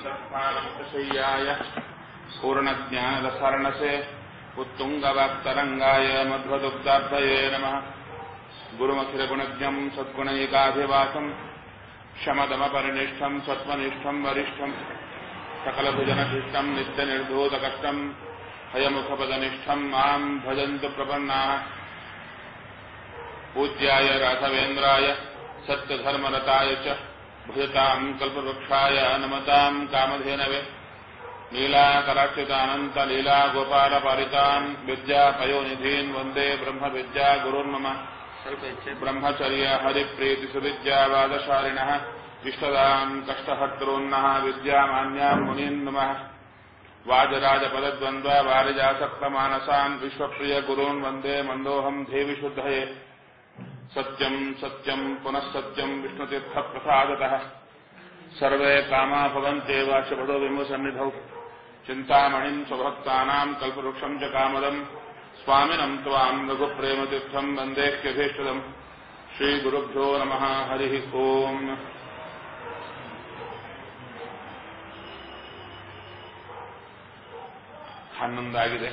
श्रीमद्रत्नानन्दशय्याय पूर्णज्ञानदसरणसे उत्तुङ्गवाक्तरङ्गाय मध्वदुग्धाब्धये नमः गुरुमखिलगुणज्ञम् सद्गुणैकाभिवासम् शमदमपरिनिष्ठम् सत्त्वनिष्ठम् वरिष्ठम् सकलभुजनशिष्टम् नित्यनिर्धूतकष्टम् हयमुखपदनिष्ठम् माम् भजन्तु प्रपन्नाः पूज्याय राघवेन्द्राय सत्यधर्मरताय च भजताम् कल्पवृक्षाय नमताम् कामधेनवे लीलाकलाक्षितानन्तलीलागोपालपालिताम् विद्यापयोनिधीन् वन्दे ब्रह्मविद्या गुरुर्मम ब्रह्मचर्य हरिप्रीतिसुविद्यावादशालिनः इष्टदाम् कष्टहर्तॄन्नः विद्यामान्यान् मुनीन् नमः वाजराजपदद्वन्द्व वारिजासक्तमानसान् विश्वप्रियगुरून् वन्दे मन्दोऽहम् देविशुद्धये सत्यम् सत्यम् पुनः सत्यम् विष्णुतीर्थप्रसादतः सर्वे कामा भवन्त्येव शपथो विमुसन्निधौ चिन्तामणिम् स्वभक्तानाम् कल्पवृक्षम् च कामदम् स्वामिनम् त्वाम् रघुप्रेमतीर्थम् वन्देह्यभीष्टदम् श्रीगुरुभ्यो नमः हरिः ओम् ಹನ್ನೊಂದಾಗಿದೆ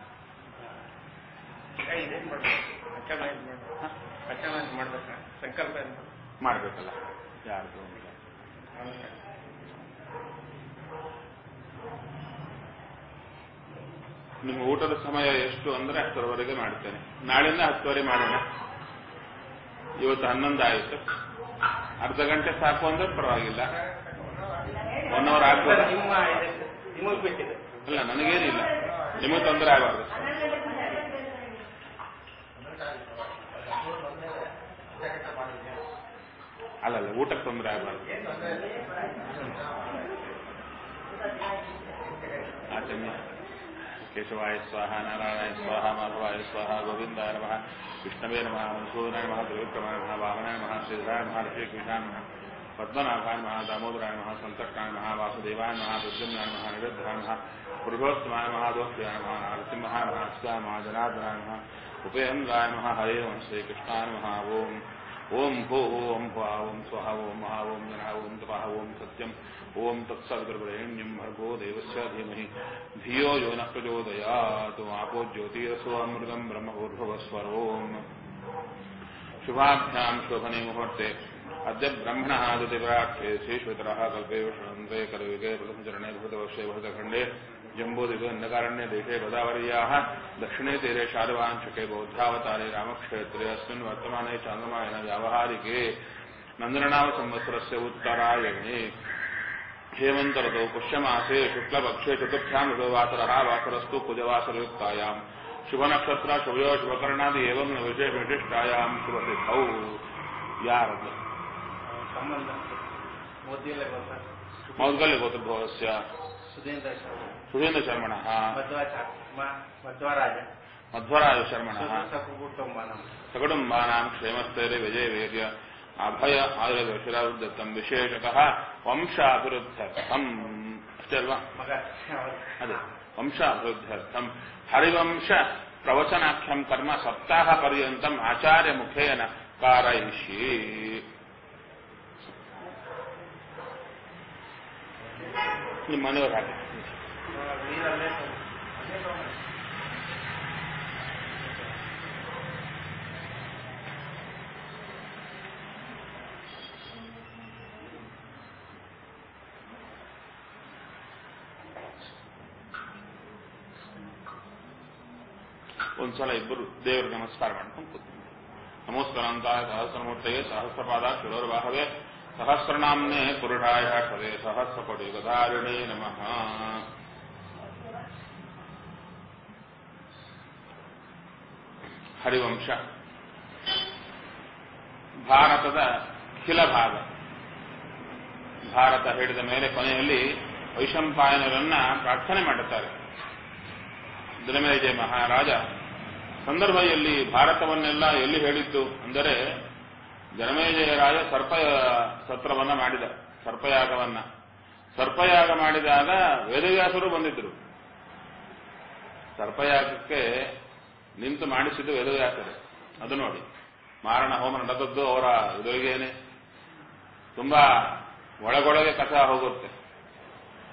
ಇದೇನ್ ಮಾಡ್ಬೇಕು ಪಂಚಮ ಏನ್ ಮಾಡ್ಬೇಕು ಪಂಚಮ ಏನ್ ಮಾಡ್ಬೇಕ ಸಂಕಲ್ಪ ಏನ್ ಮಾಡ್ಬೇಕು? ಮಾಡ್ಬೇಕಲ್ಲ ಯಾರ್ದು ಅಂತ. ಆಮೇಲೆ ನಿಮ್ಮ ಊಟದ ಸಮಯ ಎಷ್ಟು ಅಂದ್ರೆ ಅಷ್ಟರವರೆಗೆ ಮಾಡ್ತೇನೆ ನಾಳೆಯಿಂದ ಹತ್ತುವರೆ ಮಾಡೋಣ ಇವತ್ತು ಹನ್ನೊಂದು ಆಯಿತು ಅರ್ಧ ಗಂಟೆ ಸಾಕು ಅಂದ್ರೆ ಪರವಾಗಿಲ್ಲ ಒನ್ ಅವರ್ ಆಗ್ಬೋದು ನಿಮ್ಮ ಇದಕ್ಕೆ ನಿಮಗ್ ಬಿಟ್ಟಿದೆ ಅಲ್ಲ ನನಗೇನಿಲ್ಲ ನಿಮಗೆ ತೊಂದರೆ ಆಗಬಾರ್ದು ಅಲ್ಲಲ್ಲ ಊಟಕ್ಕೆ ತೊಂದರೆ ಆಗಬಾರ್ದು ಆಚಮ್ಯ ಕೇಶವಾಯ ಸ್ವಾಹ ನಾರಾಯಣ ಸ್ವಾಹ ಮಾಧವಾಯ ಸ್ವಾಹ ಗೋವಿಂದಾಯ ನಮಃ ವಿಷ್ಣವೇ ನಮಃ ಮಧುಸೂದನಾಯ ನಮಃ ತ್ರಿವಿಕ್ರಮಾಯ ನಮಃ ವಾಮನಾಯ ನಮಃ ಶ್ರೀಧರಾಯ ನಮಃ ಋಷಿಕೇಶಾಯ ನಮಃ ಪದ್ಮನಾಭಾಯ ನಮಃ ದಾಮೋದರಾಯ ನಮಃ ಸಂಕರ್ಷಾಯ ನಮಃ ವಾಸುದೇವಾಯ ನಮಃ ಪ್ರದ್ಯುಮ್ನಾಯ ನಮಃ ನಿರುದ್ಧಾಯ ನಮಃ ಪುರುಷೋತ್ತಮಾಯ ನಮಃ ದೋಷ್ಯಾಯ ನಮಃ ನರಸಿಂಹಾಯ ನಮಃ ಅಚ್ಯುತಾಯ ನಮಃ ಜನಾರ್ದನಾಯ ನಮಃ ಉಪೇಂದ್ರಾಯ ನಮಃ ಹರೇ ನಮಃ ಶ್ರೀಕೃಷ್ಣಾಯ ನಮಃ ಓಂ ಓಂ ಭೋ ಓಂ ಭ ಓಂ ಸ್ವಹ ಓಂ ಮಹಾ ಓಂ ಜನ ಓಂ ತಪಃ ಓಂ ಸತ್ಯಂ ಓಂ ತತ್ಸವಿತುರ್ವರೇಣ್ಯಂ ಭರ್ಗೋ ದೇವಸ್ಯ ಧೀಮಹಿ ಧಿಯೋ ಯೋ ನ ಪ್ರಚೋದಯಾತ್ ಆಪೋ ಜ್ಯೋತಿರಸೋ ಅಮೃತಂ ಬ್ರಹ್ಮಭೂರ್ಭುವಸ್ವರೋಂ ಶುಭಾಭ್ಯಾಂ ಶೋಭನೆ ಮುಹೂರ್ತೆ ಅದ್ಯ ಬ್ರಹ್ಮಣಃ ದಿವ್ಯಾಖ್ಯೆ ಶ್ರೀಶ್ವೇತರಃ ಕಲ್ಪೇ ವಿಷ್ಣುವಂತೆ ಕಲಯುಗೆ ಪ್ರಥಮಚರಣೆ ಭೂತವಶ್ಯೆ ಭೂತಖಂಡೇ ಜಂಬೂದಿದು ಅಂಧಕಾರಣ್ಯ ದೇಶೇ गोदावर्याः दक्षिणे तीरे शारवांशके बौद्धावतारे रामक्षेत्रे अस्मिन् वर्तमाने चान्द्रमायण व्यावहारिके नन्दननाम संवत्सरस्य उत्तरायणे हेमन्तरतो पुष्यमासे शुक्लपक्षे चतुर्थ्यां ऋतो वासरः वासरस्तु कुजवासरयुक्तायाम् शुभनक्षत्र शुभयो शुभकर्णादि एवं न विशेष विशिष्टायाम् शुभसिद्धौ यारद ಸಂಬಂಧ ಮೋದಿಯಲ್ಲೇ ಗೊತ್ತ मौद्गल्य गोत्रभवस्य ಸುಧೀಂದ್ರ ಶರ್ಮ सुधीन्द्र शर्मणः ಮಧ್ವಾಚಾರ್ಯ ಮ- ಮಧ್ವರಾಜ मध्वराज शर्मणः ಸಕುಟುಂಬನಂ सकुटुम्बानाम् क्षेमस्थैर्य विजयवीर्य अभय आयुर्दशिरावृद्धम् विशेषतः ವಂಶಾಭಿವೃದ್ಧರ್ಥಂ ಅಷ್ಟೇ ಅಲ್ವಾ ಮಗ ಅದೇ ವಂಶಾಭಿವೃದ್ಧರ್ಥಂ ಹರಿವಂಶ ಪ್ರವಚನಾಖ್ಯಂ ಕರ್ಮ ಸಪ್ತಾಹ ಪರ್ಯಂತಂ ಆಚಾರ್ಯ ಮುಖೇನ ಕಾರಯಿಷಿ ನಿಮ್ಮ ಮನೆಯವ್ರು ಹಾಗೆ ನೀರಲ್ಲೇ ಒಂದ್ಸಲ ಇಬ್ಬರು ದೇವರಿಗೆ ನಮಸ್ಕಾರ ಮಾಡ್ಕೊಂಡು ಕೂತ್ಕೊಂಡು ನಮಸ್ಕಾರಾಂತಾಯ ಸಹಸ್ರಮೂರ್ತೆಯೇ ಸಹಸ್ರಪಾದ ಶಿರೋರ್ವಾಹವೇ ಸಹಸ್ರನಾಮ್ನೆ ಪುರುಷಾಯ ಕರೆ ಸಹಸ್ರಪಡಿ ಗದಾರಿಣೇ ನಮಃ ಹರಿವಂಶ ಭಾರತದ ಖಿಲ ಭಾಗ ಭಾರತ ಹೇಳಿದ ಮೇಲೆ ಕೊನೆಯಲ್ಲಿ ವೈಶಂಪಾಯನರನ್ನ ಪ್ರಾರ್ಥನೆ ಮಾಡುತ್ತಾರೆ ದಿನಮೇಜಯ ಮಹಾರಾಜ ಸಂದರ್ಭದಲ್ಲಿ ಭಾರತವನ್ನೆಲ್ಲ ಎಲ್ಲಿ ಹೇಳಿದ್ದು ಅಂದರೆ ಜನಮೇಜಯರಾಜ ಸರ್ಪ ಸತ್ರವನ್ನ ಮಾಡಿದ ಸರ್ಪಯಾಗವನ್ನ ಸರ್ಪಯಾಗ ಮಾಡಿದಾಗ ವೇದವ್ಯಾಸರು ಬಂದಿದ್ರು ಸರ್ಪಯಾಗಕ್ಕೆ ನಿಂತು ಮಾಡಿಸಿದ್ದು ವೇದವ್ಯಾಸರೇ ಅದು ನೋಡಿ ಮಾರಣ ಹೋಮ ನಡೆದದ್ದು ಅವರ ಎದುರಿಗೇನೆ ತುಂಬಾ ಒಳಗೊಳಗೆ ಕಥಾ ಹೋಗುತ್ತೆ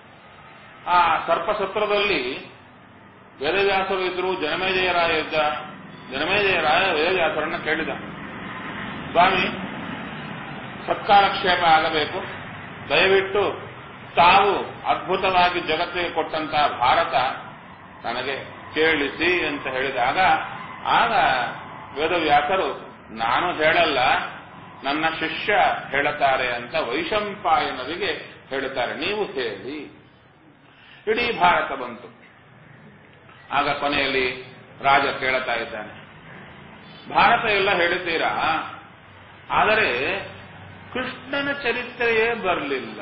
ಆ ಸರ್ಪಸತ್ರದಲ್ಲಿ ವೇದವ್ಯಾಸರು ಇದ್ರು ಜನಮೇಜಯರಾಯ ಇದ್ದ ಜನಮೇಜಯರಾಯ ವೇದವ್ಯಾಸರನ್ನ ಕೇಳಿದ ಸ್ವಾಮಿ ಸತ್ಕಾಲಕ್ಷೇಪ ಆಗಬೇಕು ದಯವಿಟ್ಟು ತಾವು ಅದ್ಭುತವಾಗಿ ಜಗತ್ತಿಗೆ ಕೊಟ್ಟಂತಹ ಭಾರತ ನನಗೆ ಕೇಳಿಸಿ ಅಂತ ಹೇಳಿದಾಗ ಆಗ ವೇದವ್ಯಾಸರು ನಾನು ಹೇಳಲ್ಲ ನನ್ನ ಶಿಷ್ಯ ಹೇಳುತ್ತಾರೆ ಅಂತ ವೈಶಂಪಾಯನರಿಗೆ ಹೇಳುತ್ತಾರೆ ನೀವು ಹೇಳಿ ಇಡೀ ಭಾರತ ಬಂತು ಆಗ ಕೊನೆಯಲ್ಲಿ ರಾಜ ಕೇಳುತ್ತಾ ಇದ್ದಾನೆ ಭಾರತ ಎಲ್ಲ ಹೇಳುತ್ತೀರಾ ಆದರೆ ಕೃಷ್ಣನ ಚರಿತ್ರೆಯೇ ಬರಲಿಲ್ಲ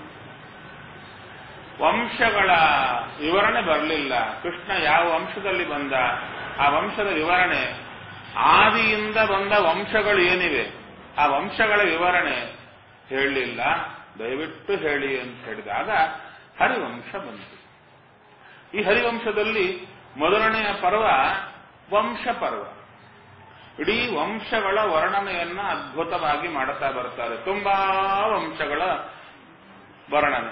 ವಂಶಗಳ ವಿವರಣೆ ಬರಲಿಲ್ಲ ಕೃಷ್ಣ ಯಾವ ವಂಶದಲ್ಲಿ ಬಂದ ಆ ವಂಶದ ವಿವರಣೆ ಆದಿಯಿಂದ ಬಂದ ವಂಶಗಳು ಏನಿವೆ ಆ ವಂಶಗಳ ವಿವರಣೆ ಹೇಳಲಿಲ್ಲ ದಯವಿಟ್ಟು ಹೇಳಿ ಅಂತ ಹೇಳಿದಾಗ ಹರಿವಂಶ ಬಂತು ಈ ಹರಿವಂಶದಲ್ಲಿ ಮೊದಲನೆಯ ಪರ್ವ ವಂಶ ಪರ್ವ ಇಡೀ ವಂಶಗಳ ವರ್ಣನೆಯನ್ನ ಅದ್ಭುತವಾಗಿ ಮಾಡುತ್ತಾ ಬರ್ತಾರೆ ತುಂಬಾ ವಂಶಗಳ ವರ್ಣನೆ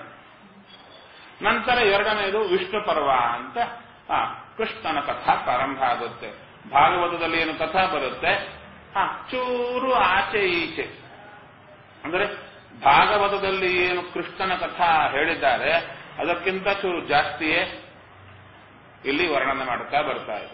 ನಂತರ ಎರಡನೆಯದು ವಿಷ್ಣು ಪರ್ವ ಅಂತ ಆ, ಕೃಷ್ಣನ ಕಥಾ ಪ್ರಾರಂಭ ಆಗುತ್ತೆ ಭಾಗವತದಲ್ಲಿ ಏನು ಕಥಾ ಬರುತ್ತೆ ಆ, ಚೂರು ಆಚೆ ಈಚೆ ಅಂದರೆ ಭಾಗವತದಲ್ಲಿ ಏನು ಕೃಷ್ಣನ ಕಥಾ ಹೇಳಿದ್ದಾರೆ ಅದಕ್ಕಿಂತ ಚೂರು ಜಾಸ್ತಿಯೇ ಇಲ್ಲಿ ವರ್ಣನೆ ಮಾಡುತ್ತಾ ಬರ್ತಾ ಇದೆ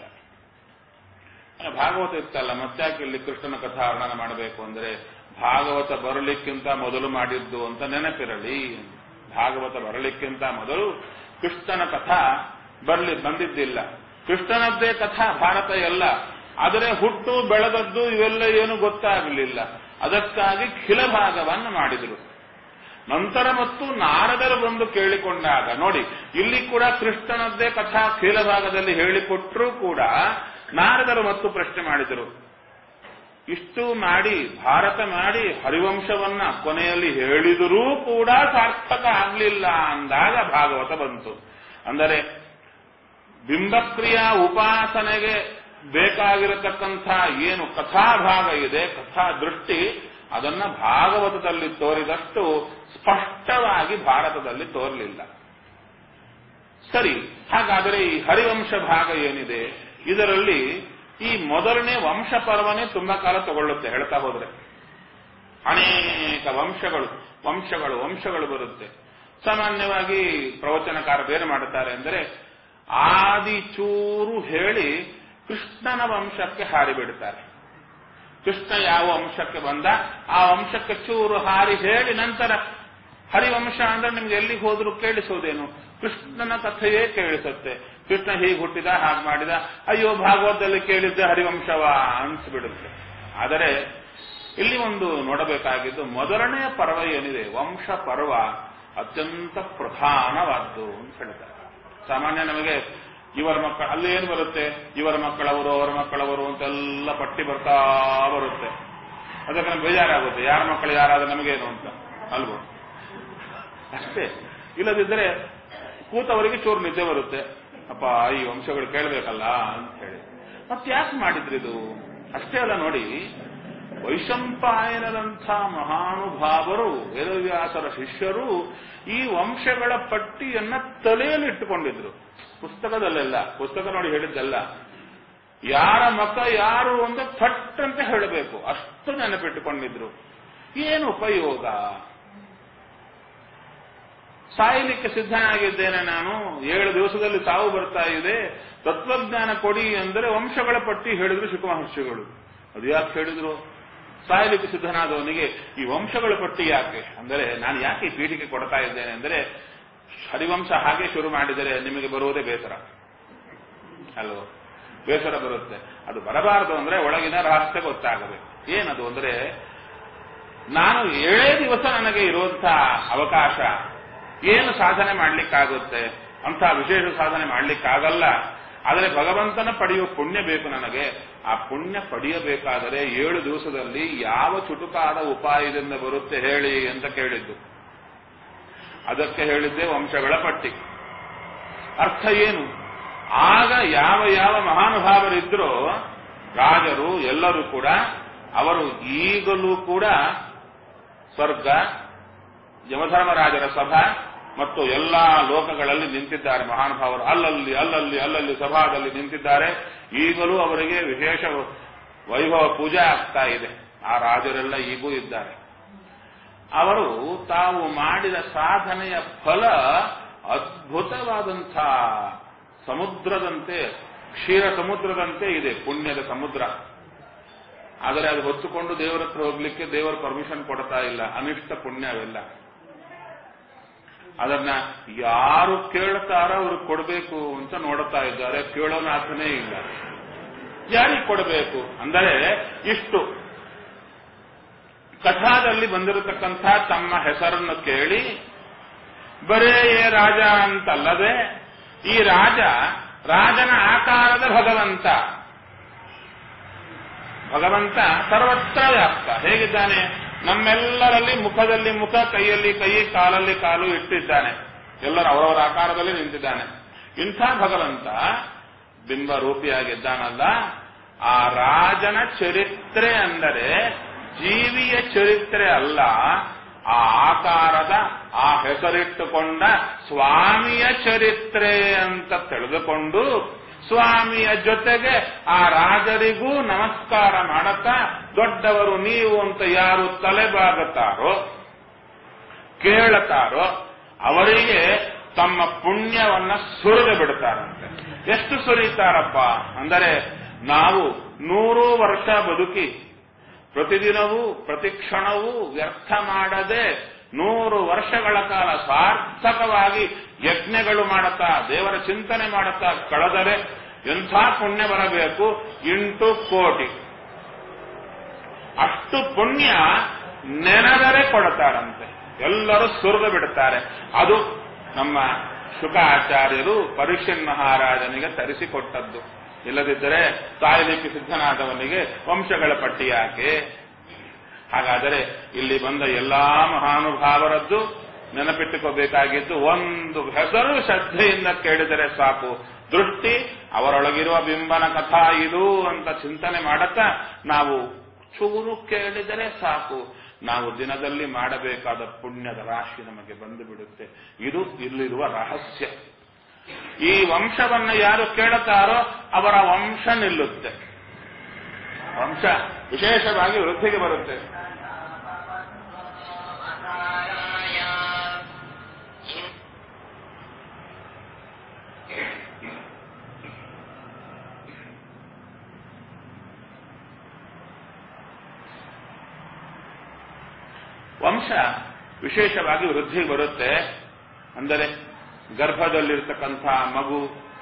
ಭಾಗವತ ಇತ್ತಲ್ಲ ಮತ್ತಾಕೆ ಇಲ್ಲಿ ಕೃಷ್ಣನ ಕಥಾ ವರ್ಣನೆ ಮಾಡಬೇಕು ಅಂದ್ರೆ ಭಾಗವತ ಬರಲಿಕ್ಕಿಂತ ಮೊದಲು ಮಾಡಿದ್ದು ಅಂತ ನೆನಪಿರಲಿ ಭಾಗವತ ಬರಲಿಕ್ಕಿಂತ ಮೊದಲು ಕೃಷ್ಣನ ಕಥಾ ಬರಲಿ ಬಂದಿದ್ದಿಲ್ಲ ಕೃಷ್ಣನದ್ದೇ ಕಥಾ ಭಾರತ ಎಲ್ಲ ಆದರೆ ಹುಟ್ಟು ಬೆಳೆದದ್ದು ಇವೆಲ್ಲ ಏನು ಗೊತ್ತಾಗಲಿಲ್ಲ ಅದಕ್ಕಾಗಿ ಖಿಲ ಭಾಗವನ್ನು ಮಾಡಿದರು ನಂತರ ಮತ್ತು ನಾರದರು ಬಂದು ಕೇಳಿಕೊಂಡಾಗ ನೋಡಿ ಇಲ್ಲಿ ಕೂಡ ಕೃಷ್ಣನದ್ದೇ ಕಥಾ ಖಿಲ ಭಾಗದಲ್ಲಿ ಹೇಳಿಕೊಟ್ಟರೂ ಕೂಡ ನಾರದರು ಮತ್ತು ಪ್ರಶ್ನೆ ಮಾಡಿದರು ಇಷ್ಟು ಮಾಡಿ ಭಾರತ ಮಾಡಿ ಹರಿವಂಶವನ್ನ ಕೊನೆಯಲ್ಲಿ ಹೇಳಿದರೂ ಕೂಡ ಸಾರ್ಥಕ ಆಗಲಿಲ್ಲ ಅಂದಾಗ ಭಾಗವತ ಬಂತು ಅಂದರೆ ಬಿಂಬಕ್ರಿಯಾ ಉಪಾಸನೆಗೆ ಬೇಕಾಗಿರತಕ್ಕಂಥ ಏನು ಕಥಾಭಾಗ ಇದೆ ಕಥಾ ದೃಷ್ಟಿ ಅದನ್ನ ಭಾಗವತದಲ್ಲಿ ತೋರಿದಷ್ಟು ಸ್ಪಷ್ಟವಾಗಿ ಭಾರತದಲ್ಲಿ ತೋರಲಿಲ್ಲ ಸರಿ ಹಾಗಾದರೆ ಈ ಹರಿವಂಶ ಭಾಗ ಏನಿದೆ ಇದರಲ್ಲಿ ಈ ಮೊದಲನೇ ವಂಶ ಪರ್ವನೇ ತುಂಬಾ ಕಾಲ ತಗೊಳ್ಳುತ್ತೆ ಹೇಳ್ತಾ ಹೋದ್ರೆ ಅನೇಕ ವಂಶಗಳು ವಂಶಗಳು ವಂಶಗಳು ಬರುತ್ತೆ ಸಾಮಾನ್ಯವಾಗಿ ಪ್ರವಚನಕಾರ ಬೇರೆ ಮಾಡುತ್ತಾರೆ ಅಂದರೆ ಆದಿ ಚೂರು ಹೇಳಿ ಕೃಷ್ಣನ ವಂಶಕ್ಕೆ ಹಾರಿಬಿಡ್ತಾರೆ ಕೃಷ್ಣ ಯಾವ ವಂಶಕ್ಕೆ ಬಂದ ಆ ವಂಶಕ್ಕೆ ಚೂರು ಹಾರಿ ಹೇಳಿ ನಂತರ ಹರಿವಂಶ ಅಂದ್ರೆ ನಿಮ್ಗೆ ಎಲ್ಲಿಗೆ ಹೋದ್ರೂ ಕೇಳಿಸೋದೇನು ಕೃಷ್ಣನ ಕಥೆಯೇ ಕೇಳಿಸುತ್ತೆ ಕೃಷ್ಣ ಹೀಗೆ ಹುಟ್ಟಿದ ಹಾಗೆ ಮಾಡಿದ ಅಯ್ಯೋ ಭಾಗವತದಲ್ಲಿ ಕೇಳಿದ್ದೆ ಹರಿವಂಶವ ಅನ್ಸ್ಬಿಡುತ್ತೆ ಆದರೆ ಇಲ್ಲಿ ಒಂದು ನೋಡಬೇಕಾಗಿದ್ದು ಮೊದಲನೆಯ ಪರ್ವ ಏನಿದೆ ವಂಶ ಪರ್ವ ಅತ್ಯಂತ ಪ್ರಧಾನವಾದ್ದು ಅಂತ ಹೇಳ್ತಾರೆ ಸಾಮಾನ್ಯ ನಮಗೆ ಇವರ ಮಕ್ಕಳ ಅಲ್ಲಿ ಏನು ಬರುತ್ತೆ ಇವರ ಮಕ್ಕಳವರು ಅವರ ಮಕ್ಕಳವರು ಅಂತೆಲ್ಲ ಪಟ್ಟಿ ಬರ್ತಾ ಬರುತ್ತೆ ಅದಕ್ಕೆ ನಮ್ಗೆ ಬೇಜಾರಾಗುತ್ತೆ ಯಾರ ಮಕ್ಕಳು ಯಾರಾದ್ರೆ ನಮಗೇನು ಅಂತ ಅಲ್ವೋ ಅಷ್ಟೇ ಇಲ್ಲದಿದ್ದರೆ ಕೂತವರಿಗೆ ಚೂರು ನಿದ್ದೆ ಬರುತ್ತೆ ಅಪ್ಪ ಈ ವಂಶಗಳು ಕೇಳಬೇಕಲ್ಲ ಅಂತ ಹೇಳಿ ಮತ್ತೆ ಯಾಕೆ ಮಾಡಿದ್ರಿದು ಅಷ್ಟೇ ಅಲ್ಲ ನೋಡಿ ವೈಶಂಪಾಯನದಂಥ ಮಹಾನುಭಾವರು ವೇದವ್ಯಾಸರ ಶಿಷ್ಯರು ಈ ವಂಶಗಳ ಪಟ್ಟಿಯನ್ನ ತಲೆಯಲ್ಲಿ ಇಟ್ಟುಕೊಂಡಿದ್ರು ಪುಸ್ತಕದಲ್ಲೆಲ್ಲ ಪುಸ್ತಕ ನೋಡಿ ಹೇಳಿದ್ದಲ್ಲ ಯಾರ ಮತ ಯಾರು ಅಂತ ಥಟ್ ಅಂತ ಹೇಳಬೇಕು ಅಷ್ಟು ನೆನಪಿಟ್ಟುಕೊಂಡಿದ್ರು ಏನು ಉಪಯೋಗ ಸಾಯಲಿಕ್ಕೆ ಸಿದ್ಧನಾಗಿದ್ದೇನೆ ನಾನು ಏಳು ದಿವಸದಲ್ಲಿ ಸಾವು ಬರ್ತಾ ಇದೆ ತತ್ವಜ್ಞಾನ ಕೊಡಿ ಅಂದರೆ ವಂಶಗಳ ಪಟ್ಟಿ ಹೇಳಿದ್ರು ಶುಕಮಹರ್ಷಿಗಳು ಅದು ಯಾಕೆ ಹೇಳಿದ್ರು ಸಾಯಲಿಕ್ಕೆ ಸಿದ್ಧನಾದವನಿಗೆ ಈ ವಂಶಗಳ ಪಟ್ಟಿ ಯಾಕೆ ಅಂದರೆ ನಾನು ಯಾಕೆ ಈ ಪೀಠಿಗೆ ಕೊಡ್ತಾ ಇದ್ದೇನೆ ಅಂದರೆ ಹರಿವಂಶ ಹಾಗೆ ಶುರು ಮಾಡಿದರೆ ನಿಮಗೆ ಬರುವುದೇ ಬೇಸರ ಅಲ್ವೋ ಬೇಸರ ಬರುತ್ತೆ ಅದು ಬರಬಾರದು ಅಂದ್ರೆ ಒಳಗಿನ ರಹಸ್ಯ ಗೊತ್ತಾಗಬೇಕು ಏನದು ಅಂದ್ರೆ ನಾನು ಏಳೇ ದಿವಸ ನನಗೆ ಇರುವಂತಹ ಅವಕಾಶ ಏನು ಸಾಧನೆ ಮಾಡ್ಲಿಕ್ಕಾಗುತ್ತೆ ಅಂತ ವಿಶೇಷ ಸಾಧನೆ ಮಾಡ್ಲಿಕ್ಕಾಗಲ್ಲ ಆದರೆ ಭಗವಂತನ ಪಡೆಯುವ ಪುಣ್ಯ ಬೇಕು ನನಗೆ ಆ ಪುಣ್ಯ ಪಡೆಯಬೇಕಾದರೆ ಏಳು ದಿವಸದಲ್ಲಿ ಯಾವ ಚುಟುಕಾದ ಉಪಾಯದಿಂದ ಬರುತ್ತೆ ಹೇಳಿ ಅಂತ ಕೇಳಿದ್ದು ಅದಕ್ಕೆ ಹೇಳಿದ್ದೆ ವಂಶಗಳ ಪಟ್ಟಿ ಅರ್ಥ ಏನು ಆಗ ಯಾವ ಯಾವ ಮಹಾನುಭಾವರಿದ್ರೋ ರಾಜರು ಎಲ್ಲರೂ ಕೂಡ ಅವರು ಈಗಲೂ ಕೂಡ ಸ್ವರ್ಗ ಯಮಧರ್ಮರಾಜರ ಸಭಾ ಮತ್ತು ಎಲ್ಲಾ ಲೋಕಗಳಲ್ಲಿ ನಿಂತಿದ್ದಾರೆ ಮಹಾನುಭಾವರು ಅಲ್ಲಲ್ಲಿ ಅಲ್ಲಲ್ಲಿ ಅಲ್ಲಲ್ಲಿ ಸಭಾದಲ್ಲಿ ನಿಂತಿದ್ದಾರೆ ಈಗಲೂ ಅವರಿಗೆ ವಿಶೇಷ ವೈಭವ ಪೂಜೆ ಆಗ್ತಾ ಇದೆ ಆ ರಾಜರೆಲ್ಲ ಈಗೂ ಇದ್ದಾರೆ ಅವರು ತಾವು ಮಾಡಿದ ಸಾಧನೆಯ ಫಲ ಅದ್ಭುತವಾದಂಥ ಸಮುದ್ರದಂತೆ ಕ್ಷೀರ ಸಮುದ್ರದಂತೆ ಇದೆ ಪುಣ್ಯದ ಸಮುದ್ರ ಆದರೆ ಅದು ಹೊತ್ತುಕೊಂಡು ದೇವರ ಹತ್ರ ಹೋಗ್ಲಿಕ್ಕೆ ದೇವರ ಪರ್ಮಿಷನ್ ಕೊಡ್ತಾ ಇಲ್ಲ ಅನಿಷ್ಟ ಪುಣ್ಯ ಅವೆಲ್ಲ ಅದನ್ನ ಯಾರು ಕೇಳ್ತಾರೋ ಅವ್ರು ಕೊಡಬೇಕು ಅಂತ ನೋಡುತ್ತಾ ಇದ್ದಾರೆ ಕೇಳೋನಾಥನೇ ಇಲ್ಲ ಯಾರಿಗೆ ಕೊಡಬೇಕು ಅಂದರೆ ಇಷ್ಟು ಕಥಾದಲ್ಲಿ ಬಂದಿರತಕ್ಕಂಥ ತಮ್ಮ ಹೆಸರನ್ನು ಕೇಳಿ ಬರೇ ಏ ರಾಜ ಅಂತಲ್ಲದೆ ಈ ರಾಜ ರಾಜನ ಆಕಾರದ ಭಗವಂತ ಭಗವಂತ ಸರ್ವತ್ರ ವ್ಯಾಪ್ತ ಹೇಗಿದ್ದಾನೆ ನಮ್ಮೆಲ್ಲರಲ್ಲಿ ಮುಖದಲ್ಲಿ ಮುಖ ಕೈಯಲ್ಲಿ ಕೈ ಕಾಲಲ್ಲಿ ಕಾಲು ಇಟ್ಟಿದ್ದಾನೆ ಎಲ್ಲರೂ ಅವರವರ ಆಕಾರದಲ್ಲಿ ನಿಂತಿದ್ದಾನೆ ಇಂಥ ಭಗವಂತ ಬಿಂಬ ರೂಪಿಯಾಗಿದ್ದಾನಲ್ಲ ಆ ರಾಜನ ಚರಿತ್ರೆ ಅಂದರೆ ಜೀವಿಯ ಚರಿತ್ರೆ ಅಲ್ಲ ಆ ಆಕಾರದ ಆ ಹೆಸರಿಟ್ಟುಕೊಂಡ ಸ್ವಾಮಿಯ ಚರಿತ್ರೆ ಅಂತ ತಿಳಿದುಕೊಂಡು ಸ್ವಾಮಿಯ ಜೊತೆಗೆ ಆ ರಾಜರಿಗೂ ನಮಸ್ಕಾರ ಮಾಡುತ್ತಾ ದೊಡ್ಡವರು ನೀವು ಅಂತ ಯಾರು ತಲೆಬಾಗುತ್ತಾರೋ ಕೇಳುತ್ತಾರೋ ಅವರಿಗೆ ತಮ್ಮ ಪುಣ್ಯವನ್ನ ಸುರಿದು ಬಿಡ್ತಾರಂತೆ ಎಷ್ಟು ಸುರಿತಾರಪ್ಪ ಅಂದರೆ ನಾವು ನೂರು ವರ್ಷ ಬದುಕಿ ಪ್ರತಿದಿನವೂ ಪ್ರತಿಕ್ಷಣವೂ ವ್ಯರ್ಥ ಮಾಡದೆ ನೂರು ವರ್ಷಗಳ ಕಾಲ ಸಾರ್ಥಕವಾಗಿ ಯಜ್ಞಗಳು ಮಾಡುತ್ತಾ ದೇವರ ಚಿಂತನೆ ಮಾಡುತ್ತಾ ಕಳೆದರೆ ಎಂಥ ಪುಣ್ಯ ಬರಬೇಕು ಎಂಟು ಕೋಟಿ ಅಷ್ಟು ಪುಣ್ಯ ನೆನೆದರೆ ಕೊಡುತ್ತಾರಂತೆ ಎಲ್ಲರೂ ಸುರಿದು ಬಿಡುತ್ತಾರೆ ಅದು ನಮ್ಮ ಶುಕಾಚಾರ್ಯರು ಪರೀಕ್ಷನ್ ಮಹಾರಾಜನಿಗೆ ತರಿಸಿಕೊಟ್ಟದ್ದು ಇಲ್ಲದಿದ್ದರೆ ಸಾಯಲಿಕ್ಕೆ ಸಿದ್ಧನಾದವನಿಗೆ ವಂಶಗಳ ಪಟ್ಟಿ ಯಾಕೆ ಹಾಗಾದರೆ ಇಲ್ಲಿ ಬಂದ ಎಲ್ಲಾ ಮಹಾನುಭಾವರದ್ದು ನೆನಪಿಟ್ಟುಕೋಬೇಕಾಗಿದ್ದು ಒಂದು ಹೆಸರು ಶ್ರದ್ಧೆಯಿಂದ ಕೇಳಿದರೆ ಸಾಕು ದೃಷ್ಟಿ ಅವರೊಳಗಿರುವ ಬಿಂಬನ ಕಥಾ ಇದು ಅಂತ ಚಿಂತನೆ ಮಾಡುತ್ತಾ ನಾವು ಚೂರು ಕೇಳಿದರೆ ಸಾಕು ನಾವು ದಿನದಲ್ಲಿ ಮಾಡಬೇಕಾದ ಪುಣ್ಯದ ರಾಶಿ ನಮಗೆ ಬಂದು ಬಿಡುತ್ತೆ ಇದು ಇಲ್ಲಿರುವ ರಹಸ್ಯ ಈ ವಂಶವನ್ನು ಯಾರು ಕೇಳುತ್ತಾರೋ ಅವರ ವಂಶ ನಿಲ್ಲುತ್ತೆ ವಂಶ ವಿಶೇಷವಾಗಿ ವೃದ್ಧಿಗೆ ಬರುತ್ತೆ ವಂಶ ವಿಶೇಷವಾಗಿ ವೃದ್ಧಿಗೆ ಬರುತ್ತೆ ಅಂದರೆ ಗರ್ಭದಲ್ಲಿರ್ತಕ್ಕಂಥ ಮಗು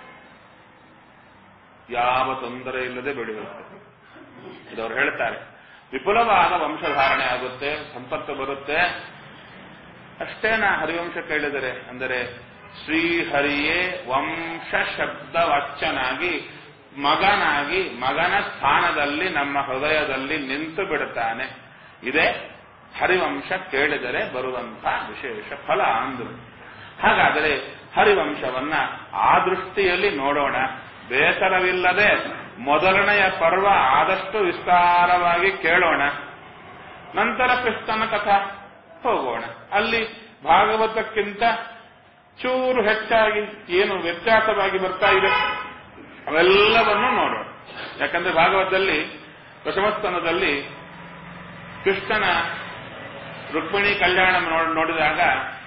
ಯಾವ ತೊಂದರೆ ಇಲ್ಲದೆ ಬೆಳೆಯುತ್ತೆ ಇದವರು ಹೇಳ್ತಾರೆ ವಿಪುಲವಾದ ವಂಶಧಾರಣೆ ಆಗುತ್ತೆ ಸಂಪತ್ತು ಬರುತ್ತೆ ಅಷ್ಟೇನಾ ಹರಿವಂಶ ಕೇಳಿದರೆ ಅಂದರೆ ಶ್ರೀಹರಿಯೇ ವಂಶ ಶಬ್ದವಾಚ್ಯನಾಗಿ ಮಗನಾಗಿ ಮಗನ ಸ್ಥಾನದಲ್ಲಿ ನಮ್ಮ ಹೃದಯದಲ್ಲಿ ನಿಂತು ಬಿಡುತ್ತಾನೆ ಇದೇ ಹರಿವಂಶ ಕೇಳಿದರೆ ಬರುವಂತಹ ವಿಶೇಷ ಫಲ ಅಂದ್ರು ಹಾಗಾದರೆ ಹರಿವಂಶವನ್ನ ಆ ದೃಷ್ಟಿಯಲ್ಲಿ ನೋಡೋಣ ಬೇಸರವಿಲ್ಲದೆ ಮೊದಲನೆಯ ಪರ್ವ ಆದಷ್ಟು ವಿಸ್ತಾರವಾಗಿ ಕೇಳೋಣ ನಂತರ ಕೃಷ್ಣನ ಕಥಾ ಹೋಗೋಣ ಅಲ್ಲಿ ಭಾಗವತಕ್ಕಿಂತ ಚೂರು ಹೆಚ್ಚಾಗಿ ಏನು ವ್ಯತ್ಯಾಸವಾಗಿ ಬರ್ತಾ ಇದೆ ಅವೆಲ್ಲವನ್ನು ನೋಡೋಣ ಯಾಕಂದ್ರೆ ಭಾಗವತದಲ್ಲಿ ದಶಮಸ್ಥಾನದಲ್ಲಿ ಕೃಷ್ಣನ ರುಕ್ಮಿಣಿ ಕಲ್ಯಾಣ ನೋಡಿದಾಗ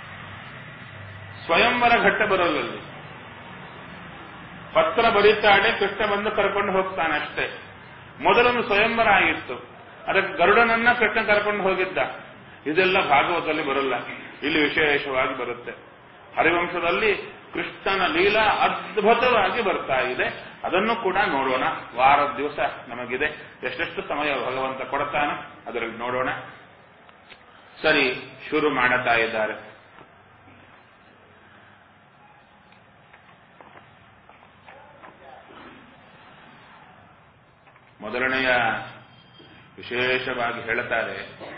ಸ್ವಯಂವರ ಘಟ್ಟ ಬರೋಲ್ಲಲ್ಲಿ ಪತ್ರ ಬರೀತಾಳೆ ಕೃಷ್ಣ ಬಂದು ಕರ್ಕೊಂಡು ಹೋಗ್ತಾನೆ ಅಷ್ಟೇ ಮೊದಲೊಂದು ಸ್ವಯಂವರ ಆಗಿತ್ತು ಅದಕ್ಕೆ ಗರುಡನನ್ನ ಕೃಷ್ಣ ಕರ್ಕೊಂಡು ಹೋಗಿದ್ದ ಇದೆಲ್ಲ ಭಾಗವತದಲ್ಲಿ ಬರಲ್ಲ ಇಲ್ಲಿ ವಿಶೇಷವಾಗಿ ಬರುತ್ತೆ ಹರಿವಂಶದಲ್ಲಿ ಕೃಷ್ಣನ ಲೀಲಾ ಅದ್ಭುತವಾಗಿ ಬರ್ತಾ ಇದೆ ಅದನ್ನು ಕೂಡ ನೋಡೋಣ ವಾರದ ದಿವಸ ನಮಗಿದೆ ಎಷ್ಟೆಷ್ಟು ಸಮಯ ಭಗವಂತ ಕೊಡ್ತಾನೆ ಅದರಲ್ಲಿ ನೋಡೋಣ ಸರಿ ಶುರು ಮಾಡುತ್ತಾ ಇದ್ದಾರೆ ಮೊದಲನೆಯ ವಿಶೇಷವಾಗಿ ಹೇಳುತ್ತಾರೆ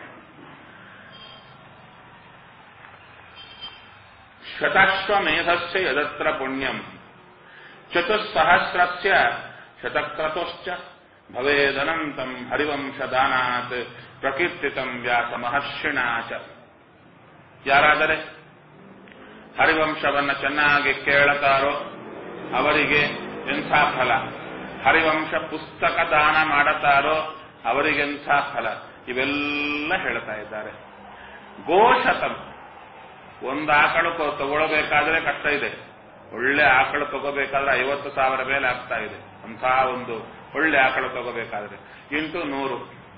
ಶತಾಶ್ವಮೇಧಸ್ಯ ಯದತ್ರ ಪುಣ್ಯಂ ಚತುಸ್ಸಹಸ್ರಸ್ಯ ಶತಕ್ರತೋಶ್ಚ ಭವೇದನಂತಂ ಹರಿವಂಶದಾನಾತ್ ಪ್ರಕೀರ್ತಿತಂ ವ್ಯಾಸ ಮಹರ್ಷಿಣಾಚ ಯಾರಾದರೆ ಹರಿವಂಶವನ್ನ ಚೆನ್ನಾಗಿ ಕೇಳುತ್ತಾರೋ ಅವರಿಗೆ ಎಂಥ ಫಲ ಹರಿವಂಶ ಪುಸ್ತಕ ದಾನ ಮಾಡುತ್ತಾರೋ ಅವರಿಗೆಂಥ ಫಲ ಇವೆಲ್ಲ ಹೇಳ್ತಾ ಇದ್ದಾರೆ ಗೋಶತಂ ಒಂದು ಆಕಳು ಕೊ- ತಗೊಳ್ಬೇಕಾದ್ರೆ ಕಷ್ಟ ಇದೆ ಒಳ್ಳೆ ಆಕಳು ತಗೋಬೇಕಾದ್ರೆ ಐವತ್ತು ಸಾವಿರ ಮೇಲೆ ಆಗ್ತಾ ಇದೆ ಅಂಥ ಒಂದು ಒಳ್ಳೆ ಆಕಳು ತಗೋಬೇಕಾದ್ರೆ ಇಂಟು ನೂರು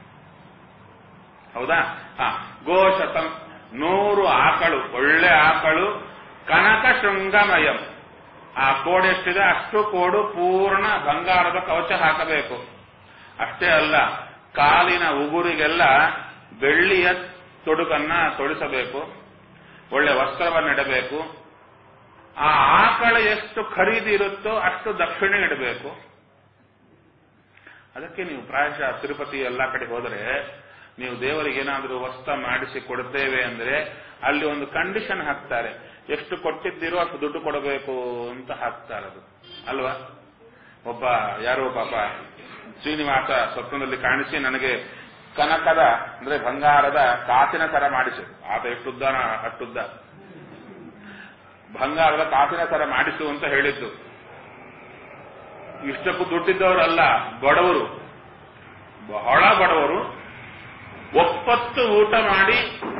ಹೌದಾ ಹಾ ಗೋಶತಂ ನೂರು ಆಕಳು ಒಳ್ಳೆ ಆಕಳು ಕನಕ ಶೃಂಗಮಯಂ ಆ ಕೋಡ್ ಎಷ್ಟಿದೆ ಅಷ್ಟು ಕೋಡು ಪೂರ್ಣ ಬಂಗಾರದ ಕವಚ ಹಾಕಬೇಕು ಅಷ್ಟೇ ಅಲ್ಲ ಕಾಲಿನ ಉಗುರಿಗೆಲ್ಲ ಬೆಳ್ಳಿಯ ತೊಡುಕನ್ನ ತೊಡಿಸಬೇಕು ಒಳ್ಳೆ ವಸ್ತ್ರವನ್ನು ಇಡಬೇಕು ಆ ಆಕಳ ಎಷ್ಟು ಖರೀದಿ ಇರುತ್ತೋ ಅಷ್ಟು ದಕ್ಷಿಣೆ ಇಡಬೇಕು ಅದಕ್ಕೆ ನೀವು ಪ್ರಾಯಶಃ ತಿರುಪತಿ ಎಲ್ಲ ಕಡೆ ಹೋದರೆ ನೀವು ದೇವರಿಗೆ ಏನಾದರೂ ವಸ್ತ್ರ ಮಾಡಿಸಿ ಕೊಡ್ತೇವೆ ಅಂದ್ರೆ ಅಲ್ಲಿ ಒಂದು ಕಂಡೀಷನ್ ಹಾಕ್ತಾರೆ ಎಷ್ಟು ಕೊಟ್ಟಿದ್ದೀರೋ ಅಷ್ಟು ದುಡ್ಡು ಕೊಡಬೇಕು ಅಂತ ಹಾಕ್ತಾರೆ ಅದು ಅಲ್ವಾ ಒಬ್ಬ ಯಾರೋ ಪಾಪ ಶ್ರೀನಿವಾಸ ಸ್ವಪ್ನದಲ್ಲಿ ಕಾಣಿಸಿ ನನಗೆ ಕನಕದ ಅಂದ್ರೆ ಬಂಗಾರದ ಕಾಸಿನ ಸರ ಮಾಡಿಸು ಆತ ಎಷ್ಟುದ್ದಾನ ಅಷ್ಟುದ್ದ ಬಂಗಾರದ ಕಾಸಿನ ಸರ ಮಾಡಿಸು ಅಂತ ಹೇಳಿದ್ದು ಇಷ್ಟಕ್ಕೂ ದುಡ್ಡಿದ್ದವರಲ್ಲ ಬಡವರು ಬಹಳ ಬಡವರು ಒಪ್ಪತ್ತು ಊಟ ಮಾಡಿ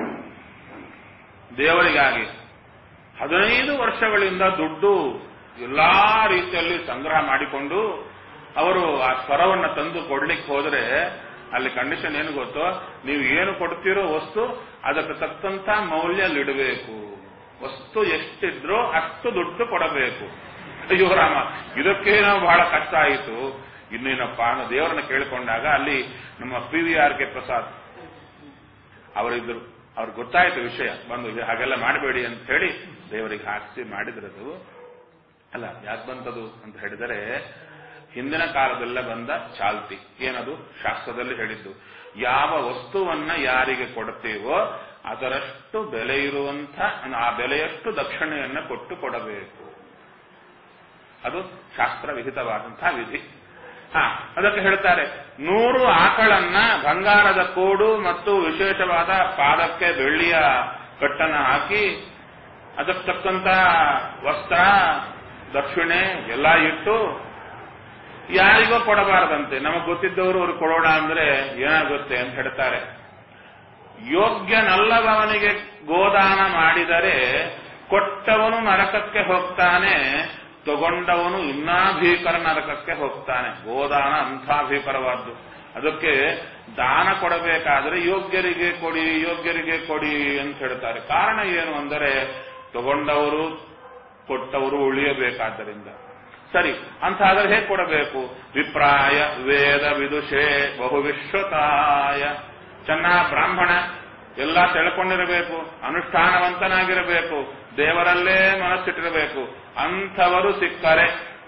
ದೇವರಿಗಾಗಿ ಹದಿನೈದು ವರ್ಷಗಳಿಂದ ದುಡ್ಡು ಎಲ್ಲಾ ರೀತಿಯಲ್ಲಿ ಸಂಗ್ರಹ ಮಾಡಿಕೊಂಡು ಅವರು ಆ ಸ್ವರವನ್ನು ತಂದು ಕೊಡ್ಲಿಕ್ಕೆ ಹೋದ್ರೆ ಅಲ್ಲಿ ಕಂಡೀಷನ್ ಏನು ಗೊತ್ತೋ ನೀವು ಏನು ಕೊಡ್ತೀರೋ ವಸ್ತು ಅದಕ್ಕೆ ತಕ್ಕಂತ ಮೌಲ್ಯ ಇಡಬೇಕು ವಸ್ತು ಎಷ್ಟಿದ್ರೋ ಅಷ್ಟು ದುಡ್ಡು ಕೊಡಬೇಕು ಅಯ್ಯೋ ರಾಮ ಇದಕ್ಕೆ ನಾವು ಬಹಳ ಕಷ್ಟ ಆಯಿತು ಇನ್ನೇನಪ್ಪ ಅನ್ನೋ ದೇವರನ್ನ ಕೇಳಿಕೊಂಡಾಗ ಅಲ್ಲಿ ನಮ್ಮ P V R K Prasad ಅವರಿದ್ರು ಅವ್ರಿಗೆ ಗೊತ್ತಾಯ್ತು ವಿಷಯ ಬಂದು ಇದು ಹಾಗೆಲ್ಲ ಮಾಡಬೇಡಿ ಅಂತ ಹೇಳಿ ದೇವರಿಗೆ ಹಾಕಿಸಿ ಮಾಡಿದ್ರದು ಅಲ್ಲ ಯಾಕೆ ಬಂತದು ಅಂತ ಹೇಳಿದರೆ ಹಿಂದಿನ ಕಾಲದಲ್ಲ ಬಂದ ಚಾಲ್ತಿ ಏನದು ಶಾಸ್ತ್ರದಲ್ಲಿ ಹೇಳಿದ್ದು ಯಾವ ವಸ್ತುವನ್ನ ಯಾರಿಗೆ ಕೊಡ್ತೀವೋ ಅದರಷ್ಟು ಬೆಲೆ ಇರುವಂತ ಆ ಬೆಲೆಯಷ್ಟು ದಕ್ಷಿಣೆಯನ್ನ ಕೊಟ್ಟು ಕೊಡಬೇಕು ಅದು ಶಾಸ್ತ್ರ ವಿಹಿತವಾದಂತಹ ವಿಧಿ ಹಾ ಅದಕ್ಕೆ ಹೇಳ್ತಾರೆ ನೂರು ಆಕಳನ್ನ ಬಂಗಾರದ ಕೋಡು ಮತ್ತು ವಿಶೇಷವಾದ ಪಾದಕ್ಕೆ ಬೆಳ್ಳಿಯ ಕಟ್ಟನ್ನ ಹಾಕಿ ಅದಕ್ಕೆ ತಕ್ಕಂತ ವಸ್ತ್ರ ದಕ್ಷಿಣೆ ಎಲ್ಲ ಇಟ್ಟು ಯಾರಿಗೋ ಕೊಡಬಾರದಂತೆ ನಮಗೆ ಗೊತ್ತಿದ್ದವರು ಅವ್ರು ಕೊಡೋಣ ಅಂದ್ರೆ ಏನಾಗುತ್ತೆ ಅಂತ ಹೇಳ್ತಾರೆ ಯೋಗ್ಯನಲ್ಲದವನಿಗೆ ಗೋದಾನ ಮಾಡಿದರೆ ಕೊಟ್ಟವನು ನರಕಕ್ಕೆ ಹೋಗ್ತಾನೆ ತಗೊಂಡವನು ಇನ್ನಾ ಭೀಕರ ನರಕಕ್ಕೆ ಹೋಗ್ತಾನೆ ಗೋದಾನ ಅಂಥ ಭೀಕರವಾದ್ದು ಅದಕ್ಕೆ ದಾನ ಕೊಡಬೇಕಾದ್ರೆ ಯೋಗ್ಯರಿಗೆ ಕೊಡಿ ಯೋಗ್ಯರಿಗೆ ಕೊಡಿ ಅಂತ ಹೇಳ್ತಾರೆ ಕಾರಣ ಏನು ಅಂದರೆ ತಗೊಂಡವರು ಕೊಟ್ಟವರು ಉಳಿಯಬೇಕಾದ್ದರಿಂದ ಸರಿ ಅಂತಾದ್ರೆ ಹೇಗೆ ಕೊಡಬೇಕು ವಿಪ್ರಾಯ ವೇದ ವಿದುಷೆ ಬಹುವಿಶ್ವತಾಯ ಚೆನ್ನ ಬ್ರಾಹ್ಮಣ ಎಲ್ಲ ತಿಳ್ಕೊಂಡಿರಬೇಕು ಅನುಷ್ಠಾನವಂತನಾಗಿರಬೇಕು ದೇವರಲ್ಲೇ ಮನಸ್ಸಿಟ್ಟಿರಬೇಕು ಅಂಥವರು ಸಿಕ್ಕರೆ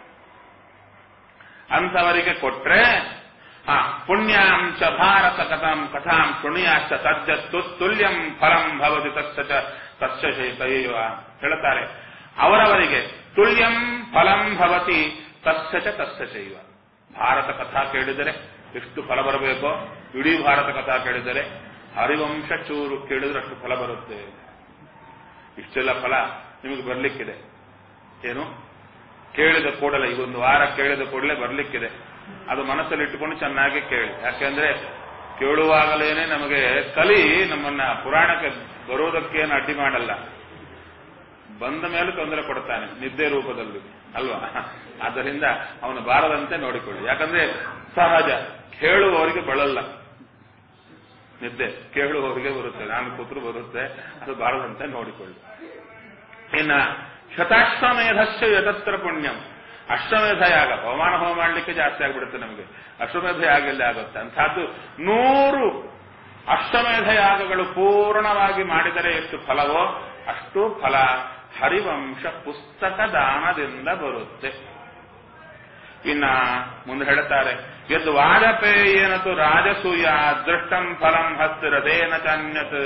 ಅಂಥವರಿಗೆ ಕೊಟ್ರೆ ಹಾ ಪುಣ್ಯಾಂಚ ಭಾರತ ಕಥಾಂ ಕಥಾಂ ಶೃಣಿಯಾಚ ತಜ್ಜತ್ತು ತುಲ್ಯಂ ಫಲಂ ಭವತಿ ತಸ್ಸ ಚ ತಸ್ಯ ಚೈತೈವ ಹೇಳ್ತಾರೆ ಅವರವರಿಗೆ ತುಲ್ಯಂ ಫಲಂ ಭವತಿ ತಸ್ಯ ಚ ತಸ್ಯ ಚೈವ ಭಾರತ ಕಥಾ ಕೇಳಿದರೆ ಎಷ್ಟು ಫಲ ಬರಬೇಕೋ ಇಡೀ ಭಾರತ ಕಥಾ ಕೇಳಿದರೆ ಹರಿವಂಶ ಚೂರು ಕೇಳಿದ್ರೆ ಅಷ್ಟು ಫಲ ಬರುತ್ತೆ ಇಷ್ಟೆಲ್ಲ ಫಲ ನಿಮಗೆ ಬರ್ಲಿಕ್ಕಿದೆ ಏನು ಕೇಳಿದ ಕೂಡಲೇ ಈ ಒಂದು ವಾರ ಕೇಳಿದ ಕೂಡಲೇ ಬರ್ಲಿಕ್ಕಿದೆ ಅದು ಮನಸ್ಸಲ್ಲಿ ಇಟ್ಟುಕೊಂಡು ಚೆನ್ನಾಗಿ ಕೇಳಿ ಯಾಕೆಂದ್ರೆ ಕೇಳುವಾಗಲೇನೆ ನಮಗೆ ಕಲಿ ನಮ್ಮನ್ನ ಪುರಾಣಕ್ಕೆ ಬರೋದಕ್ಕೇನು ಅಡ್ಡಿ ಮಾಡಲ್ಲ ಬಂದ ಮೇಲೆ ತೊಂದರೆ ಕೊಡ್ತಾನೆ ನಿದ್ದೆ ರೂಪದಲ್ಲಿ ಅಲ್ವಾ ಆದ್ದರಿಂದ ಅವನು ಬಾರದಂತೆ ನೋಡಿಕೊಳ್ಳಿ ಯಾಕಂದ್ರೆ ಸಹಜ ಕೇಳುವವರಿಗೆ ಬಳಲ್ಲ ನಿದ್ದೆ ಕೇಳುವವರಿಗೆ ಬರುತ್ತೆ ನಾನು ಕೂತ್ರು ಬರುತ್ತೆ ಅದು ಬಾರದಂತೆ ನೋಡಿಕೊಳ್ಳಿ ಇನ್ನ ಶತಾಶ್ವಮೇಧಸ್ಯ ಯತತ್ರ ಪುಣ್ಯಂ ಅಶ್ವಮೇಧ ಯಾಗ ಪವಮಾನ ಹೋಮ ಮಾಡಲಿಕ್ಕೆ ಜಾಸ್ತಿ ಆಗಿಬಿಡುತ್ತೆ ನಮಗೆ ಅಶ್ವಮೇಧ ಯಾಗ ಎಲ್ಲಿ ಆಗುತ್ತೆ ಅಂಥದ್ದು ನೂರು ಅಶ್ವಮೇಧ ಯಾಗಗಳು ಪೂರ್ಣವಾಗಿ ಮಾಡಿದರೆ ಎಷ್ಟು ಫಲವೋ ಅಷ್ಟು ಫಲ ಹರಿವಂಶ ಪುಸ್ತಕ ದಾನದಿಂದ ಬರುತ್ತೆ ಇನ್ನ ಮುಂದೆ ಹೇಳ್ತಾರೆ ಯದ್ ವಾಜಪೇಯೇನತು ರಾಜಸೂಯ ದೃಷ್ಟಂ ಫಲಂ ಹಸ್ತಿರದೇನ ಚಾನ್ಯತ್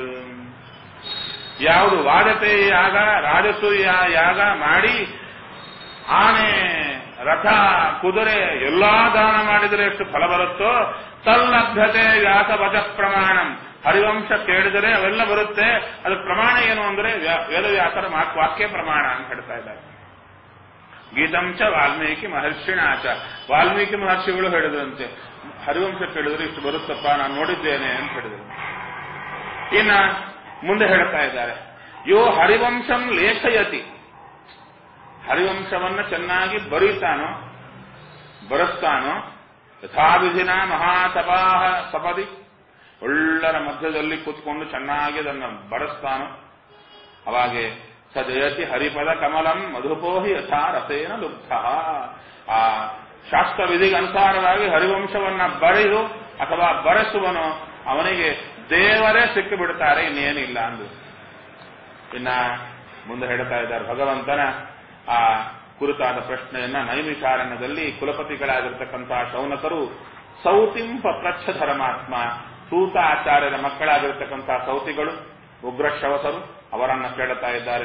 ಯಾವುದು ವಾಜಪೇಯಿ ಯಾಗ ರಾಜಸೂಯ ಯಾಗ ಮಾಡಿ ಆನೆ ರಥ ಕುದುರೆ ಎಲ್ಲಾ ದಾನ ಮಾಡಿದರೆ ಎಷ್ಟು ಫಲ ಬರುತ್ತೋ ತಲ್ಲಭ್ಯತೆ ವ್ಯಾಸವಚ ಪ್ರಮಾಣಂ ಹರಿವಂಶ ಕೇಳಿದರೆ ಅವೆಲ್ಲ ಬರುತ್ತೆ ಅದು ಪ್ರಮಾಣ ಏನು ಅಂದ್ರೆ ವ್ಯಾ- ವೇದವ್ಯಾಸರ ಮಾತ್ ವಾಕ್ಯ ಪ್ರಮಾಣ ಅಂತ ಹೇಳ್ತಾ ಇದ್ದಾರೆ ಗೀತಂಚ ವಾಲ್ಮೀಕಿ ಮಹರ್ಷಿಣಾಚ ವಾಲ್ಮೀಕಿ ಮಹರ್ಷಿಗಳು ಹೇಳಿದ್ರಂತೆ ಹರಿವಂಶ ಕೇಳಿದ್ರೆ ಇಷ್ಟು ಬರುತ್ತಪ್ಪ ನಾನು ನೋಡಿದ್ದೇನೆ ಅಂತ ಹೇಳಿದರು ಇನ್ನ ಮುಂದೆ ಹೇಳ್ತಾ ಇದ್ದಾರೆ ಯೋ ಹರಿವಂಶಂ ಲೇಖಯತಿ ಹರಿವಂಶವನ್ನ ಚೆನ್ನಾಗಿ ಬರೀತಾನೋ ಬರೆಸ್ತಾನೋ ಯಥಾವಿಧಿನ ಮಹಾತಪಾಹ ಸಪದಿ ಒಳ್ಳರ ಮಧ್ಯದಲ್ಲಿ ಕೂತ್ಕೊಂಡು ಚೆನ್ನಾಗಿ ಅದನ್ನು ಬರೆಸ್ತಾನೋ ಅವಾಗೆ ಸದಯತಿ ಹರಿಪದ ಕಮಲಂ ಮಧುಪೋಹಿ ಯಥಾ ರಸೇನ ಲುಬ್ಧ ಆ ಶಾಸ್ತ್ರ ವಿಧಿಗೆ ಅನುಸಾರವಾಗಿ ಹರಿವಂಶವನ್ನ ಬರೆದು ಅಥವಾ ಬರೆಸುವನು ಅವನಿಗೆ ದೇವರೇ ಸಿಕ್ಕಿ ಬಿಡ್ತಾರೆ ಇನ್ನೇನಿಲ್ಲ ಅಂದು ಇನ್ನ ಮುಂದೆ ಹೇಳ್ತಾ ಇದ್ದಾರೆ ಭಗವಂತನ ಆ ಕುರಿತಾದ ಪ್ರಶ್ನೆಯನ್ನ ನೈಮಿಷಾರಣ್ಯದಲ್ಲಿ ಕುಲಪತಿಗಳಾಗಿರ್ತಕ್ಕಂತಹ ಶೌನಕರು ಸೌತಿಂಪ ಪ್ರಚ್ಛ ಧರ್ಮಾತ್ಮ ಸೂತ ಆಚಾರ್ಯರ ಮಕ್ಕಳಾಗಿರ್ತಕ್ಕಂತಹ ಸೌತಿಗಳು ಉಗ್ರಶವಸರು ಅವರನ್ನ ಕೇಳುತ್ತಾ ಇದ್ದಾರೆ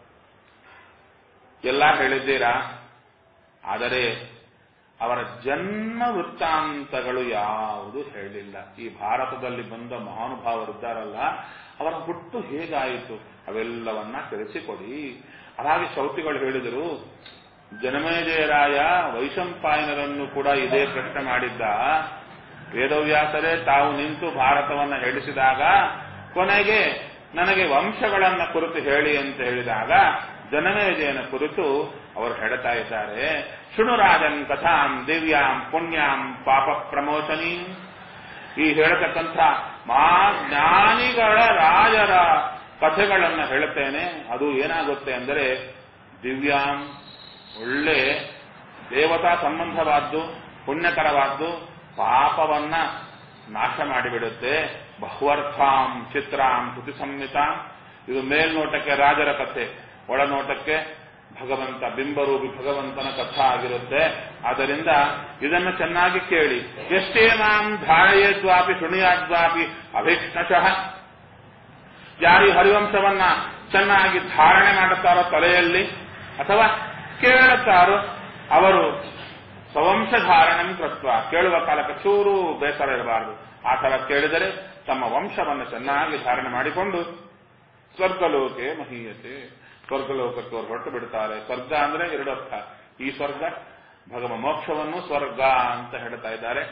ಎಲ್ಲ ಹೇಳಿದ್ದೀರಾ ಆದರೆ ಅವರ ಜನ್ಮ ವೃತ್ತಾಂತಗಳು ಯಾವುದು ಹೇಳಿಲ್ಲ ಈ ಭಾರತದಲ್ಲಿ ಬಂದ ಮಹಾನುಭಾವರಿದ್ದಾರಲ್ಲ ಅವರ ಹುಟ್ಟು ಹೇಗಾಯಿತು ಅವೆಲ್ಲವನ್ನ ತಿಳಿಸಿಕೊಡಿ ಹಾಗೆ ಶೌತಿಗಳು ಹೇಳಿದರು ಜನಮೇಜಯರಾಯ ವೈಶಂಪಾಯನರನ್ನು ಕೂಡ ಇದೇ ಪ್ರಶ್ನೆ ಮಾಡಿದ್ದ ವೇದವ್ಯಾಸರೇ ತಾವು ನಿಂತು ಭಾರತವನ್ನು ಹೇಳಿಸಿದಾಗ ಕೊನೆಗೆ ನನಗೆ ವಂಶಗಳನ್ನ ಕುರಿತು ಹೇಳಿ ಅಂತ ಹೇಳಿದಾಗ ಜನಮೇಜಯನ ಕುರಿತು ಅವರು ಹೇಳ್ತಾ ಇದ್ದಾರೆ ಶೃಣುರಾಜನ್ ಕಥಾಂ ದಿವ್ಯಾಂ ಪುಣ್ಯಾಂ ಪಾಪ ಪ್ರಮೋಚನಿ ಈ ಹೇಳತಕ್ಕಂಥ ಮಹಾಜ್ಞಾನಿಗಳ ರಾಜರ ಕಥೆಗಳನ್ನು ಹೇಳುತ್ತೇನೆ ಅದು ಏನಾಗುತ್ತೆ ಅಂದರೆ ದಿವ್ಯಾಂ ಒಳ್ಳೆ ದೇವತಾ ಸಂಬಂಧವಾದ್ದು ಪುಣ್ಯಕರವಾದ್ದು ಪಾಪವನ್ನ ನಾಶ ಮಾಡಿಬಿಡುತ್ತೆ ಬಹುವರ್ಥಾಂ ಚಿತ್ರಾಂ ಕೃತಿ ಸಂಹಿತಾಂ ಇದು ಮೇಲ್ನೋಟಕ್ಕೆ ರಾಜರ ಕಥೆ ಒಳನೋಟಕ್ಕೆ ಭಗವಂತ ಬಿಂಬರೂಪಿ ಭಗವಂತನ ಕಥಾ ಆಗಿರುತ್ತೆ ಆದ್ದರಿಂದ ಇದನ್ನು ಚೆನ್ನಾಗಿ ಕೇಳಿ ಎಷ್ಟೇ ಮಾಂ ಧಾರಯೇದ್ವಾಪಿ ಶೃಣಿಯಾದ್ವಾಪಿ ಅಭೀಕ್ಷ್ಣಶಃ ಯಾರು ಈ ಹರಿವಂಶವನ್ನ ಚೆನ್ನಾಗಿ ಧಾರಣೆ ಮಾಡುತ್ತಾರೋ ತಲೆಯಲ್ಲಿ ಅಥವಾ ಕೇಳುತ್ತಾರೋ ಅವರು ಸ್ವವಂಶ ಧಾರಣೆ ಕೃತ್ವ ಕೇಳುವ ಕಾಲಕ್ಕೆ ಚೂರು ಬೇಸರ ಇರಬಾರದು ಆ ಥರ ಕೇಳಿದರೆ ತಮ್ಮ ವಂಶವನ್ನು ಚೆನ್ನಾಗಿ ಧಾರಣೆ ಮಾಡಿಕೊಂಡು ಸ್ವರ್ಗಲೋಕೆ ಮಹೀಯತೆ ಸ್ವರ್ಗಲೋಕಕ್ಕೆ ಅವರು ಹೊರಟು ಬಿಡ್ತಾರೆ ಸ್ವರ್ಗ ಅಂದ್ರೆ ಎರಡು ಅರ್ಥ ಈ ಸ್ವರ್ಗ ಭಗವ ಮೋಕ್ಷವನ್ನು ಸ್ವರ್ಗ ಅಂತ ಹೇಳ್ತಾ ಇದ್ದಾರೆ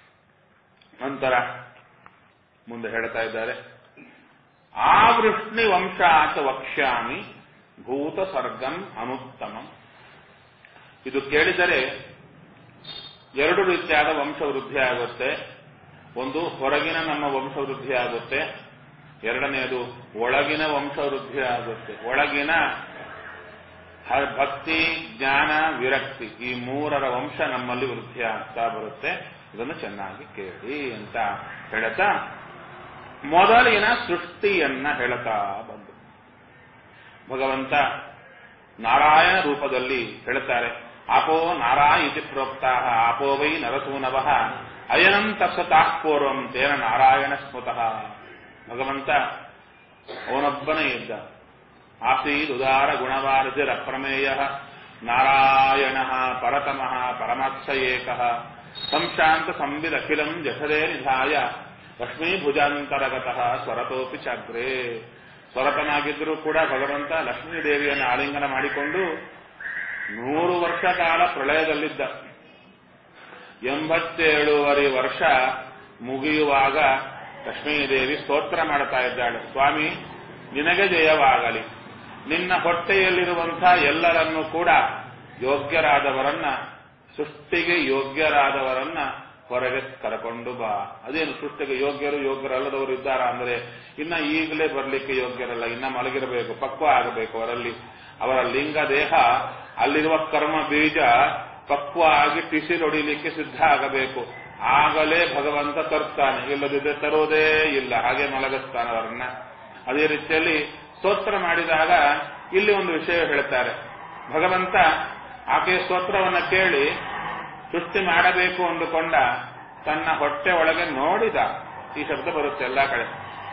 ನಂತರ ಮುಂದೆ ಹೇಳ್ತಾ ಇದ್ದಾರೆ ಆವೃಷ್ಣಿ ವಂಶಾಚ ವಕ್ಷ್ಯಾಮಿ ಭೂತ ಸರ್ಗಂ ಅನುತ್ತಮಂ ಇದು ಕೇಳಿದರೆ ಎರಡು ರೀತಿಯಾದ ವಂಶವೃದ್ಧಿ ಆಗುತ್ತೆ ಒಂದು ಹೊರಗಿನ ನಮ್ಮ ವಂಶವೃದ್ಧಿ ಆಗುತ್ತೆ ಎರಡನೆಯದು ಒಳಗಿನ ವಂಶವೃದ್ಧಿ ಆಗುತ್ತೆ ಒಳಗಿನ ಹ- ಭಕ್ತಿ ಜ್ಞಾನ ವಿರಕ್ತಿ ಈ ಮೂರರ ವಂಶ ನಮ್ಮಲ್ಲಿ ವೃದ್ಧಿ ಆಗ್ತಾ ಬರುತ್ತೆ ಇದನ್ನು ಚೆನ್ನಾಗಿ ಕೇಳಿ ಅಂತ ಹೇಳ್ತಾ ಮೊದಲಿನ ಸೃಷ್ಟಿಯನ್ನ ಹೇಳ್ತಾ ಬಂದು ಭಗವಂತ ನಾರಾಯಣ ರೂಪದಲ್ಲಿ ಹೇಳ್ತಾರೆ ಆಪೋ ನಾರಾಯ ಇತಿ ಪ್ರೋಕ್ತಾ ಆಪೋ ವೈ ನರಸೂನವ ಅಯನಂ ತತ್ಸತಾಃ ಪೂರ್ವಂ ತೇನ ನಾರಾಯಣ ಸ್ಮೃತಃ ಭಗವಂತ ಅವನೊಬ್ಬನೇ ಇದ್ದ ಆಸೀದುದಾರ ಗುಣವಾರ್ಜಿರ ಪ್ರಮೇಯ ನಾರಾಯಣ ಪರತಮಃ ಪರಮಾತ್ಸ ಏಕಃ ಸಂಶಾಂತ ಸಂವಿದಖಿಲಂ ಜಠರೇ ನಿಧಾಯ ಲಕ್ಷ್ಮೀಭುಜಾಂತರಗತಃ ಸ್ವರತೋಪಿ ಚಾಗ್ರೇ ಸ್ವರತನಾಗಿದ್ದರೂ ಕೂಡ ಭಗವಂತ ಲಕ್ಷ್ಮೀ ದೇವಿಯನ್ನು ಆಲಿಂಗನ ಮಾಡಿಕೊಂಡು ನೂರು ವರ್ಷ ಕಾಲ ಪ್ರಳಯದಲ್ಲಿದ್ದ ಎಂಬತ್ತೇಳೂವರೆ ವರ್ಷ ಮುಗಿಯುವಾಗ ಲಕ್ಷ್ಮೀದೇವಿ ಸ್ತೋತ್ರ ಮಾಡ್ತಾ ಇದ್ದಾಳೆ ಸ್ವಾಮಿ ನಿನಗೆ ಜಯವಾಗಲಿ ನಿನ್ನ ಹೊಟ್ಟೆಯಲ್ಲಿರುವಂಥ ಎಲ್ಲರನ್ನೂ ಕೂಡ ಯೋಗ್ಯರಾದವರನ್ನ ಸೃಷ್ಟಿಗೆ ಯೋಗ್ಯರಾದವರನ್ನ ಹೊರಗೆ ಕರಕೊಂಡು ಬಾ ಅದೇನು ಸೃಷ್ಟಿಗೆ ಯೋಗ್ಯರು ಯೋಗ್ಯರಲ್ಲದವರು ಇದ್ದಾರ ಅಂದ್ರೆ ಇನ್ನ ಈಗಲೇ ಬರಲಿಕ್ಕೆ ಯೋಗ್ಯರಲ್ಲ ಇನ್ನ ಮಲಗಿರಬೇಕು ಪಕ್ವ ಆಗಬೇಕು ಅವರಲ್ಲಿ ಅವರ ಲಿಂಗ ದೇಹ ಅಲ್ಲಿರುವ ಕರ್ಮ ಬೀಜ ಪಕ್ವ ಆಗಿ ಟಿಸಿಲೊಡಿಲಿಕ್ಕೆ ಸಿದ್ಧ ಆಗಬೇಕು ಆಗಲೇ ಭಗವಂತ ತರ್ತಾನೆ ಇಲ್ಲದಿದ್ದರೆ ತರೋದೇ ಇಲ್ಲ ಹಾಗೆ ಮಲಗಿಸ್ತಾನೆ ಅವರನ್ನ ಅದೇ ರೀತಿಯಲ್ಲಿ ಸ್ತೋತ್ರ ಮಾಡಿದಾಗ ಇಲ್ಲಿ ಒಂದು ವಿಷಯ ಹೇಳ್ತಾರೆ ಭಗವಂತ ಆಕೆಯ ಸ್ತೋತ್ರವನ್ನ ಕೇಳಿ ಸೃಷ್ಟಿ ಮಾಡಬೇಕು ಅಂದುಕೊಂಡ ತನ್ನ ಹೊಟ್ಟೆ ಒಳಗೆ ನೋಡಿದ ಈ ಶಬ್ದ ಬರುತ್ತೆ ಎಲ್ಲಾ ಕಡೆ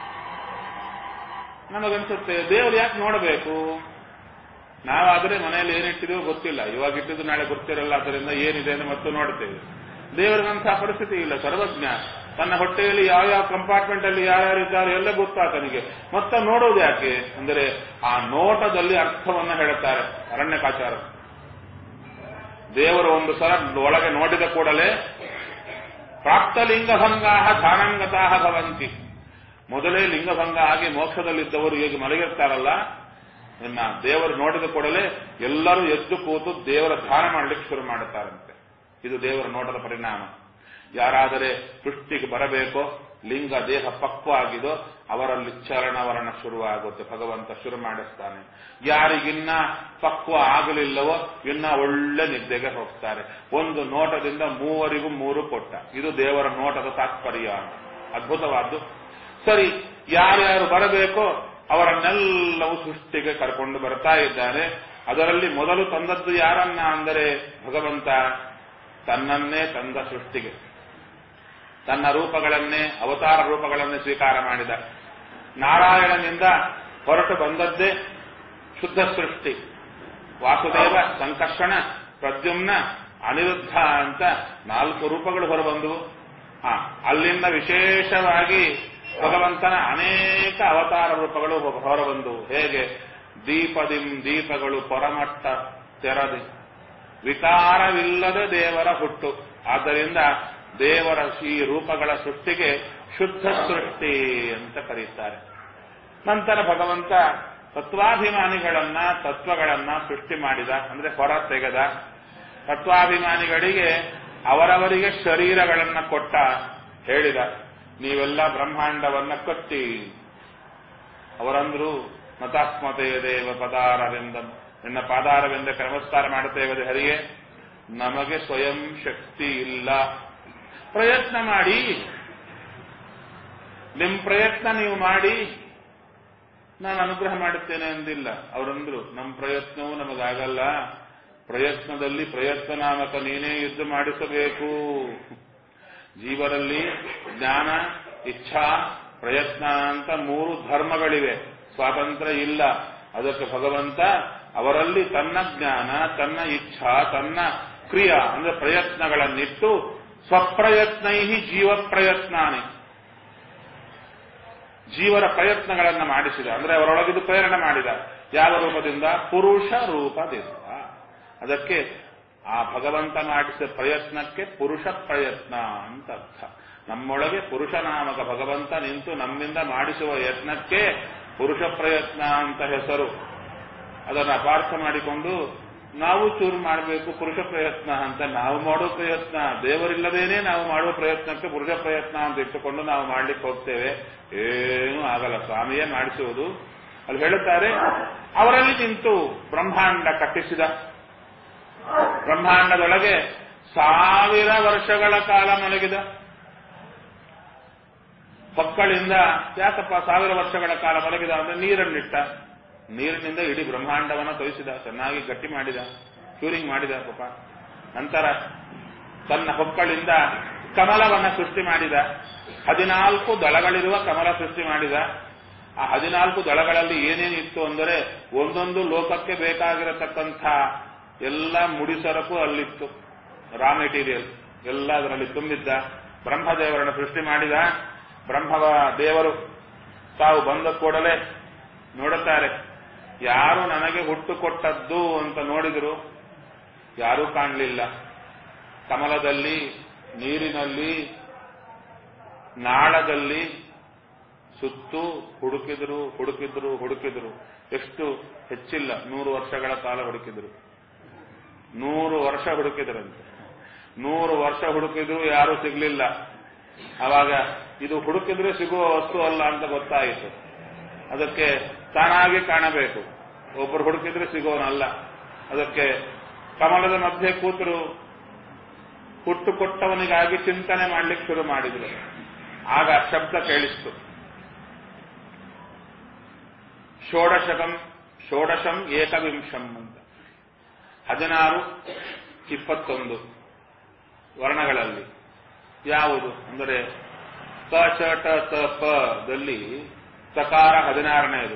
ನಮಗನ್ಸುತ್ತೆ ದೇವರು ಯಾಕೆ ನೋಡಬೇಕು ನಾವಾದ್ರೆ ಮನೆಯಲ್ಲಿ ಏನಿಟ್ಟಿದೀವೋ ಗೊತ್ತಿಲ್ಲ ಇವಾಗ ಇಟ್ಟಿದ್ದು ನಾಳೆ ಗೊತ್ತಿರಲ್ಲ ಅದರಿಂದ ಏನಿದೆ ಅಂತ ಮತ್ತು ನೋಡ್ತೇವೆ ದೇವರಿಗಂತಹ ಪರಿಸ್ಥಿತಿ ಇಲ್ಲ ಸರ್ವಜ್ಞ ತನ್ನ ಹೊಟ್ಟೆಯಲ್ಲಿ ಯಾವ ಯಾವ ಕಂಪಾರ್ಟ್ಮೆಂಟ್ ಅಲ್ಲಿ ಯಾರ್ಯಾರು ಇದ್ದಾರೆ ಎಲ್ಲ ಗೊತ್ತಾತನಿಗೆ ಮತ್ತೆ ನೋಡೋದು ಯಾಕೆ ಅಂದರೆ ಆ ನೋಟದಲ್ಲಿ ಅರ್ಥವನ್ನ ಹೇಳುತ್ತಾರೆ ಅರಣ್ಯಕಾಚಾರ ದೇವರು ಒಂದು ಸಲ ಒಳಗೆ ನೋಡಿದ ಕೂಡಲೇ ಪ್ರಾಪ್ತಲಿಂಗಭಂಗಾ ಧ್ಯಾನಾಂಗತಾ ಭವಂತಿ ಮೊದಲೇ ಲಿಂಗಭಂಗ ಆಗಿ ಮೋಕ್ಷದಲ್ಲಿದ್ದವರು ಹೇಗೆ ಮಲಗಿರ್ತಾರಲ್ಲ ಇನ್ನ ದೇವರು ನೋಡಿದ ಕೂಡಲೇ ಎಲ್ಲರೂ ಎದ್ದು ಕೂತು ದೇವರ ಧ್ಯಾನ ಮಾಡಲಿಕ್ಕೆ ಶುರು ಮಾಡುತ್ತಾರಂತೆ ಇದು ದೇವರ ನೋಟದ ಪರಿಣಾಮ ಯಾರಾದರೆ ಸೃಷ್ಟಿಗೆ ಬರಬೇಕೋ ಲಿಂಗ ದೇಹ ಪಕ್ವ ಆಗಿದೋ ಅವರಲ್ಲಿ ಚರಣವರಣ ಶುರುವಾಗುತ್ತೆ ಭಗವಂತ ಶುರು ಮಾಡಿಸ್ತಾನೆ ಯಾರಿಗಿನ್ನ ಪಕ್ವ ಆಗಲಿಲ್ಲವೋ ಇನ್ನ ಒಳ್ಳೆ ನಿದ್ದೆಗೆ ಹೋಗ್ತಾರೆ ಒಂದು ನೋಟದಿಂದ ಮೂವರಿಗೂ ಮೂರು ಕೊಟ್ಟ ಇದು ದೇವರ ನೋಟದ ತಾತ್ಪರ್ಯ ಅದ್ಭುತವಾದ್ದು ಸರಿ ಯಾರ್ಯಾರು ಬರಬೇಕೋ ಅವರನ್ನೆಲ್ಲವೂ ಸೃಷ್ಟಿಗೆ ಕರ್ಕೊಂಡು ಬರ್ತಾ ಇದ್ದಾನೆ ಅದರಲ್ಲಿ ಮೊದಲು ತಂದದ್ದು ಯಾರನ್ನ ಅಂದರೆ ಭಗವಂತ ತನ್ನನ್ನೇ ತಂದ ಸೃಷ್ಟಿಗೆ ತನ್ನ ರೂಪಗಳನ್ನೇ ಅವತಾರ ರೂಪಗಳನ್ನೇ ಸ್ವೀಕಾರ ಮಾಡಿದ ನಾರಾಯಣನಿಂದ ಹೊರಟು ಬಂದದ್ದೇ ಶುದ್ಧ ಸೃಷ್ಟಿ ವಾಸುದೇವ ಸಂಕರ್ಷಣ ಪ್ರದ್ಯುಮ್ನ ಅನಿರುದ್ಧ ಅಂತ ನಾಲ್ಕು ರೂಪಗಳು ಹೊರಬಂದವು ಆ ಅಲ್ಲಿಂದ ವಿಶೇಷವಾಗಿ ಭಗವಂತನ ಅನೇಕ ಅವತಾರ ರೂಪಗಳು ಹೊರಬಂದವು ಹೇಗೆ ದೀಪದಿಂ ದೀಪಗಳು ಪರಮಟ್ಟ ತೆರದಿ ವಿಕಾರವಿಲ್ಲದ ದೇವರ ಹುಟ್ಟು ಆದ್ದರಿಂದ ದೇವರ ಈ ರೂಪಗಳ ಸೃಷ್ಟಿಗೆ ಶುದ್ಧ ಸೃಷ್ಟಿ ಅಂತ ಕರೀತಾರೆ ನಂತರ ಭಗವಂತ ತತ್ವಾಭಿಮಾನಿಗಳನ್ನ ತತ್ವಗಳನ್ನ ಸೃಷ್ಟಿ ಮಾಡಿದ ಅಂದ್ರೆ ಹೊರ ತೆಗೆದ ತತ್ವಾಭಿಮಾನಿಗಳಿಗೆ ಅವರವರಿಗೆ ಶರೀರಗಳನ್ನ ಕೊಟ್ಟ ಹೇಳಿದ ನೀವೆಲ್ಲ ಬ್ರಹ್ಮಾಂಡವನ್ನ ಕಟ್ಟಿ ಅವರಂದ್ರು ಮತಾತ್ಮತೆಯ ದೇವ ಪದಾರವೆಂದ ನಿನ್ನ ಪಾದಾರವೆಂದಕ್ಕೆ ನಮಸ್ಕಾರ ಮಾಡುತ್ತೇವೆ ಹರಿಗೆ ನಮಗೆ ಸ್ವಯಂ ಶಕ್ತಿ ಇಲ್ಲ ಪ್ರಯತ್ನ ಮಾಡಿ ನಿಮ್ ಪ್ರಯತ್ನ ನೀವು ಮಾಡಿ ನಾನು ಅನುಗ್ರಹ ಮಾಡುತ್ತೇನೆ ಅಂದಿಲ್ಲ ಅವರಂದ್ರು ನಮ್ಮ ಪ್ರಯತ್ನವೂ ನಮಗಾಗಲ್ಲ ಪ್ರಯತ್ನದಲ್ಲಿ ಪ್ರಯತ್ನ ನಾಮಕ ನೀನೇ ಯುದ್ಧ ಮಾಡಿಸಬೇಕು ಜೀವರಲ್ಲಿ ಜ್ಞಾನ ಇಚ್ಛಾ ಪ್ರಯತ್ನ ಅಂತ ಮೂರು ಧರ್ಮಗಳಿವೆ ಸ್ವಾತಂತ್ರ್ಯ ಇಲ್ಲ ಅದಕ್ಕೆ ಭಗವಂತ ಅವರಲ್ಲಿ ತನ್ನ ಜ್ಞಾನ ತನ್ನ ಇಚ್ಛಾ ತನ್ನ ಕ್ರಿಯಾ ಅಂದ್ರೆ ಪ್ರಯತ್ನಗಳನ್ನಿಟ್ಟು ಸ್ವಪ್ರಯತ್ನೈ ಜೀವ ಪ್ರಯತ್ನಾನಿ ಜೀವರ ಪ್ರಯತ್ನಗಳನ್ನು ಮಾಡಿಸಿದ ಅಂದ್ರೆ ಅವರೊಳಗಿದು ಪ್ರೇರಣೆ ಮಾಡಿದ ಯಾವ ರೂಪದಿಂದ ಪುರುಷ ರೂಪದಿಂದ ಅದಕ್ಕೆ ಆ ಭಗವಂತ ಮಾಡಿಸಿದ ಪ್ರಯತ್ನಕ್ಕೆ ಪುರುಷ ಪ್ರಯತ್ನ ಅಂತ ಅರ್ಥ ನಮ್ಮೊಳಗೆ ಪುರುಷ ನಾಮಕ ಭಗವಂತ ನಿಂತು ನಮ್ಮಿಂದ ಮಾಡಿಸುವ ಯತ್ನಕ್ಕೆ ಪುರುಷ ಪ್ರಯತ್ನ ಅಂತ ಹೆಸರು ಅದನ್ನು ಅಪಾರ್ಥ ಮಾಡಿಕೊಂಡು ನಾವು ಚೂರು ಮಾಡಬೇಕು ಪುರುಷ ಪ್ರಯತ್ನ ಅಂತ ನಾವು ಮಾಡೋ ಪ್ರಯತ್ನ ದೇವರಿಲ್ಲದೇನೆ ನಾವು ಮಾಡುವ ಪ್ರಯತ್ನಕ್ಕೆ ಪುರುಷ ಪ್ರಯತ್ನ ಅಂತ ಇಟ್ಟುಕೊಂಡು ನಾವು ಮಾಡ್ಲಿಕ್ಕೆ ಹೋಗ್ತೇವೆ ಏನೂ ಆಗಲ್ಲ ಸ್ವಾಮಿಯೇ ಮಾಡಿಸುವುದು ಅಲ್ಲಿ ಹೇಳುತ್ತಾರೆ ಅವರಲ್ಲಿ ನಿಂತು ಬ್ರಹ್ಮಾಂಡ ಕಟ್ಟಿಸಿದ ಬ್ರಹ್ಮಾಂಡದೊಳಗೆ ಸಾವಿರ ವರ್ಷಗಳ ಕಾಲ ಮಲಗಿದ ಮಕ್ಕಳಿಂದ ಯಾಕಪ್ಪ ಸಾವಿರ ವರ್ಷಗಳ ಕಾಲ ಮಲಗಿದ ಅಂದ್ರೆ ನೀರನ್ನಿಟ್ಟ ನೀರಿನಿಂದ ಇಡೀ ಬ್ರಹ್ಮಾಂಡವನ್ನ ತೊಯಿಸಿದ ಚೆನ್ನಾಗಿ ಗಟ್ಟಿ ಮಾಡಿದ ಕ್ಯೂರಿಂಗ್ ಮಾಡಿದ ಪಾಪ ನಂತರ ತನ್ನ ಹೊಕ್ಕಳಿಂದ ಕಮಲವನ್ನ ಸೃಷ್ಟಿ ಮಾಡಿದ ಹದಿನಾಲ್ಕು ದಳಗಳಿರುವ ಕಮಲ ಸೃಷ್ಟಿ ಮಾಡಿದ ಆ ಹದಿನಾಲ್ಕು ದಳಗಳಲ್ಲಿ ಏನೇನಿತ್ತು ಅಂದರೆ ಒಂದೊಂದು ಲೋಕಕ್ಕೆ ಬೇಕಾಗಿರತಕ್ಕಂಥ ಎಲ್ಲ ಮುಡಿಸರಕು ಅಲ್ಲಿತ್ತು ರಾ ಮೆಟೀರಿಯಲ್ ಎಲ್ಲ ಅದರಲ್ಲಿ ತುಂಬಿದ್ದ ಬ್ರಹ್ಮದೇವರನ್ನು ಸೃಷ್ಟಿ ಮಾಡಿದ ಬ್ರಹ್ಮವ ದೇವರು ತಾವು ಬಂದ ಕೂಡಲೇ ನೋಡುತ್ತಾರೆ ಯಾರು ನನಗೆ ಹುಟ್ಟು ಕೊಟ್ಟದ್ದು ಅಂತ ನೋಡಿದ್ರು ಯಾರೂ ಕಾಣಲಿಲ್ಲ ಕಮಲದಲ್ಲಿ ನೀರಿನಲ್ಲಿ ನಾಳದಲ್ಲಿ ಸುತ್ತು ಹುಡುಕಿದ್ರು ಹುಡುಕಿದ್ರು ಹುಡುಕಿದ್ರು ಎಷ್ಟು ಹೆಚ್ಚಿಲ್ಲ ನೂರು ವರ್ಷಗಳ ಕಾಲ ಹುಡುಕಿದ್ರು ನೂರು ವರ್ಷ ಹುಡುಕಿದ್ರಂತೆ ನೂರು ವರ್ಷ ಹುಡುಕಿದ್ರು ಯಾರೂ ಸಿಗ್ಲಿಲ್ಲ ಅವಾಗ ಇದು ಹುಡುಕಿದ್ರೆ ಸಿಗುವ ವಸ್ತು ಅಲ್ಲ ಅಂತ ಗೊತ್ತಾಯಿತು ಅದಕ್ಕೆ ತಾನಾಗಿ ಕಾಣಬೇಕು ಒಬ್ಬರು ಹುಡುಕಿದ್ರೆ ಸಿಗೋನಲ್ಲ ಅದಕ್ಕೆ ಕಮಲದ ಮಧ್ಯೆ ಕೂತರು ಹುಟ್ಟು ಕೊಟ್ಟವನಿಗಾಗಿ ಚಿಂತನೆ ಮಾಡ್ಲಿಕ್ಕೆ ಶುರು ಮಾಡಿದ್ರು ಆಗ ಶಬ್ದ ಕೇಳಿಸ್ತು ಷೋಡಶಕಂ ಷೋಡಶಂ ಏಕವಿಂಶಂ ಅಂತ ಹದಿನಾರು ಇಪ್ಪತ್ತೊಂದು ವರ್ಣಗಳಲ್ಲಿ ಯಾವುದು ಅಂದರೆ ಕ ಚ ಟ ತ ಪ ದಲ್ಲಿ ತಕಾರ ಹದಿನಾರನೆಯದು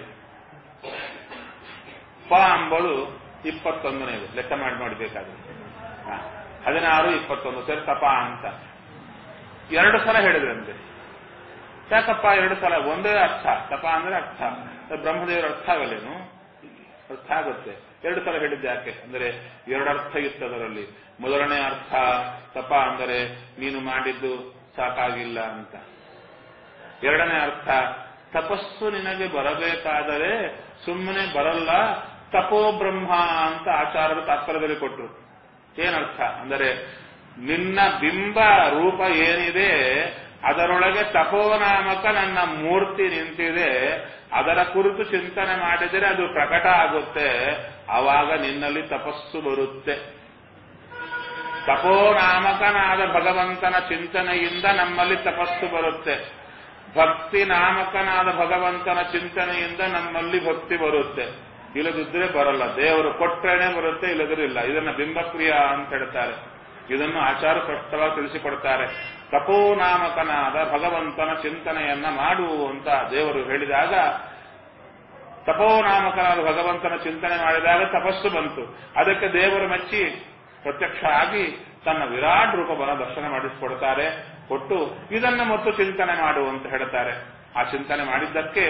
ಪ ಅಂಬಳು ಇಪ್ಪತ್ತೊಂದನೇದು ಲೆಕ್ಕ ಮಾಡಿ ನೋಡಬೇಕಾದ್ರೆ ಹದಿನಾರು ಇಪ್ಪತ್ತೊಂದು ಸರಿ ತಪ ಅಂತ ಎರಡು ಸಲ ಹೇಳಿದ್ರಂತೆ ಯಾಕಪ್ಪ ಎರಡು ಸಲ ಒಂದೇ ಅರ್ಥ ತಪ ಅಂದ್ರೆ ಅರ್ಥ ಬ್ರಹ್ಮದೇವರ ಅರ್ಥ ಆಗಲ್ಲೇನು ಅರ್ಥ ಆಗುತ್ತೆ ಎರಡು ಸಲ ಹೇಳಿದ್ದೆ ಯಾಕೆ ಅಂದರೆ ಎರಡು ಅರ್ಥ ಇತ್ತು ಅದರಲ್ಲಿ ಮೊದಲನೇ ಅರ್ಥ ತಪ ಅಂದರೆ ನೀನು ಮಾಡಿದ್ದು ಸಾಕಾಗಿಲ್ಲ ಅಂತ ಎರಡನೇ ಅರ್ಥ ತಪಸ್ಸು ನಿನಗೆ ಬರಬೇಕಾದರೆ ಸುಮ್ಮನೆ ಬರಲ್ಲ ತಪೋ ಬ್ರಹ್ಮ ಅಂತ ಆಚಾರ್ಯರು ತಾತ್ಪರ್ಯದಲ್ಲಿ ಕೊಟ್ಟರು ಏನರ್ಥ ಅಂದರೆ ನಿನ್ನ ಬಿಂಬ ರೂಪ ಏನಿದೆ ಅದರೊಳಗೆ ತಪೋನಾಮಕ ನನ್ನ ಮೂರ್ತಿ ನಿಂತಿದೆ ಅದರ ಕುರಿತು ಚಿಂತನೆ ಮಾಡಿದರೆ ಅದು ಪ್ರಕಟ ಆಗುತ್ತೆ ಆವಾಗ ನಿನ್ನಲ್ಲಿ ತಪಸ್ಸು ಬರುತ್ತೆ ತಪೋನಾಮಕನಾದ ಭಗವಂತನ ಚಿಂತನೆಯಿಂದ ನಮ್ಮಲ್ಲಿ ತಪಸ್ಸು ಬರುತ್ತೆ ಭಕ್ತಿ ನಾಮಕನಾದ ಭಗವಂತನ ಚಿಂತನೆಯಿಂದ ನಮ್ಮಲ್ಲಿ ಭಕ್ತಿ ಬರುತ್ತೆ ಇಲ್ಲದಿದ್ರೆ ಬರಲ್ಲ ದೇವರು ಕೊಟ್ರೇನೆ ಬರುತ್ತೆ ಇಲ್ಲದಿದ್ರೆ ಇಲ್ಲ ಇದನ್ನ ಬಿಂಬಕ್ರಿಯಾ ಅಂತ ಹೇಳ್ತಾರೆ ಇದನ್ನು ಆಚಾರ ಸ್ಪಷ್ಟವಾಗಿ ತಿಳಿಸಿಕೊಡ್ತಾರೆ ತಪೋನಾಮಕನಾದ ಭಗವಂತನ ಚಿಂತನೆಯನ್ನ ಮಾಡು ಅಂತ ದೇವರು ಹೇಳಿದಾಗ ತಪೋನಾಮಕನಾದ ಭಗವಂತನ ಚಿಂತನೆ ಮಾಡಿದಾಗ ತಪಸ್ಸು ಬಂತು ಅದಕ್ಕೆ ದೇವರು ಮೆಚ್ಚಿ ಪ್ರತ್ಯಕ್ಷ ಆಗಿ ತನ್ನ ವಿರಾಟ್ ರೂಪವನ್ನು ದರ್ಶನ ಮಾಡಿಸಿಕೊಡ್ತಾರೆ ಕೊಟ್ಟು ಇದನ್ನ ಮತ್ತು ಚಿಂತನೆ ಮಾಡು ಅಂತ ಹೇಳ್ತಾರೆ ಆ ಚಿಂತನೆ ಮಾಡಿದ್ದಕ್ಕೆ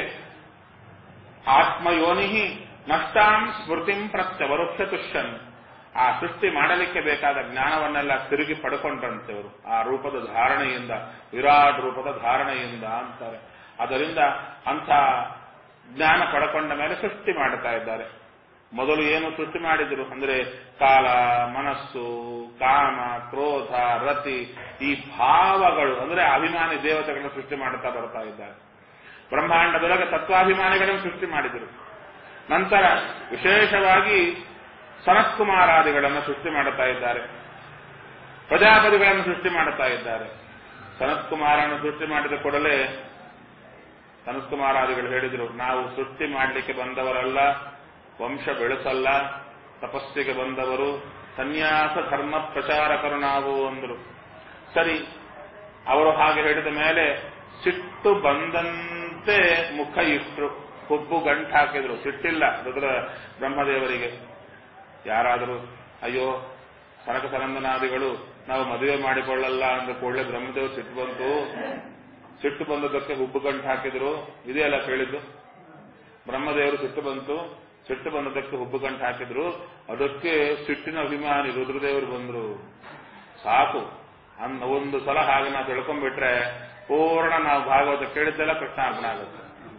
ಆತ್ಮಯೋನಿಹಿ ನಷ್ಟಾಂ ಸ್ಮೃತಿಂ ಪ್ರತ್ಯವರುಕ್ಷ ತುಷ್ಯನ್ ಆ ಸೃಷ್ಟಿ ಮಾಡಲಿಕ್ಕೆ ಬೇಕಾದ ಜ್ಞಾನವನ್ನೆಲ್ಲ ತಿರುಗಿ ಪಡ್ಕೊಂಡ್ರಂತೆವರು ಆ ರೂಪದ ಧಾರಣೆಯಿಂದ ವಿರಾಟ್ ರೂಪದ ಧಾರಣೆಯಿಂದ ಅಂತಾರೆ ಅದರಿಂದ ಅಂಥ ಜ್ಞಾನ ಪಡ್ಕೊಂಡ ಮೇಲೆ ಸೃಷ್ಟಿ ಮಾಡ್ತಾ ಇದ್ದಾರೆ ಮೊದಲು ಏನು ಸೃಷ್ಟಿ ಮಾಡಿದ್ರು ಅಂದ್ರೆ ಕಾಲ ಮನಸ್ಸು ಕಾಮ ಕ್ರೋಧ ರತಿ ಈ ಭಾವಗಳು ಅಂದ್ರೆ ಅಭಿಮಾನಿ ದೇವತೆಗಳನ್ನು ಸೃಷ್ಟಿ ಮಾಡುತ್ತಾ ಬರ್ತಾ ಇದ್ದಾರೆ ಬ್ರಹ್ಮಾಂಡದೊಳಗೆ ತತ್ವಾಭಿಮಾನಿಗಳನ್ನು ಸೃಷ್ಟಿ ಮಾಡಿದರು ನಂತರ ವಿಶೇಷವಾಗಿ ಸನತ್ಕುಮಾರಾದಿಗಳನ್ನು ಸೃಷ್ಟಿ ಮಾಡುತ್ತಾ ಇದ್ದಾರೆ ಪ್ರಜಾಪತಿಗಳನ್ನು ಸೃಷ್ಟಿ ಮಾಡುತ್ತಾ ಇದ್ದಾರೆ ಸನತ್ಕುಮಾರನ್ನು ಸೃಷ್ಟಿ ಮಾಡಿದ ಕೂಡಲೇ ಸನತ್ಕುಮಾರಾದಿಗಳು ಹೇಳಿದರು ನಾವು ಸೃಷ್ಟಿ ಮಾಡಲಿಕ್ಕೆ ಬಂದವರಲ್ಲ ವಂಶ ಬೆಳೆಸಲ್ಲ ತಪಸ್ಸಿಗೆ ಬಂದವರು ಸನ್ಯಾಸ ಧರ್ಮ ಪ್ರಚಾರಕರು ನಾವು ಅಂದರು ಸರಿ ಅವರು ಹಾಗೆ ಹೇಳಿದ ಮೇಲೆ ಸಿಟ್ಟು ಬಂದಂತೆ ಮುಖ ಇಟ್ಟರು ಹುಬ್ಬು ಗಂಟು ಹಾಕಿದ್ರು ಸಿಟ್ಟಿಲ್ಲ ರುದ್ರ ಬ್ರಹ್ಮದೇವರಿಗೆ ಯಾರಾದರೂ ಅಯ್ಯೋ ಸನಕ ಸನಂದನಾದಿಗಳು ನಾವು ಮದುವೆ ಮಾಡಿಕೊಳ್ಳಲ್ಲ ಅಂದ ಕೂಡಲೇ ಬ್ರಹ್ಮದೇವರು ಸಿಟ್ಟು ಬಂತು ಸಿಟ್ಟು ಬಂದದಕ್ಕೆ ಹುಬ್ಬು ಗಂಟು ಹಾಕಿದ್ರು ಇದೇ ಅಲ್ಲ ಕೇಳಿದ್ದು ಬ್ರಹ್ಮದೇವರು ಸಿಟ್ಟು ಬಂತು ಸಿಟ್ಟು ಬಂದದಕ್ಕೆ ಹುಬ್ಬು ಗಂಟು ಹಾಕಿದ್ರು ಅದಕ್ಕೆ ಸಿಟ್ಟಿನ ಅಭಿಮಾನಿ ರುದ್ರದೇವರು ಬಂದ್ರು ಸಾಕು ಅನ್ನ ಒಂದು ಸಲ ಹಾಗೆ ನಾವು ತಿಳ್ಕೊಂಡ್ಬಿಟ್ರೆ ಪೂರ್ಣ ನಾವು ಭಾಗವತ ಕೇಳಿದ್ದೆಲ್ಲ ಕೃಷ್ಣಾರ್ಪಣೆ ಆಗುತ್ತೆ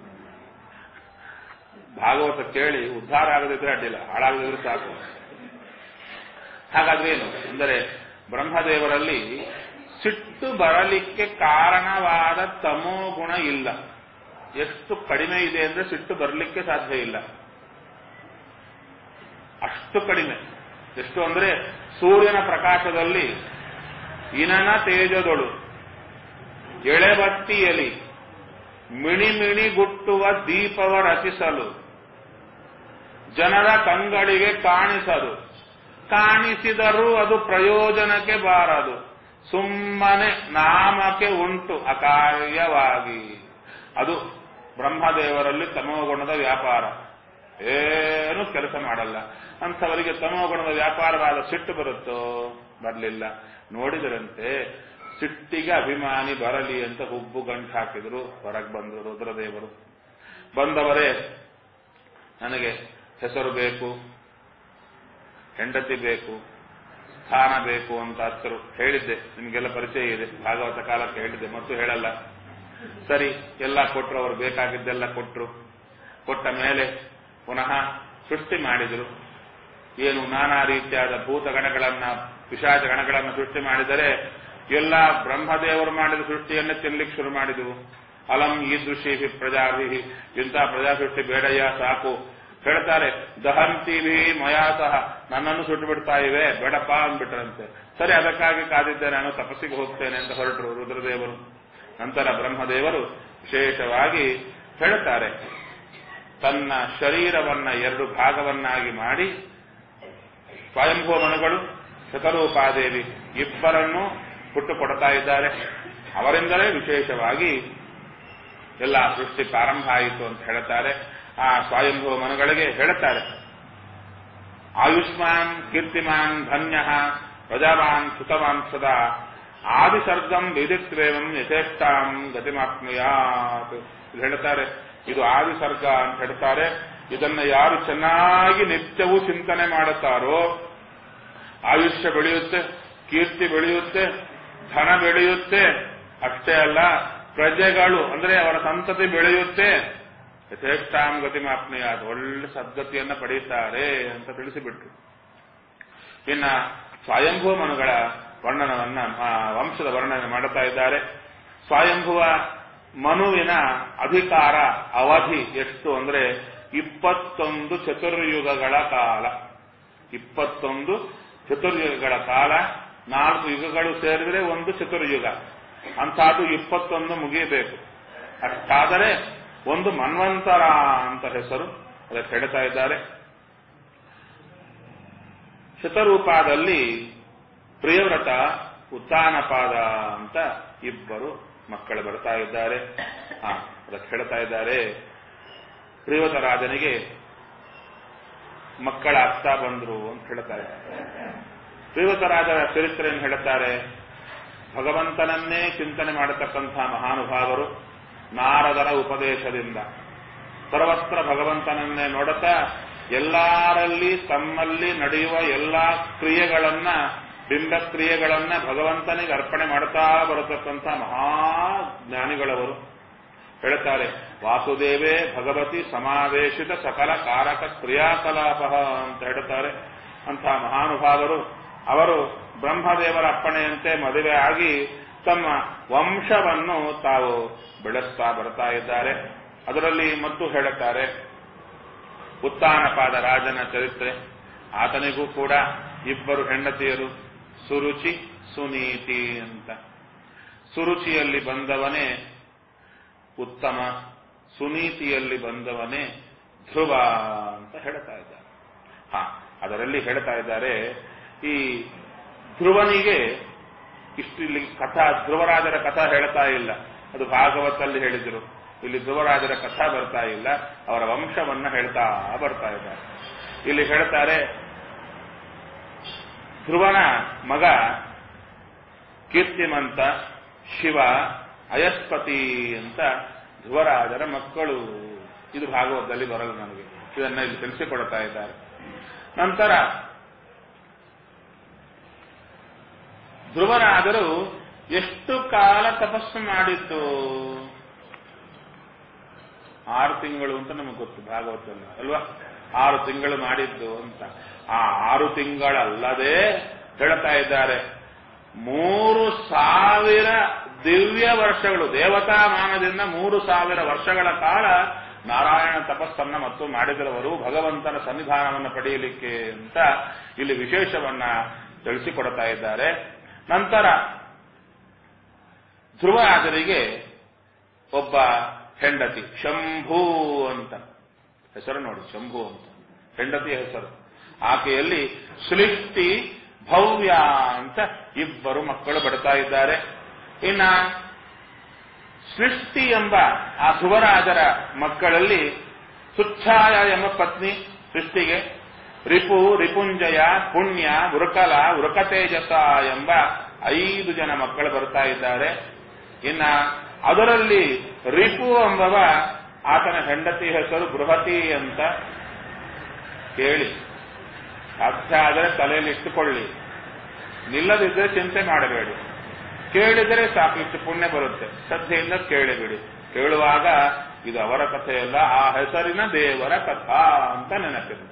ಭಾಗವತ ಕೇಳಿ ಉದ್ಧಾರ ಆಗದಿದ್ರೆ ಅಡ್ಡಿಲ್ಲ ಹಾಳಾಗದಿದ್ರೆ ಸಾಕು ಹಾಗಾದ್ರೆ ಏನು ಅಂದರೆ ಬ್ರಹ್ಮದೇವರಲ್ಲಿ ಸಿಟ್ಟು ಬರಲಿಕ್ಕೆ ಕಾರಣವಾದ ತಮೋ ಗುಣ ಇಲ್ಲ ಎಷ್ಟು ಕಡಿಮೆ ಇದೆ ಅಂದ್ರೆ ಸಿಟ್ಟು ಬರಲಿಕ್ಕೆ ಸಾಧ್ಯ ಇಲ್ಲ ಅಷ್ಟು ಕಡಿಮೆ ಎಷ್ಟು ಅಂದ್ರೆ ಸೂರ್ಯನ ಪ್ರಕಾಶದಲ್ಲಿ ಇನನ ತೇಜದೊಳು ಎಳೆಬತ್ತಿಯಲಿ ಮಿಣಿ ಮಿಣಿಗುಟ್ಟುವ ದೀಪವ ರಚಿಸಲು ಜನರ ಕಂಗಳಿಗೆ ಕಾಣಿಸದು ಕಾಣಿಸಿದರೂ ಅದು ಪ್ರಯೋಜನಕ್ಕೆ ಬಾರದು ಸುಮ್ಮನೆ ನಾಮಕ್ಕೆ ಉಂಟು ಅಕಾರ್ಯವಾಗಿ ಅದು ಬ್ರಹ್ಮದೇವರಲ್ಲಿ ತಮೋಗುಣದ ವ್ಯಾಪಾರ ಏನು ಕೆಲಸ ಮಾಡಲ್ಲ ಅಂಥವರಿಗೆ ತಮೋಗುಣದ ವ್ಯಾಪಾರವಾದ ಸಿಟ್ಟು ಬರುತ್ತೋ ಬರಲಿಲ್ಲ ನೋಡಿದರಂತೆ ಸಿಟ್ಟಿಗೆ ಅಭಿಮಾನಿ ಬರಲಿ ಅಂತ ಹುಬ್ಬು ಗಂಟು ಹಾಕಿದ್ರು ಹೊರಗೆ ಬಂದರು ರುದ್ರದೇವರು ಬಂದವರೇ ನನಗೆ ಹೆಸರು ಬೇಕು ಹೆಂಡತಿ ಬೇಕು ಸ್ಥಾನ ಬೇಕು ಅಂತ ಹತ್ತರು ಹೇಳಿದ್ದೆ ನಿಮಗೆಲ್ಲ ಪರಿಚಯ ಇದೆ ಭಾಗವತ ಕಾಲಕ್ಕೆ ಹೇಳಿದ್ದೆ ಮತ್ತು ಹೇಳಲ್ಲ ಸರಿ ಎಲ್ಲ ಕೊಟ್ಟರು ಅವರು ಬೇಕಾಗಿದ್ದೆಲ್ಲ ಕೊಟ್ಟರು ಕೊಟ್ಟ ಮೇಲೆ ಪುನಃ ಸೃಷ್ಟಿ ಮಾಡಿದರು ಏನು ನಾನಾ ರೀತಿಯಾದ ಭೂತಗಣಗಳನ್ನ ಪಿಶಾಚ ಗಣಗಳನ್ನು ಸೃಷ್ಟಿ ಮಾಡಿದರೆ ಎಲ್ಲ ಬ್ರಹ್ಮದೇವರು ಮಾಡಿದ ಸೃಷ್ಟಿಯನ್ನೇ ತಿನ್ಲಿಕ್ಕೆ ಶುರು ಮಾಡಿದವು ಅಲಂ ಈದೃಶಿ ಪ್ರಜಾಭಿ ಇಂಥ ಪ್ರಜಾ ಸೃಷ್ಟಿ ಬೇಡಯ್ಯ ಸಾಕು ಹೇಳ್ತಾರೆ ದಹಂತಿಭಿ ಮಯಾ ಸಹ ನನ್ನನ್ನು ಸುಟ್ಟು ಬಿಡ್ತಾ ಇವೆ ಬೇಡಪ್ಪ ಅಂದ್ಬಿಟ್ರಂತೆ ಸರಿ ಅದಕ್ಕಾಗಿ ಕಾದಿದ್ದೆ ನಾನು ತಪಸ್ಸಿಗೆ ಹೋಗ್ತೇನೆ ಅಂತ ಹೊರಟರು ರುದ್ರದೇವರು ನಂತರ ಬ್ರಹ್ಮದೇವರು ವಿಶೇಷವಾಗಿ ಹೇಳ್ತಾರೆ ತನ್ನ ಶರೀರವನ್ನ ಎರಡು ಭಾಗವನ್ನಾಗಿ ಮಾಡಿ ಸ್ವಯಂಭೂಮನುಗಳು ಶತರೂಪಾದೇವಿ ಇಬ್ಬರನ್ನು ಹುಟ್ಟು ಕೊಡ್ತಾ ಇದ್ದಾರೆ ಅವರಿಂದಲೇ ವಿಶೇಷವಾಗಿ ಎಲ್ಲ ಸೃಷ್ಟಿ ಪ್ರಾರಂಭ ಆಯಿತು ಅಂತ ಹೇಳ್ತಾರೆ ಆ ಸ್ವಯಂಭೂ ಮನುಗಳಿಗೆ ಹೇಳುತ್ತಾರೆ ಆಯುಷ್ಮಾನ್ ಕೀರ್ತಿಮಾನ್ ಧನ್ಯ ಪ್ರಜಾವಾನ್ ಸುತವಾನ್ ಸದಾ ಆದಿಸರ್ಗಂ ವಿದಿತ್ವೇವಂ ಯಥೇಷ್ಟಾಂ ಗತಿಮಾತ್ಮಯಾತ್ ಇದು ಹೇಳ್ತಾರೆ ಇದು ಆದಿಸರ್ಗ ಅಂತ ಹೇಳ್ತಾರೆ ಇದನ್ನ ಯಾರು ಚೆನ್ನಾಗಿ ನಿತ್ಯವೂ ಚಿಂತನೆ ಮಾಡುತ್ತಾರೋ ಆಯುಷ್ಯ ಬೆಳೆಯುತ್ತೆ ಕೀರ್ತಿ ಬೆಳೆಯುತ್ತೆ ಧನ ಬೆಳೆಯುತ್ತೆ ಅಷ್ಟೇ ಅಲ್ಲ ಪ್ರಜೆಗಳು ಅಂದ್ರೆ ಅವರ ಸಂತತಿ ಬೆಳೆಯುತ್ತೆ ಯಥೇಷ್ಟಾಂ ಗತಿಮಾಪ್ನೆಯಾದ ಒಳ್ಳೆ ಸದ್ಗತಿಯನ್ನ ಪಡೆಯುತ್ತಾರೆ ಅಂತ ತಿಳಿಸಿಬಿಟ್ರು ಇನ್ನ ಸ್ವಯಂಭೂ ಮನುಗಳ ವರ್ಣನವನ್ನ ಆ, ವಂಶದ ವರ್ಣನೆ ಮಾಡುತ್ತಾ ಇದ್ದಾರೆ ಸ್ವಯಂಭುವ ಮನುವಿನ ಅಧಿಕಾರ ಅವಧಿ ಎಷ್ಟು ಅಂದ್ರೆ ಇಪ್ಪತ್ತೊಂದು ಚತುರ್ಯುಗಗಳ ಕಾಲ ಇಪ್ಪತ್ತೊಂದು ಚತುರ್ಯುಗಗಳ ಕಾಲ ನಾಲ್ಕು ಯುಗಗಳು ಸೇರಿದ್ರೆ ಒಂದು ಚತುರ್ಯುಗ ಅಂಥದ್ದು ಇಪ್ಪತ್ತೊಂದು ಮುಗಿಯಬೇಕು ಅಷ್ಟಾದರೆ ಒಂದು ಮನ್ವಂತರ ಅಂತ ಹೆಸರು ಅದಕ್ಕೆ ಹೇಳ್ತಾ ಇದ್ದಾರೆ ಶತರೂಪದಲ್ಲಿ ಪ್ರಿಯವ್ರತ ಉತ್ತಾನಪಾದ ಅಂತ ಇಬ್ಬರು ಮಕ್ಕಳು ಬರ್ತಾ ಇದ್ದಾರೆ ಹಾ ಅದಕ್ಕೆ ಹೇಳ್ತಾ ಇದ್ದಾರೆ ಪ್ರಿಯವ್ರತ ರಾಜನಿಗೆ ಮಕ್ಕಳಾಗ್ತಾ ಬಂದ್ರು ಅಂತ ಹೇಳ್ತಾರೆ ಪ್ರಿಯವ್ರತ ರಾಜರ ಚರಿತ್ರೆಯನ್ನು ಹೇಳುತ್ತಾರೆ ಭಗವಂತನನ್ನೇ ಚಿಂತನೆ ಮಾಡತಕ್ಕಂಥ ಮಹಾನುಭಾವರು ನಾರದರ ಉಪದೇಶದಿಂದ ಸರ್ವತ್ರ ಭಗವಂತನನ್ನೇ ನೋಡುತ್ತಾ ಎಲ್ಲಾರಲ್ಲಿ ತಮ್ಮಲ್ಲಿ ನಡೆಯುವ ಎಲ್ಲಾ ಕ್ರಿಯೆಗಳನ್ನ ಬಿಂಬ ಕ್ರಿಯೆಗಳನ್ನ ಭಗವಂತನಿಗೆ ಅರ್ಪಣೆ ಮಾಡುತ್ತಾ ಬರತಕ್ಕಂಥ ಮಹಾಜ್ಞಾನಿಗಳವರು ಹೇಳ್ತಾರೆ ವಾಸುದೇವೇ ಭಗವತಿ ಸಮಾವೇಶಿತ ಸಕಲ ಕಾರಕ ಕ್ರಿಯಾಕಲಾಪ ಅಂತ ಹೇಳ್ತಾರೆ ಅಂಥ ಮಹಾನುಭಾವರು ಅವರು ಬ್ರಹ್ಮದೇವರ ಅಪ್ಪಣೆಯಂತೆ ಮದುವೆ ಆಗಿ ತಮ್ಮ ವಂಶವನ್ನು ತಾವು ಬೆಳೆಸ್ತಾ ಬರ್ತಾ ಇದ್ದಾರೆ ಅದರಲ್ಲಿ ಮತ್ತು ಹೇಳುತ್ತಾರೆ ಉತ್ತಾನಪಾದ ರಾಜನ ಚರಿತ್ರೆ ಆತನಿಗೂ ಕೂಡ ಇಬ್ಬರು ಹೆಂಡತಿಯರು ಸುರುಚಿ ಸುನೀತಿ ಅಂತ ಸುರುಚಿಯಲ್ಲಿ ಬಂದವನೇ ಉತ್ತಮ ಸುನೀತಿಯಲ್ಲಿ ಬಂದವನೇ ಧ್ರುವ ಅಂತ ಹೇಳ್ತಾ ಇದ್ದಾರೆ ಹಾ ಅದರಲ್ಲಿ ಹೇಳ್ತಾ ಇದ್ದಾರೆ ಈ ಧ್ರುವನಿಗೆ ಇಷ್ಟು ಇಲ್ಲಿ ಕಥಾ ಧ್ರುವರಾಜರ ಕಥಾ ಹೇಳ್ತಾ ಇಲ್ಲ ಅದು ಭಾಗವತಲ್ಲಿ ಹೇಳಿದ್ರು ಇಲ್ಲಿ ಧ್ರುವರಾಜರ ಕಥಾ ಬರ್ತಾ ಇಲ್ಲ ಅವರ ವಂಶವನ್ನ ಹೇಳ್ತಾ ಬರ್ತಾ ಇದ್ದಾರೆ ಇಲ್ಲಿ ಹೇಳ್ತಾರೆ ಧ್ರುವನ ಮಗ ಕೀರ್ತಿಮಂತ ಶಿವ ಅಯಸ್ಪತಿ ಅಂತ ಧ್ರುವರಾಜರ ಮಕ್ಕಳು ಇದು ಭಾಗವತದಲ್ಲಿ ಬರಲ್ಲ ನನಗೆ ಇದನ್ನ ಇಲ್ಲಿ ತಿಳಿಸಿಕೊಡ್ತಾ ಇದ್ದಾರೆ ನಂತರ ಧ್ರುವರಾದರು ಎಷ್ಟು ಕಾಲ ತಪಸ್ಸು ಮಾಡಿದ್ದು ಆರು ತಿಂಗಳು ಅಂತ ನಮಗೆ ಗೊತ್ತು ಭಾಗವತದಲ್ಲಿ ಅಲ್ವಾ ಆರು ತಿಂಗಳು ಮಾಡಿದ್ದು ಅಂತ ಆ ಆರು ತಿಂಗಳಲ್ಲದೆ ಹೇಳ್ತಾ ಇದ್ದಾರೆ ಮೂರು ಸಾವಿರ ದಿವ್ಯ ವರ್ಷಗಳು ದೇವತಾ ಮಾನದಿಂದ ಮೂರು ಸಾವಿರ ವರ್ಷಗಳ ಕಾಲ ನಾರಾಯಣ ತಪಸ್ಸನ್ನ ಮತ್ತು ಮಾಡಿದರವರು ಭಗವಂತನ ಸನ್ನಿಧಾನವನ್ನು ಪಡೆಯಲಿಕ್ಕೆ ಅಂತ ಇಲ್ಲಿ ವಿಶೇಷವನ್ನ ತಿಳಿಸಿಕೊಡ್ತಾ ಇದ್ದಾರೆ ನಂತರ ಧ್ರುವರಾಜರಿಗೆ ಒಬ್ಬ ಹೆಂಡತಿ ಶಂಭು ಅಂತ ಹೆಸರು ನೋಡಿ ಶಂಭು ಅಂತ ಹೆಂಡತಿಯ ಹೆಸರು ಆಕೆಯಲ್ಲಿ ಸೃಷ್ಟಿ ಭವ್ಯ ಅಂತ ಇಬ್ಬರು ಮಕ್ಕಳು ಬಡ್ತಾ ಇದ್ದಾರೆ ಇನ್ನ ಸೃಷ್ಟಿ ಎಂಬ ಆ ಧ್ರುವರಾಜರ ಮಕ್ಕಳಲ್ಲಿ ಸುಚ್ಛಾಯ ಎಂಬ ಪತ್ನಿ ಸೃಷ್ಟಿಗೆ ರಿಪು ರಿಪುಂಜಯ ಪುಣ್ಯ ಉರುಕಲ ಉರುಕತೇಜಸ ಎಂಬ ಐದು ಜನ ಮಕ್ಕಳು ಬರ್ತಾ ಇದ್ದಾರೆ ಇನ್ನ ಅದರಲ್ಲಿ ರಿಪು ಎಂಬವ ಆತನ ಹೆಂಡತಿ ಹೆಸರು ಬೃಹತಿ ಅಂತ ಕೇಳಿ ಸಾಧ್ಯ ಆದರೆ ತಲೆಯಲ್ಲಿ ಇಟ್ಟುಕೊಳ್ಳಿ ನಿಲ್ಲದಿದ್ದರೆ ಚಿಂತೆ ಮಾಡಬೇಡಿ ಕೇಳಿದರೆ ಸಾಕಿಷ್ಟು ಪುಣ್ಯ ಬರುತ್ತೆ ಶ್ರದ್ಧೆಯಿಂದ ಕೇಳಿಬಿಡಿ ಕೇಳುವಾಗ ಇದು ಅವರ ಕಥೆಯಲ್ಲ ಆ ಹೆಸರಿನ ದೇವರ ಕಥಾ ಅಂತ ನೆನಪಿರುತ್ತೆ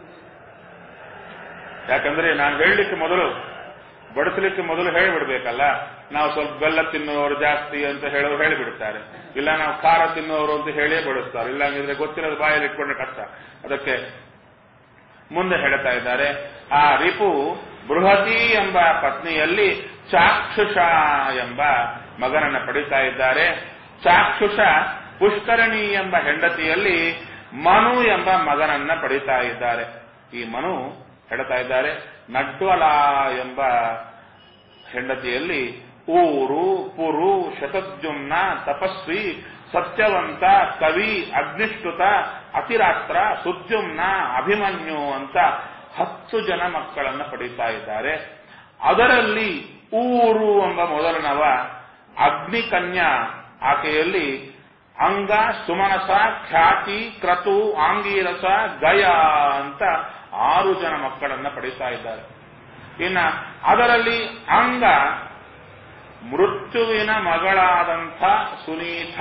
ಯಾಕಂದ್ರೆ ನಾನು ಹೇಳಲಿಕ್ಕೆ ಮೊದಲು ಬಡಿಸಲಿಕ್ಕೆ ಮೊದಲು ಹೇಳಿಬಿಡ್ಬೇಕಲ್ಲ ನಾವು ಸ್ವಲ್ಪ ಬೆಲ್ಲ ತಿನ್ನುವವರು ಜಾಸ್ತಿ ಅಂತ ಹೇಳೋರು ಹೇಳಿಬಿಡ್ತಾರೆ ಇಲ್ಲ ನಾವು ಖಾರ ತಿನ್ನುವವರು ಅಂತ ಹೇಳಿಯೇ ಬಡಿಸ್ತಾರೆ ಇಲ್ಲ ಹಂಗಿದ್ರೆ ಗೊತ್ತಿರೋದು ಬಾಯಲ್ಲಿ ಇಟ್ಕೊಂಡ್ರೆ ಕಷ್ಟ ಅದಕ್ಕೆ ಮುಂದೆ ಹೇಳ್ತಾ ಇದ್ದಾರೆ ಆ ರಿಪು ಬೃಹತಿ ಎಂಬ ಪತ್ನಿಯಲ್ಲಿ ಚಾಕ್ಷುಷ ಎಂಬ ಮಗನನ್ನ ಪಡಿತಾ ಇದ್ದಾರೆ ಚಾಕ್ಷುಷ ಪುಷ್ಕರಣಿ ಎಂಬ ಹೆಂಡತಿಯಲ್ಲಿ ಮನು ಎಂಬ ಮಗನನ್ನ ಪಡಿತಾ ಇದ್ದಾರೆ ಈ ಮನು ಹೇಳ್ತಾ ಇದ್ದಾರೆ ನಡ್ವಲ ಎಂಬ ಹೆಂಡತಿಯಲ್ಲಿ ಊರು ಪುರು ಶತದ್ಯುಮ್ನ ತಪಸ್ವಿ ಸತ್ಯವಂತ ಕವಿ ಅಗ್ನಿಷ್ಠುತ ಅತಿರಾತ್ರ ಸುದ್ಯುಮ್ನ ಅಭಿಮನ್ಯು ಅಂತ ಹತ್ತು ಜನ ಮಕ್ಕಳನ್ನ ಪಡೀತಾ ಇದ್ದಾರೆ ಅದರಲ್ಲಿ ಊರು ಎಂಬ ಮೊದಲನವ ಅಗ್ನಿಕನ್ಯಾ ಆಕೆಯಲ್ಲಿ ಅಂಗ ಸುಮನಸ ಖ್ಯಾತಿ ಕ್ರತು ಆಂಗೀರಸ ಗಯ ಅಂತ ಆರು ಜನ ಮಕ್ಕಳನ್ನ ಪಡೀತಾ ಇದ್ದಾರೆ ಇನ್ನ ಅದರಲ್ಲಿ ಅಂಗ ಮೃತ್ಯುವಿನ ಮಗಳಾದಂಥ ಸುನೀತ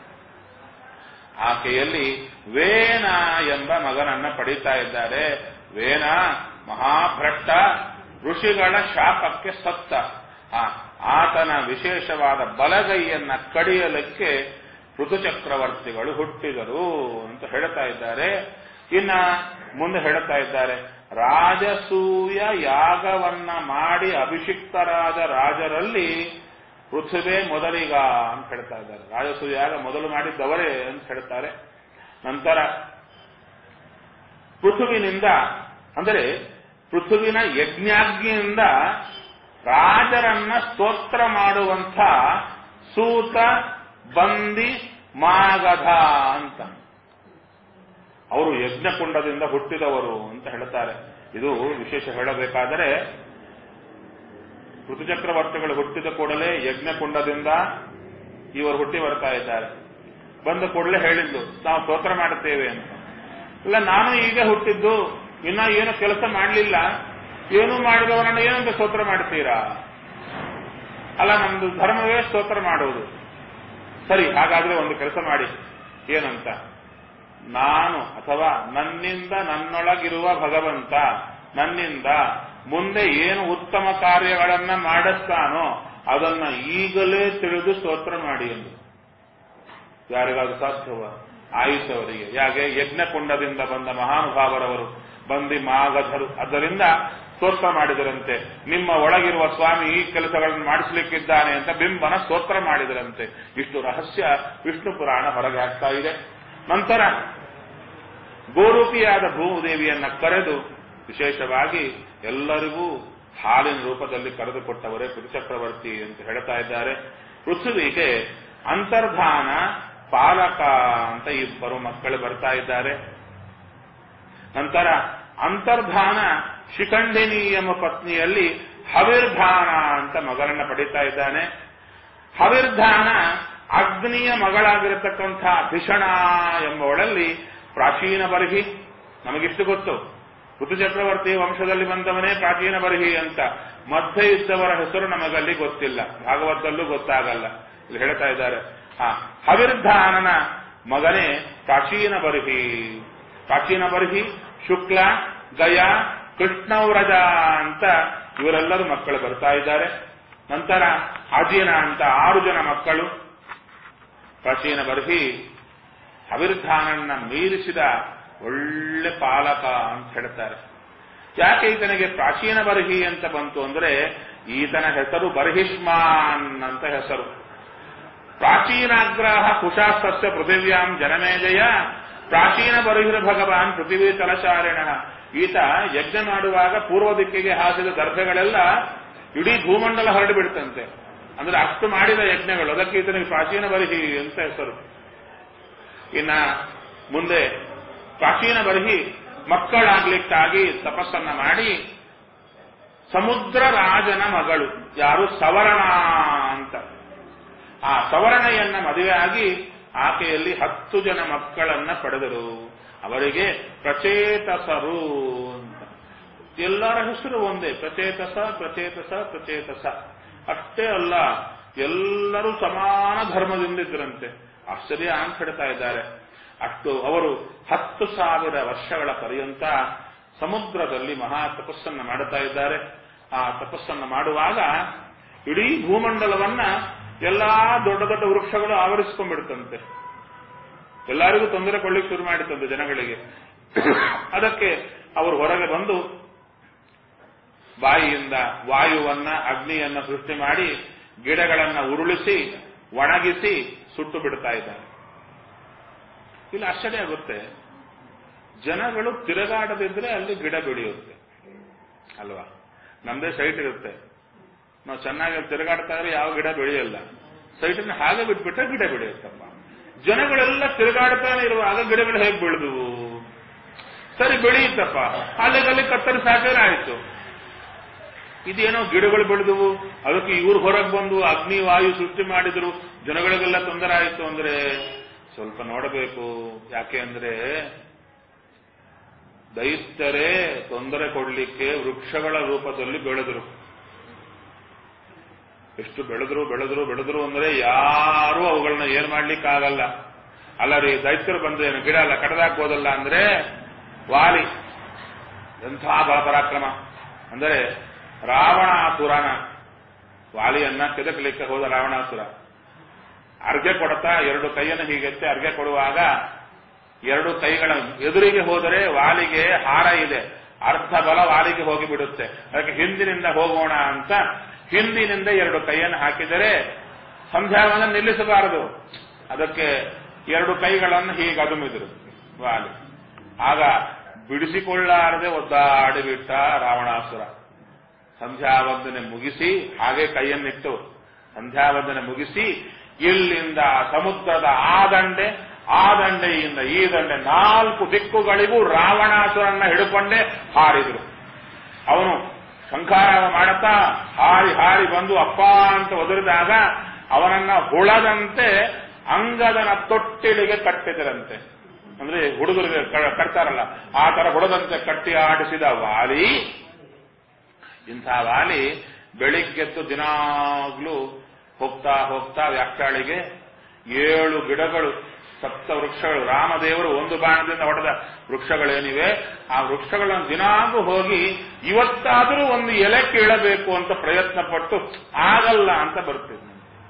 ಆಕೆಯಲ್ಲಿ ವೇನ ಎಂಬ ಮಗನನ್ನ ಪಡೀತಾ ಇದ್ದಾರೆ ವೇನ ಮಹಾಭ್ರಷ್ಟ ಋಷಿಗಳ ಶಾಪಕ್ಕೆ ಸತ್ತ ಆ, ಆತನ ವಿಶೇಷವಾದ ಬಲಗೈಯನ್ನ ಕಡಿಯಲಿಕ್ಕೆ ಋತುಚಕ್ರವರ್ತಿಗಳು ಹುಟ್ಟಿದರು ಅಂತ ಹೇಳ್ತಾ ಇದ್ದಾರೆ ಇನ್ನ ಮುಂದೆ ಹೇಳ್ತಾ ಇದ್ದಾರೆ ರಾಜಸೂಯ ಯಾಗವನ್ನ ಮಾಡಿ ಅಭಿಷಿಕ್ತರಾದ ರಾಜರಲ್ಲಿ ಪೃಥ್ವೇ ಮೊದಲಿಗ ಅಂತ ಹೇಳ್ತಾ ಇದ್ದಾರೆ ರಾಜಸೂಯ ಯಾಗ ಮೊದಲು ಮಾಡಿದ್ದವರೇ ಅಂತ ಹೇಳ್ತಾರೆ ನಂತರ ಪೃಥುವಿನಿಂದ ಅಂದರೆ ಪೃಥುವಿನ ಯಜ್ಞಾಗ್ನಿಯಿಂದ ರಾಜರನ್ನ ಸ್ತೋತ್ರ ಮಾಡುವಂಥ ಸೂತ ಬಂದಿ ಮಾಗಧ ಅಂತ ಅವರು ಯಜ್ಞಕುಂಡದಿಂದ ಹುಟ್ಟಿದವರು ಅಂತ ಹೇಳ್ತಾರೆ ಇದು ವಿಶೇಷ ಹೇಳಬೇಕಾದರೆ ಋತುಚಕ್ರವರ್ತಿಗಳು ಹುಟ್ಟಿದ ಕೂಡಲೇ ಯಜ್ಞಕುಂಡದಿಂದ ಇವರು ಹುಟ್ಟಿ ಬರ್ತಾ ಇದ್ದಾರೆ ಬಂದ ಕೂಡಲೇ ಹೇಳಿದ್ದು ನಾವು ಸ್ತೋತ್ರ ಮಾಡುತ್ತೇವೆ ಅಂತ ಇಲ್ಲ ನಾನು ಈಗ ಹುಟ್ಟಿದ್ದು ಇನ್ನ ಏನು ಕೆಲಸ ಮಾಡಲಿಲ್ಲ ಏನು ಮಾಡಿದವರನ್ನ ಏನಂತ ಸ್ತೋತ್ರ ಮಾಡ್ತೀರಾ ಅಲ್ಲ ನಮ್ದು ಧರ್ಮವೇ ಸ್ತೋತ್ರ ಮಾಡುವುದು ಸರಿ ಹಾಗಾದ್ರೆ ಒಂದು ಕೆಲಸ ಮಾಡಿ ಏನಂತ ನಾನು ಅಥವಾ ನನ್ನಿಂದ ನನ್ನೊಳಗಿರುವ ಭಗವಂತ ನನ್ನಿಂದ ಮುಂದೆ ಏನು ಉತ್ತಮ ಕಾರ್ಯಗಳನ್ನ ಮಾಡಿಸ್ತಾನೋ ಅದನ್ನ ಈಗಲೇ ತಿಳಿದು ಸ್ತೋತ್ರ ಮಾಡಿ ಎಂದು ಯಾರಿಗಾದ್ರೂ ಸಾಧ್ಯವ ಆಯಿತು ಅವರಿಗೆ ಯಾಕೆ ಯಜ್ಞಕುಂಡದಿಂದ ಬಂದ ಮಹಾನುಭಾವರವರು ಬಂದಿ ಮಾಗಧರು ಅದರಿಂದ ಸ್ತೋತ್ರ ಮಾಡಿದರಂತೆ ನಿಮ್ಮ ಒಳಗಿರುವ ಸ್ವಾಮಿ ಈ ಕೆಲಸಗಳನ್ನು ಮಾಡಿಸಲಿಕ್ಕಿದ್ದಾನೆ ಅಂತ ಬಿಂಬನ ಸ್ತೋತ್ರ ಮಾಡಿದರಂತೆ ಇಷ್ಟು ರಹಸ್ಯ ವಿಷ್ಣು ಪುರಾಣ ಹೊರಗೆ ಆಗ್ತಾ ಇದೆ ನಂತರ ಗೋರೂಪಿಯಾದ ಭೂದೇವಿಯನ್ನ ಕರೆದು ವಿಶೇಷವಾಗಿ ಎಲ್ಲರಿಗೂ ಹಾಲಿನ ರೂಪದಲ್ಲಿ ಕರೆದುಕೊಟ್ಟವರೇ ಪುರುಚಕ್ರವರ್ತಿ ಅಂತ ಹೇಳ್ತಾ ಇದ್ದಾರೆ ಪೃಥ್ವಿಗೆ ಅಂತರ್ಧಾನ ಪಾಲಕ ಅಂತ ಇಬ್ಬರು ಮಕ್ಕಳು ಬರ್ತಾ ಇದ್ದಾರೆ ನಂತರ ಅಂತರ್ಧಾನ ಶಿಖಂಡಿನಿ ಎಂಬ ಪತ್ನಿಯಲ್ಲಿ ಹವಿರ್ಧಾನ ಅಂತ ಮಗಳನ್ನ ಪಡೀತಾ ಇದ್ದಾನೆ ಹವಿರ್ಧಾನ ಅಗ್ನಿಯ ಮಗಳಾಗಿರತಕ್ಕಂಥ ಭೀಷಣ ಎಂಬವಳಲ್ಲಿ ಪ್ರಾಚೀನ ಬರ್ಹಿ ನಮಗಿಷ್ಟು ಗೊತ್ತು ಋತುಚಕ್ರವರ್ತಿ ವಂಶದಲ್ಲಿ ಬಂದವನೇ ಪ್ರಾಚೀನ ಬರ್ಹಿ ಅಂತ ಮಧ್ಯೆ ಇದ್ದವರ ಹೆಸರು ನಮಗಲ್ಲಿ ಗೊತ್ತಿಲ್ಲ ಭಾಗವತದಲ್ಲೂ ಗೊತ್ತಾಗಲ್ಲ ಇಲ್ಲಿ ಹೇಳ್ತಾ ಇದ್ದಾರೆ ಆ ಹವಿರ್ಧಾನನ ಮಗನೇ ಪ್ರಾಚೀನ ಬರ್ಹಿ ಪ್ರಾಚೀನ ಬರ್ಹಿ ಶುಕ್ಲ ಗಯ ಕೃಷ್ಣವ್ರಜ ಅಂತ ಇವರೆಲ್ಲರೂ ಮಕ್ಕಳು ಬರ್ತಾ ಇದ್ದಾರೆ ನಂತರ ಅಜಿನ ಅಂತ ಆರು ಜನ ಮಕ್ಕಳು ಪ್ರಾಚೀನ ಬರ್ಹಿ ಅವಿರ್ಧಾನನ್ನ ಮೀರಿಸಿದ ಒಳ್ಳೆ ಪಾಲಕ ಅಂತ ಹೇಳ್ತಾರೆ ಯಾಕೆ ಈತನಿಗೆ ಪ್ರಾಚೀನ ಬರ್ಹಿ ಅಂತ ಬಂತು ಅಂದ್ರೆ ಈತನ ಹೆಸರು ಬರ್ಹಿಷ್ಮಾನ್ ಅಂತ ಹೆಸರು ಪ್ರಾಚೀನಾಗ್ರಹ ಕುಶಾಸ್ತಸ್ಯ ಪೃಥಿವ್ಯಾಂ ಜನಮೇಜಯ ಪ್ರಾಚೀನ ಬರ್ಹಿರ್ ಭಗವಾನ್ ಪೃಥಿವೀ ತಲಚಾರಿಣ ಈತ ಯಜ್ಞ ಮಾಡುವಾಗ ಪೂರ್ವ ದಿಕ್ಕಿಗೆ ಹಾಸಿದ ದರ್ಭೆಗಳೆಲ್ಲ ಇಡೀ ಭೂಮಂಡಲ ಹರಡು ಬಿಡ್ತಂತೆ ಅಂದ್ರೆ ಅಷ್ಟು ಮಾಡಿದ ಯಜ್ಞಗಳು ಅದಕ್ಕೆ ಈತನಿಗೆ ಪ್ರಾಚೀನ ಬರ್ಹಿ ಅಂತ ಹೆಸರು ಇನ್ನ ಮುಂದೆ ಪ್ರಾಚೀನ ಬರ್ಹಿ ಮಕ್ಕಳಾಗ್ಲಿಕ್ಕಾಗಿ ತಪಸ್ಸನ್ನ ಮಾಡಿ ಸಮುದ್ರ ರಾಜನ ಮಗಳು ಯಾರು ಸವರ್ಣ ಅಂತ ಆ ಸವರ್ಣೆಯನ್ನ ಮದುವೆಯಾಗಿ ಆಕೆಯಲ್ಲಿ ಹತ್ತು ಜನ ಮಕ್ಕಳನ್ನ ಪಡೆದರು ಅವರಿಗೆ ಪ್ರಚೇತಸರು ಅಂತ ಎಲ್ಲರ ಹೆಸರು ಒಂದೇ ಪ್ರಚೇತಸ ಪ್ರಚೇತಸ ಪ್ರಚೇತಸ ಅಷ್ಟೇ ಅಲ್ಲ ಎಲ್ಲರೂ ಸಮಾನ ಧರ್ಮದಿಂದಿದ್ದರಂತೆ ಆಶ್ಚರ್ಯ ಅಂತ ಹೇಳ್ತಾ ಇದ್ದಾರೆ ಅಷ್ಟು ಅವರು ಹತ್ತು ಸಾವಿರ ವರ್ಷಗಳ ಪರ್ಯಂತ ಸಮುದ್ರದಲ್ಲಿ ಮಹಾ ತಪಸ್ಸನ್ನ ಮಾಡುತ್ತಾ ಇದ್ದಾರೆ ಆ ತಪಸ್ಸನ್ನ ಮಾಡುವಾಗ ಇಡೀ ಭೂಮಂಡಲವನ್ನ ಎಲ್ಲಾ ದೊಡ್ಡ ದೊಡ್ಡ ವೃಕ್ಷಗಳು ಆವರಿಸಿಕೊಂಡ್ಬಿಡುತ್ತಂತೆ ಎಲ್ಲರಿಗೂ ತೊಂದರೆ ಕೊಡ್ಲಿಕ್ಕೆ ಶುರು ಮಾಡಿತಂತೆ ಜನಗಳಿಗೆ ಅದಕ್ಕೆ ಅವರು ಹೊರಗೆ ಬಂದು ಬಾಯಿಯಿಂದ ವಾಯುವನ್ನ ಅಗ್ನಿಯನ್ನ ಸೃಷ್ಟಿ ಮಾಡಿ ಗಿಡಗಳನ್ನ ಉರುಳಿಸಿ ಒಣಗಿಸಿ ಸುಟ್ಟು ಬಿಡ್ತಾ ಇದ್ದಾರೆ ಇಲ್ಲಿ ಆಶ್ಚರ್ಯ ಆಗುತ್ತೆ ಜನಗಳು ತಿರುಗಾಡದಿದ್ರೆ ಅಲ್ಲಿ ಗಿಡ ಬೆಳೆಯುತ್ತೆ ಅಲ್ವಾ ನಮ್ದೇ ಸೈಟ್ ಇರುತ್ತೆ ನಾವು ಚೆನ್ನಾಗಿ ತಿರುಗಾಡ್ತಾ ಇದ್ರೆ ಯಾವ ಗಿಡ ಬೆಳೆಯಲ್ಲ ಸೈಟನ್ನ ಹಾಗೆ ಬಿಟ್ಬಿಟ್ರೆ ಗಿಡ ಬೆಳೆಯುತ್ತಪ್ಪ ಜನಗಳೆಲ್ಲ ತಿರುಗಾಡ್ತಾನೆ ಇರುವಾಗ ಗಿಡಗಳು ಹೇಗೆ ಬೆಳೆದುವು ಸರಿ ಬೆಳೆಯುತ್ತಪ್ಪ ಅಲ್ಲಿಗಲ್ಲಿ ಕತ್ತರಿಸಿ ಹಾಕಿದ್ರೆ ಆಯ್ತು ಇದೇನೋ ಗಿಡಗಳು ಬೆಳೆದವು ಅದಕ್ಕೆ ಇವ್ರು ಹೊರಗೆ ಬಂದು ಅಗ್ನಿ ವಾಯು ಸೃಷ್ಟಿ ಮಾಡಿದ್ರು ಜನಗಳಿಗೆಲ್ಲ ತೊಂದರೆ ಆಯಿತು ಅಂದ್ರೆ ಸ್ವಲ್ಪ ನೋಡಬೇಕು ಯಾಕೆ ಅಂದ್ರೆ ದೈತ್ಯರೇ ತೊಂದರೆ ಕೊಡ್ಲಿಕ್ಕೆ ವೃಕ್ಷಗಳ ರೂಪದಲ್ಲಿ ಬೆಳೆದ್ರು ಎಷ್ಟು ಬೆಳೆದ್ರು ಬೆಳೆದ್ರು ಬೆಳೆದ್ರು ಅಂದ್ರೆ ಯಾರೂ ಅವುಗಳನ್ನ ಏನ್ ಮಾಡ್ಲಿಕ್ಕಾಗಲ್ಲ ಅಲ್ಲ ರೀ ದೈತ್ಯರು ಬಂದೇನು ಗಿಡ ಅಲ್ಲ ಕಡದಾಕ್ಬೋದಲ್ಲ ಅಂದ್ರೆ ವಾಲಿ ಎಂಥ ಬಲಪರಾಕ್ರಮ ಅಂದರೆ ರಾವಣಾಸುರನ ವಾಲಿಯನ್ನ ಕೆದಕಲಿಕ್ಕೆ ಹೋದ ರಾವಣಾಸುರ ಅರ್ಘ್ಯ ಕೊಡ್ತಾ ಎರಡು ಕೈಯನ್ನು ಹೀಗೆತ್ತೆ ಅರ್ಘ್ಯ ಕೊಡುವಾಗ ಎರಡು ಕೈಗಳ ಎದುರಿಗೆ ಹೋದರೆ ವಾಲಿಗೆ ಹಾರ ಇದೆ ಅರ್ಧ ಬಲ ವಾಲಿಗೆ ಹೋಗಿ ಬಿಡುತ್ತೆ ಅದಕ್ಕೆ ಹಿಂದಿನಿಂದ ಹೋಗೋಣ ಅಂತ ಹಿಂದಿನಿಂದ ಎರಡು ಕೈಯನ್ನು ಹಾಕಿದರೆ ಸಂಧ್ಯಾವನ ನಿಲ್ಲಿಸಬಾರದು ಅದಕ್ಕೆ ಎರಡು ಕೈಗಳನ್ನು ಹೀಗೆ ಅದುಮಿದ್ರು ವಾಲಿ ಆಗ ಬಿಡಿಸಿಕೊಳ್ಳಾರದೆ ಒದ್ದಾಡಿ ಬಿಟ್ಟ ರಾವಣಾಸುರ ಸಂಧ್ಯಾವಂದನೆ ಮುಗಿಸಿ ಹಾಗೆ ಕೈಯನ್ನಿಟ್ಟು ಸಂಧ್ಯಾವಂದನೆ ಮುಗಿಸಿ ಇಲ್ಲಿಂದ ಸಮುದ್ರದ ಆ ದಂಡೆ ಆ ದಂಡೆಯಿಂದ ಈ ದಂಡೆ ನಾಲ್ಕು ದಿಕ್ಕುಗಳಿಗೂ ರಾವಣಾಸುರನ್ನ ಹಿಡ್ಕೊಂಡೇ ಹಾರಿದ್ರು ಅವನು ಸಂಖಾರ ಮಾಡುತ್ತಾ ಹಾರಿ ಹಾರಿ ಬಂದು ಅಪ್ಪ ಅಂತ ಒದರಿದಾಗ ಅವನನ್ನ ಹುಳದಂತೆ ಅಂಗದನ ತೊಟ್ಟಿಲಿಗೆ ಕಟ್ಟಿದರಂತೆ ಅಂದ್ರೆ ಹುಡುಗರಿಗೆ ಕ- ಕಟ್ತಾರಲ್ಲ ಆ ತರ ಹುಡದಂತೆ ಕಟ್ಟಿ ಆಡಿಸಿದ ವಾಲಿ ಇಂಥ ವಾಲಿ ಬೆಳಿಗ್ಗೆದ್ದು ದಿನಾಗ್ಲೂ ಹೋಗ್ತಾ ಹೋಗ್ತಾ ವ್ಯಾಖ್ಯಾಳಿಗೆ ಏಳು ಗಿಡಗಳು ಸಪ್ತ ವೃಕ್ಷಗಳು ರಾಮದೇವರು ಒಂದು ಬಾಣದಿಂದ ಹೊಡೆದ ವೃಕ್ಷಗಳೇನಿವೆ ಆ ವೃಕ್ಷಗಳನ್ನು ದಿನಾಗೂ ಹೋಗಿ ಇವತ್ತಾದರೂ ಒಂದು ಎಲೆ ಕೀಳಬೇಕು ಅಂತ ಪ್ರಯತ್ನ ಪಟ್ಟು ಆಗಲ್ಲ ಅಂತ ಬರ್ತಿದ್ನು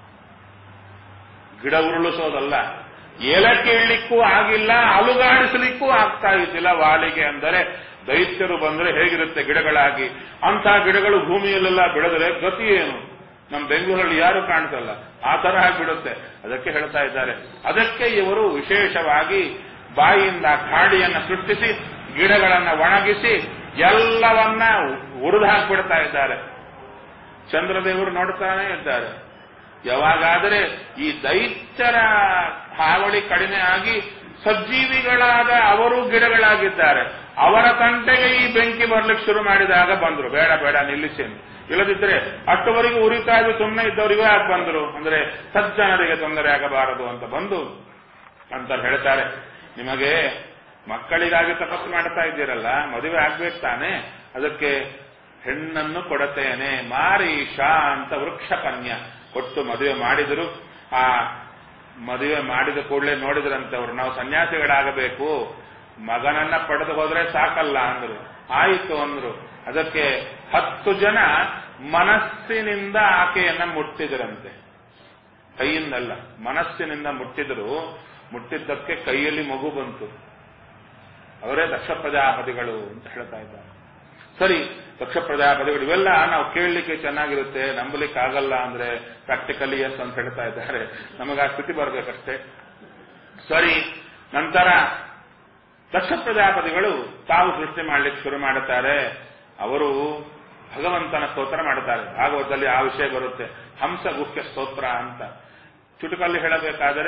ಗಿಡ ಉರುಳಿಸೋದಲ್ಲ ಎಲೆ ಕೀಳ್ಲಿಕ್ಕೂ ಆಗಿಲ್ಲ ಅಲುಗಾಡಿಸಲಿಕ್ಕೂ ಆಗ್ತಾ ಇದ್ದಿಲ್ಲ ವಾಲಿಗೆ ಅಂದರೆ ದೈತ್ಯರು ಬಂದರೆ ಹೇಗಿರುತ್ತೆ ಗಿಡಗಳಾಗಿ ಅಂಥ ಗಿಡಗಳು ಭೂಮಿಯಲ್ಲೆಲ್ಲ ಬೆಳೆದರೆ ಗತಿ ಏನು ನಮ್ಮ ಬೆಂಗಳೂರಲ್ಲಿ ಯಾರು ಕಾಣ್ತಲ್ಲ ಆ ತರ ಆಗಿಬಿಡುತ್ತೆ ಅದಕ್ಕೆ ಹೇಳ್ತಾ ಇದ್ದಾರೆ ಅದಕ್ಕೆ ಇವರು ವಿಶೇಷವಾಗಿ ಬಾಯಿಯಿಂದ ಗಾಡಿಯನ್ನ ಸೃಷ್ಟಿಸಿ ಗಿಡಗಳನ್ನ ಒಣಗಿಸಿ ಎಲ್ಲವನ್ನ ಉರಿದು ಹಾಕ್ಬಿಡ್ತಾ ಇದ್ದಾರೆ ಚಂದ್ರದೇವರು ನೋಡ್ತಾನೆ ಇದ್ದಾರೆ ಯಾವಾಗಾದರೆ ಈ ದೈತ್ಯರ ಹಾವಳಿ ಕಡಿಮೆ ಆಗಿ ಸಜ್ಜೀವಿಗಳಾದ ಅವರು ಗಿಡಗಳಾಗಿದ್ದಾರೆ ಅವರ ತಂಟೆಗೆ ಈ ಬೆಂಕಿ ಬರ್ಲಿಕ್ಕೆ ಶುರು ಮಾಡಿದಾಗ ಬಂದ್ರು ಬೇಡ ಬೇಡ ನಿಲ್ಲಿಸಿ ಅಂತ. ಇಲ್ಲದಿದ್ದರೆ ಅಷ್ಟುವರೆಗೂ ಉರಿತಾ ಇದ್ದು ಸುಮ್ಮನೆ ಇದ್ದವರಿಗೂ ಯಾಕೆ ಬಂದರು ಅಂದ್ರೆ ಸಜ್ಜನರಿಗೆ ತೊಂದರೆ ಆಗಬಾರದು ಅಂತ ಬಂದು ಅಂತ ಹೇಳ್ತಾರೆ ನಿಮಗೆ ಮಕ್ಕಳಿಗಾಗಿ ತಪಸ್ಸು ಮಾಡ್ತಾ ಇದ್ದೀರಲ್ಲ ಮದುವೆ ಆಗ್ಬೇಕು ತಾನೆ ಅದಕ್ಕೆ ಹೆಣ್ಣನ್ನು ಕೊಡುತ್ತೇನೆ ಮಾರೀಶ ಅಂತ ವೃಕ್ಷ ಕನ್ಯಾ ಕೊಟ್ಟು ಮದುವೆ ಮಾಡಿದರು ಆ ಮದುವೆ ಮಾಡಿದ ಕೂಡಲೇ ನೋಡಿದ್ರಂತೆ ಅವರು ನಾವು ಸನ್ಯಾಸಿಗಳಾಗಬೇಕು ಮಗನನ್ನ ಪಡೆದು ಹೋದ್ರೆ ಸಾಕಲ್ಲ ಅಂದ್ರು ಆಯಿತು ಅಂದ್ರು ಅದಕ್ಕೆ ಹತ್ತು ಜನ ಮನಸ್ಸಿನಿಂದ ಆಕೆಯನ್ನ ಮುಟ್ಟಿದರಂತೆ ಕೈಯಿಂದಲ್ಲ ಮನಸ್ಸಿನಿಂದ ಮುಟ್ಟಿದ್ರು ಮುಟ್ಟಿದ್ದಕ್ಕೆ ಕೈಯಲ್ಲಿ ಮಗು ಬಂತು ಅವರೇ ದಕ್ಷ ಪ್ರಜಾಪತಿಗಳು ಅಂತ ಹೇಳ್ತಾ ಇದ್ದಾರೆ ಸರಿ ದಕ್ಷ ಪ್ರಜಾಪತಿಗಳು ಇವೆಲ್ಲ ನಾವು ಕೇಳಲಿಕ್ಕೆ ಚೆನ್ನಾಗಿರುತ್ತೆ ನಂಬಲಿಕ್ಕೆ ಆಗಲ್ಲ ಅಂದ್ರೆ ಪ್ರಾಕ್ಟಿಕಲಿ ಎಸ್ ಅಂತ ಹೇಳ್ತಾ ಇದ್ದಾರೆ ನಮಗೆ ಆ ಸ್ಥಿತಿ ಬರಬೇಕಷ್ಟೇ ಸರಿ ನಂತರ ದಕ್ಷ ಪ್ರಜಾಪತಿಗಳು ತಾವು ಸೃಷ್ಟಿ ಮಾಡ್ಲಿಕ್ಕೆ ಶುರು ಮಾಡುತ್ತಾರೆ ಅವರು ಭಗವಂತನ ಸ್ತೋತ್ರ ಮಾಡುತ್ತಾರೆ ಭಾಗವತದಲ್ಲಿ ಆ ವಿಷಯ ಬರುತ್ತೆ ಹಂಸ ಗುಹ್ಯ ಸ್ತೋತ್ರ ಅಂತ ಚುಟುಕಲ್ಲಿ ಹೇಳಬೇಕಾದರೆ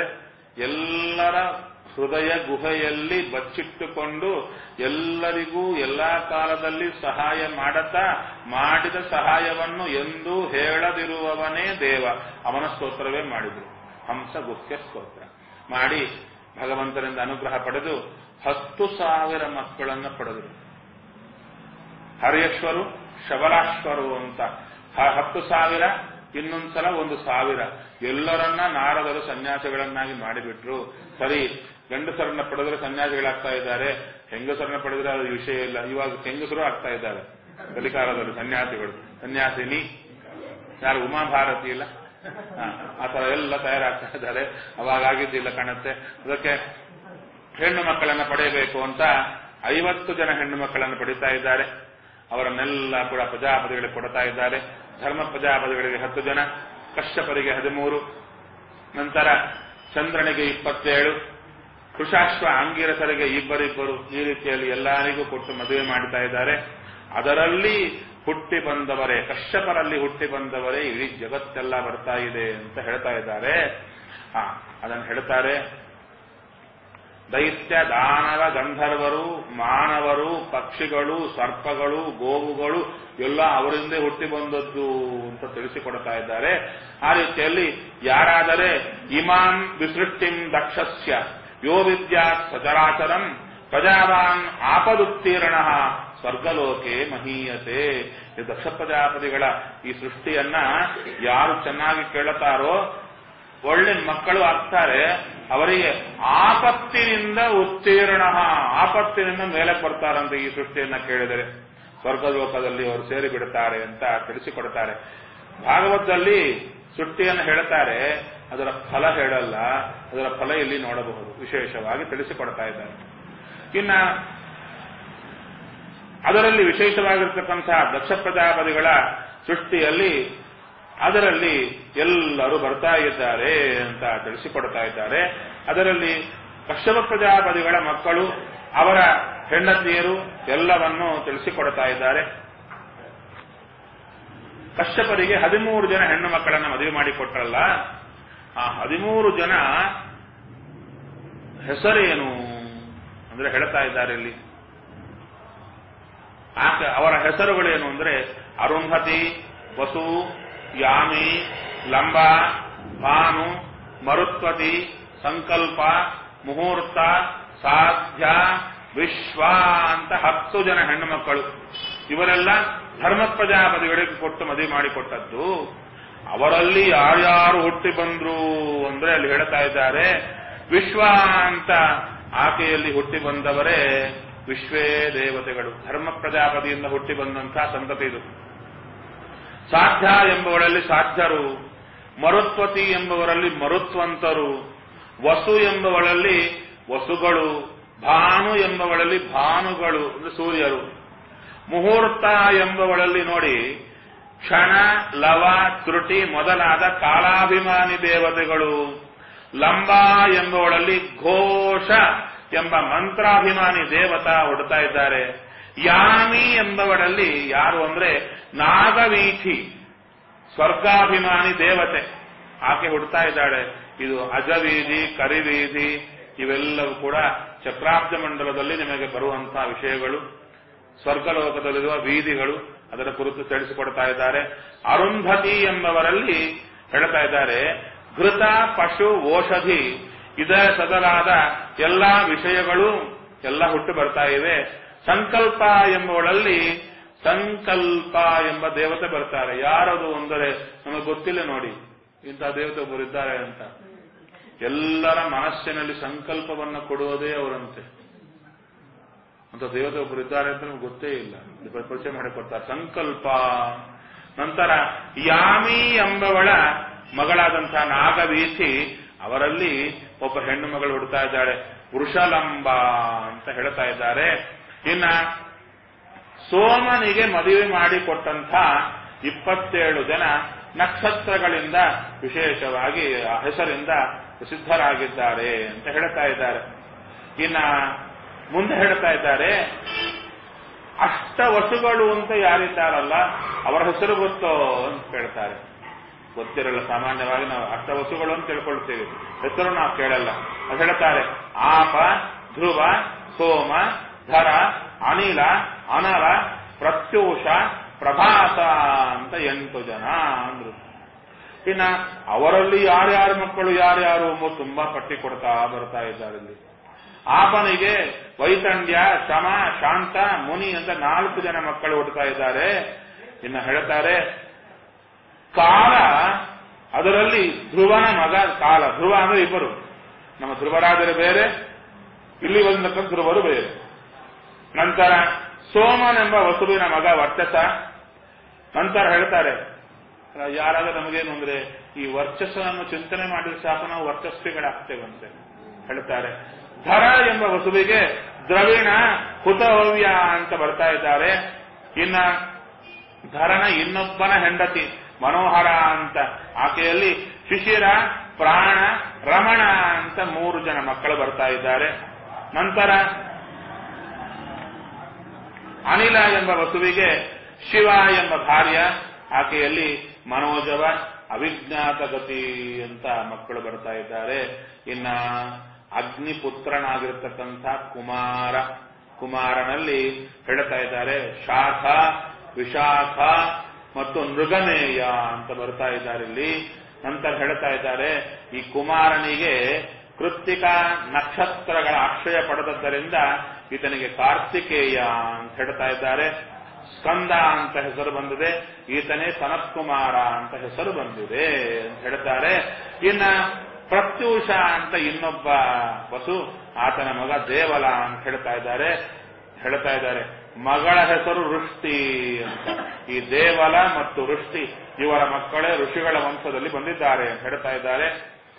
ಎಲ್ಲರ ಹೃದಯ ಗುಹೆಯಲ್ಲಿ ಬಚ್ಚಿಟ್ಟುಕೊಂಡು ಎಲ್ಲರಿಗೂ ಎಲ್ಲಾ ಕಾಲದಲ್ಲಿ ಸಹಾಯ ಮಾಡುತ್ತಾ ಮಾಡಿದ ಸಹಾಯವನ್ನು ಎಂದೂ ಹೇಳದಿರುವವನೇ ದೇವ ಅವನ ಸ್ತೋತ್ರವೇ ಮಾಡಿದರು ಹಂಸ ಗುಹ್ಯ ಸ್ತೋತ್ರ ಮಾಡಿ ಭಗವಂತನಿಂದ ಅನುಗ್ರಹ ಪಡೆದು ಹತ್ತು ಸಾವಿರ ಮಕ್ಕಳನ್ನು ಪಡೆದರು ಹರಿಯಶ್ವರು ಶಬಲಾಶ್ವರು ಅಂತ ಹ- ಹತ್ತು ಸಾವಿರ ಇನ್ನೊಂದ್ಸಲ ಒಂದು ಸಾವಿರ ಎಲ್ಲರನ್ನ ನಾರದರು ಸನ್ಯಾಸಿಗಳನ್ನಾಗಿ ಮಾಡಿಬಿಟ್ರು ಸರಿ ಗಂಡಸರನ್ನ ಪಡೆದ್ರೆ ಸನ್ಯಾಸಿಗಳಾಗ್ತಾ ಇದ್ದಾರೆ ಹೆಂಗಸರನ್ನ ಪಡೆದ್ರೆ ಅದು ವಿಷಯ ಇಲ್ಲ ಇವಾಗ ಹೆಂಗಸರು ಆಗ್ತಾ ಇದ್ದಾರೆ ಕಲಿಕಾಲದಲ್ಲಿ ಸನ್ಯಾಸಿಗಳು ಸನ್ಯಾಸಿನಿ ಯಾರು ಉಮಾಭಾರತಿ ಇಲ್ಲ ಹಾ, ಆ ತರ ಎಲ್ಲ ತಯಾರಾಗ್ತಾ ಇದ್ದಾರೆ ಅವಾಗ ಆಗಿದ್ದಿಲ್ಲ ಕಾಣುತ್ತೆ ಅದಕ್ಕೆ ಹೆಣ್ಣು ಮಕ್ಕಳನ್ನ ಪಡೆಯಬೇಕು ಅಂತ ಐವತ್ತು ಜನ ಹೆಣ್ಣು ಮಕ್ಕಳನ್ನು ಪಡಿತಾ ಇದ್ದಾರೆ ಅವರನ್ನೆಲ್ಲ ಕೂಡ ಪ್ರಜಾಪತಿಗಳಿಗೆ ಕೊಡ್ತಾ ಇದ್ದಾರೆ ಧರ್ಮ ಪ್ರಜಾಪತಿಗಳಿಗೆ ಹತ್ತು ಜನ ಕಶ್ಯಪರಿಗೆ ಹದಿಮೂರು ನಂತರ ಚಂದ್ರನಿಗೆ ಇಪ್ಪತ್ತೇಳು ಕೃಷಾಶ್ವ ಅಂಗಿರಸರಿಗೆ ಇಬ್ಬರಿಬ್ಬರು ಈ ರೀತಿಯಲ್ಲಿ ಎಲ್ಲರಿಗೂ ಕೊಟ್ಟು ಮದುವೆ ಮಾಡ್ತಾ ಇದ್ದಾರೆ ಅದರಲ್ಲಿ ಹುಟ್ಟಿ ಬಂದವರೇ ಕಶ್ಯಪರಲ್ಲಿ ಹುಟ್ಟಿ ಬಂದವರೇ ಇಡೀ ಜಗತ್ತೆಲ್ಲ ಬರ್ತಾ ಇದೆ ಅಂತ ಹೇಳ್ತಾ ಇದ್ದಾರೆ ಹಾ ಅದನ್ನು ಹೇಳ್ತಾರೆ ದೈತ್ಯ ದಾನವ ಗಂಧರ್ವರು ಮಾನವರು ಪಕ್ಷಿಗಳು ಸರ್ಪಗಳು ಗೋವುಗಳು ಎಲ್ಲ ಅವರಿಂದೇ ಹುಟ್ಟಿ ಬಂದದ್ದು ಅಂತ ತಿಳಿಸಿಕೊಡ್ತಾ ಇದ್ದಾರೆ ಆ ರೀತಿಯಲ್ಲಿ ಯಾರಾದರೆ ಇಮಾನ್ ವಿಸೃಷ್ಟಿಂ ದಕ್ಷಸ್ಯ ಯೋ ವಿದ್ಯಾತ್ ಸಚರಾಚರಂ ಪ್ರಜಾವಾನ್ ಆಪದುತ್ತೀರ್ಣ ಸ್ವರ್ಗಲೋಕೆ ಮಹೀಯತೆ ಈ ದಕ್ಷ ಪ್ರಜಾಪತಿಗಳ ಈ ಸೃಷ್ಟಿಯನ್ನ ಯಾರು ಚೆನ್ನಾಗಿ ಕೇಳುತ್ತಾರೋ ಒಳ್ಳೆ ಮಕ್ಕಳು ಆಗ್ತಾರೆ ಅವರಿಗೆ ಆಪತ್ತಿನಿಂದ ಉತ್ತೀರ್ಣ ಆಪತ್ತಿನಿಂದ ಮೇಲೆ ಬರ್ತಾರಂತೆ ಈ ಸೃಷ್ಟಿಯನ್ನ ಕೇಳಿದರೆ ಸ್ವರ್ಗಲೋಕದಲ್ಲಿ ಅವರು ಸೇರಿ ಬಿಡುತ್ತಾರೆ ಅಂತ ತಿಳಿಸಿಕೊಡ್ತಾರೆ ಭಾಗವತದಲ್ಲಿ ಸೃಷ್ಟಿಯನ್ನು ಹೇಳ್ತಾರೆ ಅದರ ಫಲ ಹೇಳಲ್ಲ ಅದರ ಫಲ ಇಲ್ಲಿ ನೋಡಬಹುದು ವಿಶೇಷವಾಗಿ ತಿಳಿಸಿಕೊಡ್ತಾ ಇದ್ದಾರೆ ಇನ್ನ ಅದರಲ್ಲಿ ವಿಶೇಷವಾಗಿರ್ತಕ್ಕಂತಹ ದಕ್ಷ ಪ್ರಜಾಪತಿಗಳ ಸೃಷ್ಟಿಯಲ್ಲಿ ಅದರಲ್ಲಿ ಎಲ್ಲರೂ ಬರ್ತಾ ಇದ್ದಾರೆ ಅಂತ ತಿಳಿಸಿಕೊಡ್ತಾ ಇದ್ದಾರೆ ಅದರಲ್ಲಿ ಕಶ್ಯಪ ಪ್ರಜಾಪತಿಗಳ ಮಕ್ಕಳು ಅವರ ಹೆಂಡತಿಯರು ಎಲ್ಲವನ್ನು ತಿಳಿಸಿಕೊಡ್ತಾ ಇದ್ದಾರೆ ಕಶ್ಯಪರಿಗೆ ಹದಿಮೂರು ಜನ ಹೆಣ್ಣು ಮಕ್ಕಳನ್ನ ಮದುವೆ ಮಾಡಿಕೊಟ್ರಲ್ಲ ಆ ಹದಿಮೂರು ಜನ ಹೆಸರೇನು ಅಂದ್ರೆ ಹೇಳ್ತಾ ಇದ್ದಾರೆ ಇಲ್ಲಿ ಆಕೆ ಅವರ ಹೆಸರುಗಳೇನು ಅಂದ್ರೆ ಅರುಂಧತಿ ವಸು ಯಾಮಿ ಲಂಬ ಭಾನು ಮರುತ್ವತಿ ಸಂಕಲ್ಪ ಮುಹೂರ್ತ ಸಾಧ್ಯ ವಿಶ್ವ ಅಂತ ಹತ್ತು ಜನ ಹೆಣ್ಣು ಮಕ್ಕಳು ಇವರೆಲ್ಲ ಧರ್ಮ ಪ್ರಜಾಪತಿಗಳಿಗೆ ಕೊಟ್ಟು ಮದುವೆ ಮಾಡಿಕೊಟ್ಟದ್ದು ಅವರಲ್ಲಿ ಯಾರ್ಯಾರು ಹುಟ್ಟಿ ಬಂದ್ರು ಅಂದ್ರೆ ಅಲ್ಲಿ ಹೇಳ್ತಾ ಇದ್ದಾರೆ ವಿಶ್ವ ಅಂತ ಆಕೆಯಲ್ಲಿ ಹುಟ್ಟಿ ಬಂದವರೇ ವಿಶ್ವೇ ದೇವತೆಗಳು ಧರ್ಮ ಪ್ರಜಾಪತಿಯಿಂದ ಹುಟ್ಟಿ ಬಂದಂತಹ ಸಂತತಿ ಇದು ಸಾಧ್ಯ ಎಂಬುವರಲ್ಲಿ ಸಾಧ್ಯರು ಮರುತ್ವತಿ ಎಂಬುವರಲ್ಲಿ ಮರುತ್ವಂತರು ವಸು ಎಂಬುವಳಲ್ಲಿ ವಸುಗಳು ಭಾನು ಎಂಬವಳಲ್ಲಿ ಭಾನುಗಳು ಅಂದ್ರೆ ಸೂರ್ಯರು ಮುಹೂರ್ತ ಎಂಬವಳಲ್ಲಿ ನೋಡಿ ಕ್ಷಣ ಲವ ತ್ರುಟಿ ಮೊದಲಾದ ಕಾಲಾಭಿಮಾನಿ ದೇವತೆಗಳು ಲಂಬ ಎಂಬವಳಲ್ಲಿ ಘೋಷ ಎಂಬ ಮಂತ್ರಾಭಿಮಾನಿ ದೇವತಾ ಹುಡ್ತಾ ಇದ್ದಾರೆ ಯಾಮಿ ಎಂಬವಳಲ್ಲಿ ಯಾರು ಅಂದ್ರೆ ನಾಗವೀಥಿ ಸ್ವರ್ಗಾಭಿಮಾನಿ ದೇವತೆ ಆಕೆ ಹುಡ್ತಾ ಇದ್ದಾಳೆ ಇದು ಅಜವೀಧಿ ಕರಿವೀಧಿ ಇವೆಲ್ಲವೂ ಕೂಡ ಚಕ್ರಾಬ್ಜ ಮಂಡಲದಲ್ಲಿ ನಿಮಗೆ ಬರುವಂತಹ ವಿಷಯಗಳು ಸ್ವರ್ಗಲೋಕದಲ್ಲಿರುವ ಬೀದಿಗಳು ಅದರ ಕುರಿತು ತಿಳಿಸಿಕೊಡ್ತಾ ಇದ್ದಾರೆ ಅರುಂಧತಿ ಎಂಬವರಲ್ಲಿ ಹೇಳ್ತಾ ಇದ್ದಾರೆ ಘೃತ ಪಶು ಓಷಧಿ ಇದರ ಸದಲಾದ ಎಲ್ಲಾ ವಿಷಯಗಳು ಎಲ್ಲ ಹುಟ್ಟು ಬರ್ತಾ ಇವೆ ಸಂಕಲ್ಪ ಎಂಬುವಳಲ್ಲಿ ಸಂಕಲ್ಪ ಎಂಬ ದೇವತೆ ಬರ್ತಾರೆ ಯಾರದು ಅಂದರೆ ನಮಗೆ ಗೊತ್ತಿಲ್ಲ ನೋಡಿ ಇಂತಹ ದೇವತೆ ಒಬ್ಬರು ಇದ್ದಾರೆ ಅಂತ ಎಲ್ಲರ ಮನಸ್ಸಿನಲ್ಲಿ ಸಂಕಲ್ಪವನ್ನು ಕೊಡುವುದೇ ಅವರಂತೆ ಅಂತ ದೇವತೆ ಒಬ್ಬರು ಇದ್ದಾರೆ ಅಂತ ನಮ್ಗೆ ಗೊತ್ತೇ ಇಲ್ಲ ಇದು ಪರಿಚಯ ಮಾಡಿಕೊಡ್ತಾರೆ ಸಂಕಲ್ಪ ನಂತರ ಯಾಮಿ ಎಂಬವಳ ಮಗಳಾದಂತಹ ನಾಗವೀಥಿ ಅವರಲ್ಲಿ ಒಬ್ಬ ಹೆಣ್ಣು ಮಗಳು ಹುಡ್ತಾ ಇದ್ದಾಳೆ ವೃಷಲಂಬ ಅಂತ ಹೇಳ್ತಾ ಇದ್ದಾರೆ ಇನ್ನ ಸೋಮನಿಗೆ ಮದುವೆ ಮಾಡಿಕೊಟ್ಟಂಥ ಇಪ್ಪತ್ತೇಳು ಜನ ನಕ್ಷತ್ರಗಳಿಂದ ವಿಶೇಷವಾಗಿ ಆ ಹೆಸರಿಂದ ಪ್ರಸಿದ್ಧರಾಗಿದ್ದಾರೆ ಅಂತ ಹೇಳ್ತಾ ಇದ್ದಾರೆ ಇನ್ನ ಮುಂದೆ ಹೇಳ್ತಾ ಇದ್ದಾರೆ ಅಷ್ಟ ವಸುಗಳು ಅಂತ ಯಾರಿದ್ದಾರಲ್ಲ ಅವರ ಹೆಸರು ಗೊತ್ತೋ ಅಂತ ಕೇಳ್ತಾರೆ ಗೊತ್ತಿರಲ್ಲ ಸಾಮಾನ್ಯವಾಗಿ ನಾವು ಅಷ್ಟ ವಸುಗಳು ಅಂತ ತಿಳ್ಕೊಳ್ತೀವಿ ಹೆಸರು ನಾವು ಕೇಳಲ್ಲ ಅದು ಹೇಳ್ತಾರೆ ಆಪ ಧ್ರುವ ಸೋಮ ಧರ ಅನಿಲ ಅನಲ ಪ್ರತ್ಯೂಷ ಪ್ರಭಾಸ ಅಂತ ಎಂಟು ಜನ ಅಂದ್ರು ಇನ್ನ ಅವರಲ್ಲಿ ಯಾರ್ಯಾರ ಮಕ್ಕಳು ಯಾರ್ಯಾರು ಎಂಬುದು ತುಂಬಾ ಪಟ್ಟಿ ಕೊಡ್ತಾ ಬರ್ತಾ ಇದ್ದಾರೆ ಇಲ್ಲಿ ಆಪನಿಗೆ ವೈತಂಡ್ಯ ಶಮ ಶಾಂತ ಮುನಿ ಅಂತ ನಾಲ್ಕು ಜನ ಮಕ್ಕಳು ಹುಡ್ತಾ ಇದ್ದಾರೆ ಇನ್ನು ಹೇಳ್ತಾರೆ ಕಾಲ ಅದರಲ್ಲಿ ಧ್ರುವನ ಮಗ ಕಾಲ ಧ್ರುವ ಅಂದ್ರೆ ಇಬ್ಬರು ನಮ್ಮ ಧ್ರುವರಾಜರು ಬೇರೆ ಇಲ್ಲಿ ಬಂದಕ್ಕಂಥ ಧ್ರುವರು ಬೇರೆ ನಂತರ ಸೋಮನೆಂಬ ವಸುವಿನ ಮಗ ವರ್ಚಸ ನಂತರ ಹೇಳ್ತಾರೆ ಯಾರಾದ್ರೂ ನಮಗೇನು ಅಂದ್ರೆ ಈ ವರ್ಚಸ್ಸನ್ನು ಚಿಂತನೆ ಮಾಡಿದ್ರೆ ಸಾಕು ನಾವು ವರ್ಚಸ್ವಿಗಳಾಗ್ತೇವಂತೆ ಹೇಳ್ತಾರೆ ಧರ ಎಂಬ ವಸುವಿಗೆ ದ್ರವಿಣ ಹುತವ್ಯ ಅಂತ ಬರ್ತಾ ಇದ್ದಾರೆ ಇನ್ನ ಧರನ ಇನ್ನೊಬ್ಬನ ಹೆಂಡತಿ ಮನೋಹರ ಅಂತ ಆಕೆಯಲ್ಲಿ ಶಿಶಿರ ಪ್ರಾಣ ರಮಣ ಅಂತ ಮೂರು ಜನ ಮಕ್ಕಳು ಬರ್ತಾ ಇದ್ದಾರೆ ನಂತರ ಅನಿಲ ಎಂಬ ವಸುವಿಗೆ ಶಿವ ಎಂಬ ಭಾರ್ಯ ಆಕೆಯಲ್ಲಿ ಮನೋಜವ ಅವಿಜ್ಞಾತ ಗತಿ ಅಂತ ಮಕ್ಕಳು ಬರ್ತಾ ಇದ್ದಾರೆ ಇನ್ನ ಅಗ್ನಿಪುತ್ರನಾಗಿರ್ತಕ್ಕಂಥ ಕುಮಾರ ಕುಮಾರನಲ್ಲಿ ಹೇಳ್ತಾ ಇದ್ದಾರೆ ಶಾಖ ವಿಶಾಖ ಮತ್ತು ನೃಗನೇಯ ಅಂತ ಬರ್ತಾ ಇದ್ದಾರೆ ಇಲ್ಲಿ ನಂತರ ಹೇಳ್ತಾ ಇದ್ದಾರೆ ಈ ಕುಮಾರನಿಗೆ ಕೃತ್ತಿಕ ನಕ್ಷತ್ರಗಳ ಆಶ್ರಯ ಪಡೆದದ್ದರಿಂದ ಈತನಿಗೆ ಕಾರ್ತಿಕೇಯ ಅಂತ ಹೇಳ್ತಾ ಇದ್ದಾರೆ ಸ್ಕಂದ ಅಂತ ಹೆಸರು ಬಂದಿದೆ ಈತನೇ ಸನತ್ಕುಮಾರ ಅಂತ ಹೆಸರು ಬಂದಿದೆ ಅಂತ ಹೇಳ್ತಾರೆ ಇನ್ನ ಪ್ರತ್ಯೂಷ ಅಂತ ಇನ್ನೊಬ್ಬ ವಸು ಆತನ ಮಗ ದೇವಲ ಅಂತ ಹೇಳ್ತಾ ಇದ್ದಾರೆ ಹೇಳ್ತಾ ಇದ್ದಾರೆ ಮಗಳ ಹೆಸರು ವೃಷ್ಟಿ ಅಂತ ಈ ದೇವಲ ಮತ್ತು ವೃಷ್ಟಿ ಇವರ ಮಕ್ಕಳೇ ಋಷಿಗಳ ವಂಶದಲ್ಲಿ ಬಂದಿದ್ದಾರೆ ಅಂತ ಹೇಳ್ತಾ ಇದ್ದಾರೆ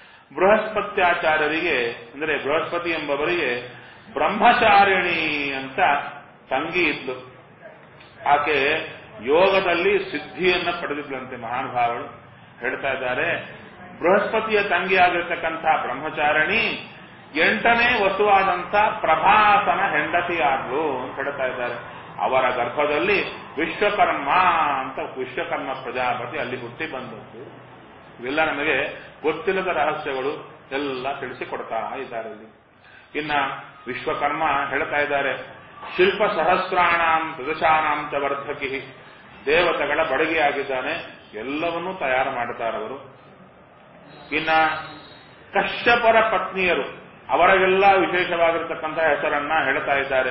ಬೃಹಸ್ಪತ್ಯಾಚಾರ್ಯರಿಗೆ ಅಂದರೆ ಬೃಹಸ್ಪತಿ ಎಂಬವರಿಗೆ ಬ್ರಹ್ಮಚಾರಿಣಿ ಅಂತ ತಂಗಿ ಇದ್ಲು ಆಕೆ ಯೋಗದಲ್ಲಿ ಸಿದ್ಧಿಯನ್ನ ಪಡೆದಿದ್ಲಂತೆ ಮಹಾನುಭಾವಳು ಹೇಳ್ತಾ ಇದ್ದಾರೆ ಬೃಹಸ್ಪತಿಯ ತಂಗಿಯಾಗಿರ್ತಕ್ಕಂಥ ಬ್ರಹ್ಮಚಾರಿಣಿ ಎಂಟನೇ ವಸುವಾದಂಥ ಪ್ರಭಾಸನ ಹೆಂಡತಿಯಾದ್ಲು ಅಂತ ಹೇಳ್ತಾ ಇದ್ದಾರೆ ಅವರ ಗರ್ಭದಲ್ಲಿ ವಿಶ್ವಕರ್ಮ ಅಂತ ವಿಶ್ವಕರ್ಮ ಪ್ರಜಾಪತಿ ಅಲ್ಲಿ ಹುಟ್ಟಿ ಬಂದದ್ದು ಇವೆಲ್ಲ ನಮಗೆ ಗೊತ್ತಿಲ್ಲದ ರಹಸ್ಯಗಳು ಎಲ್ಲ ತಿಳಿಸಿಕೊಡ್ತಾ ಇದ್ದಾರೆ ಇಲ್ಲಿ ಇನ್ನ ವಿಶ್ವಕರ್ಮ ಹೇಳ್ತಾ ಇದ್ದಾರೆ ಶಿಲ್ಪ ಸಹಸ್ರಾಣಾಂ ಪ್ರದಶಾನಾಂ ಚ ವರ್ಧಕಿ ದೇವತೆಗಳ ಬಡಗಿಯಾಗಿದ್ದಾನೆ ಎಲ್ಲವನ್ನೂ ತಯಾರು ಮಾಡುತ್ತಾರವರು ಇನ್ನ ಕಶ್ಯಪರ ಪತ್ನಿಯರು ಅವರಿಗೆಲ್ಲ ವಿಶೇಷವಾಗಿರತಕ್ಕಂತಹ ಹೆಸರನ್ನ ಹೇಳ್ತಾ ಇದ್ದಾರೆ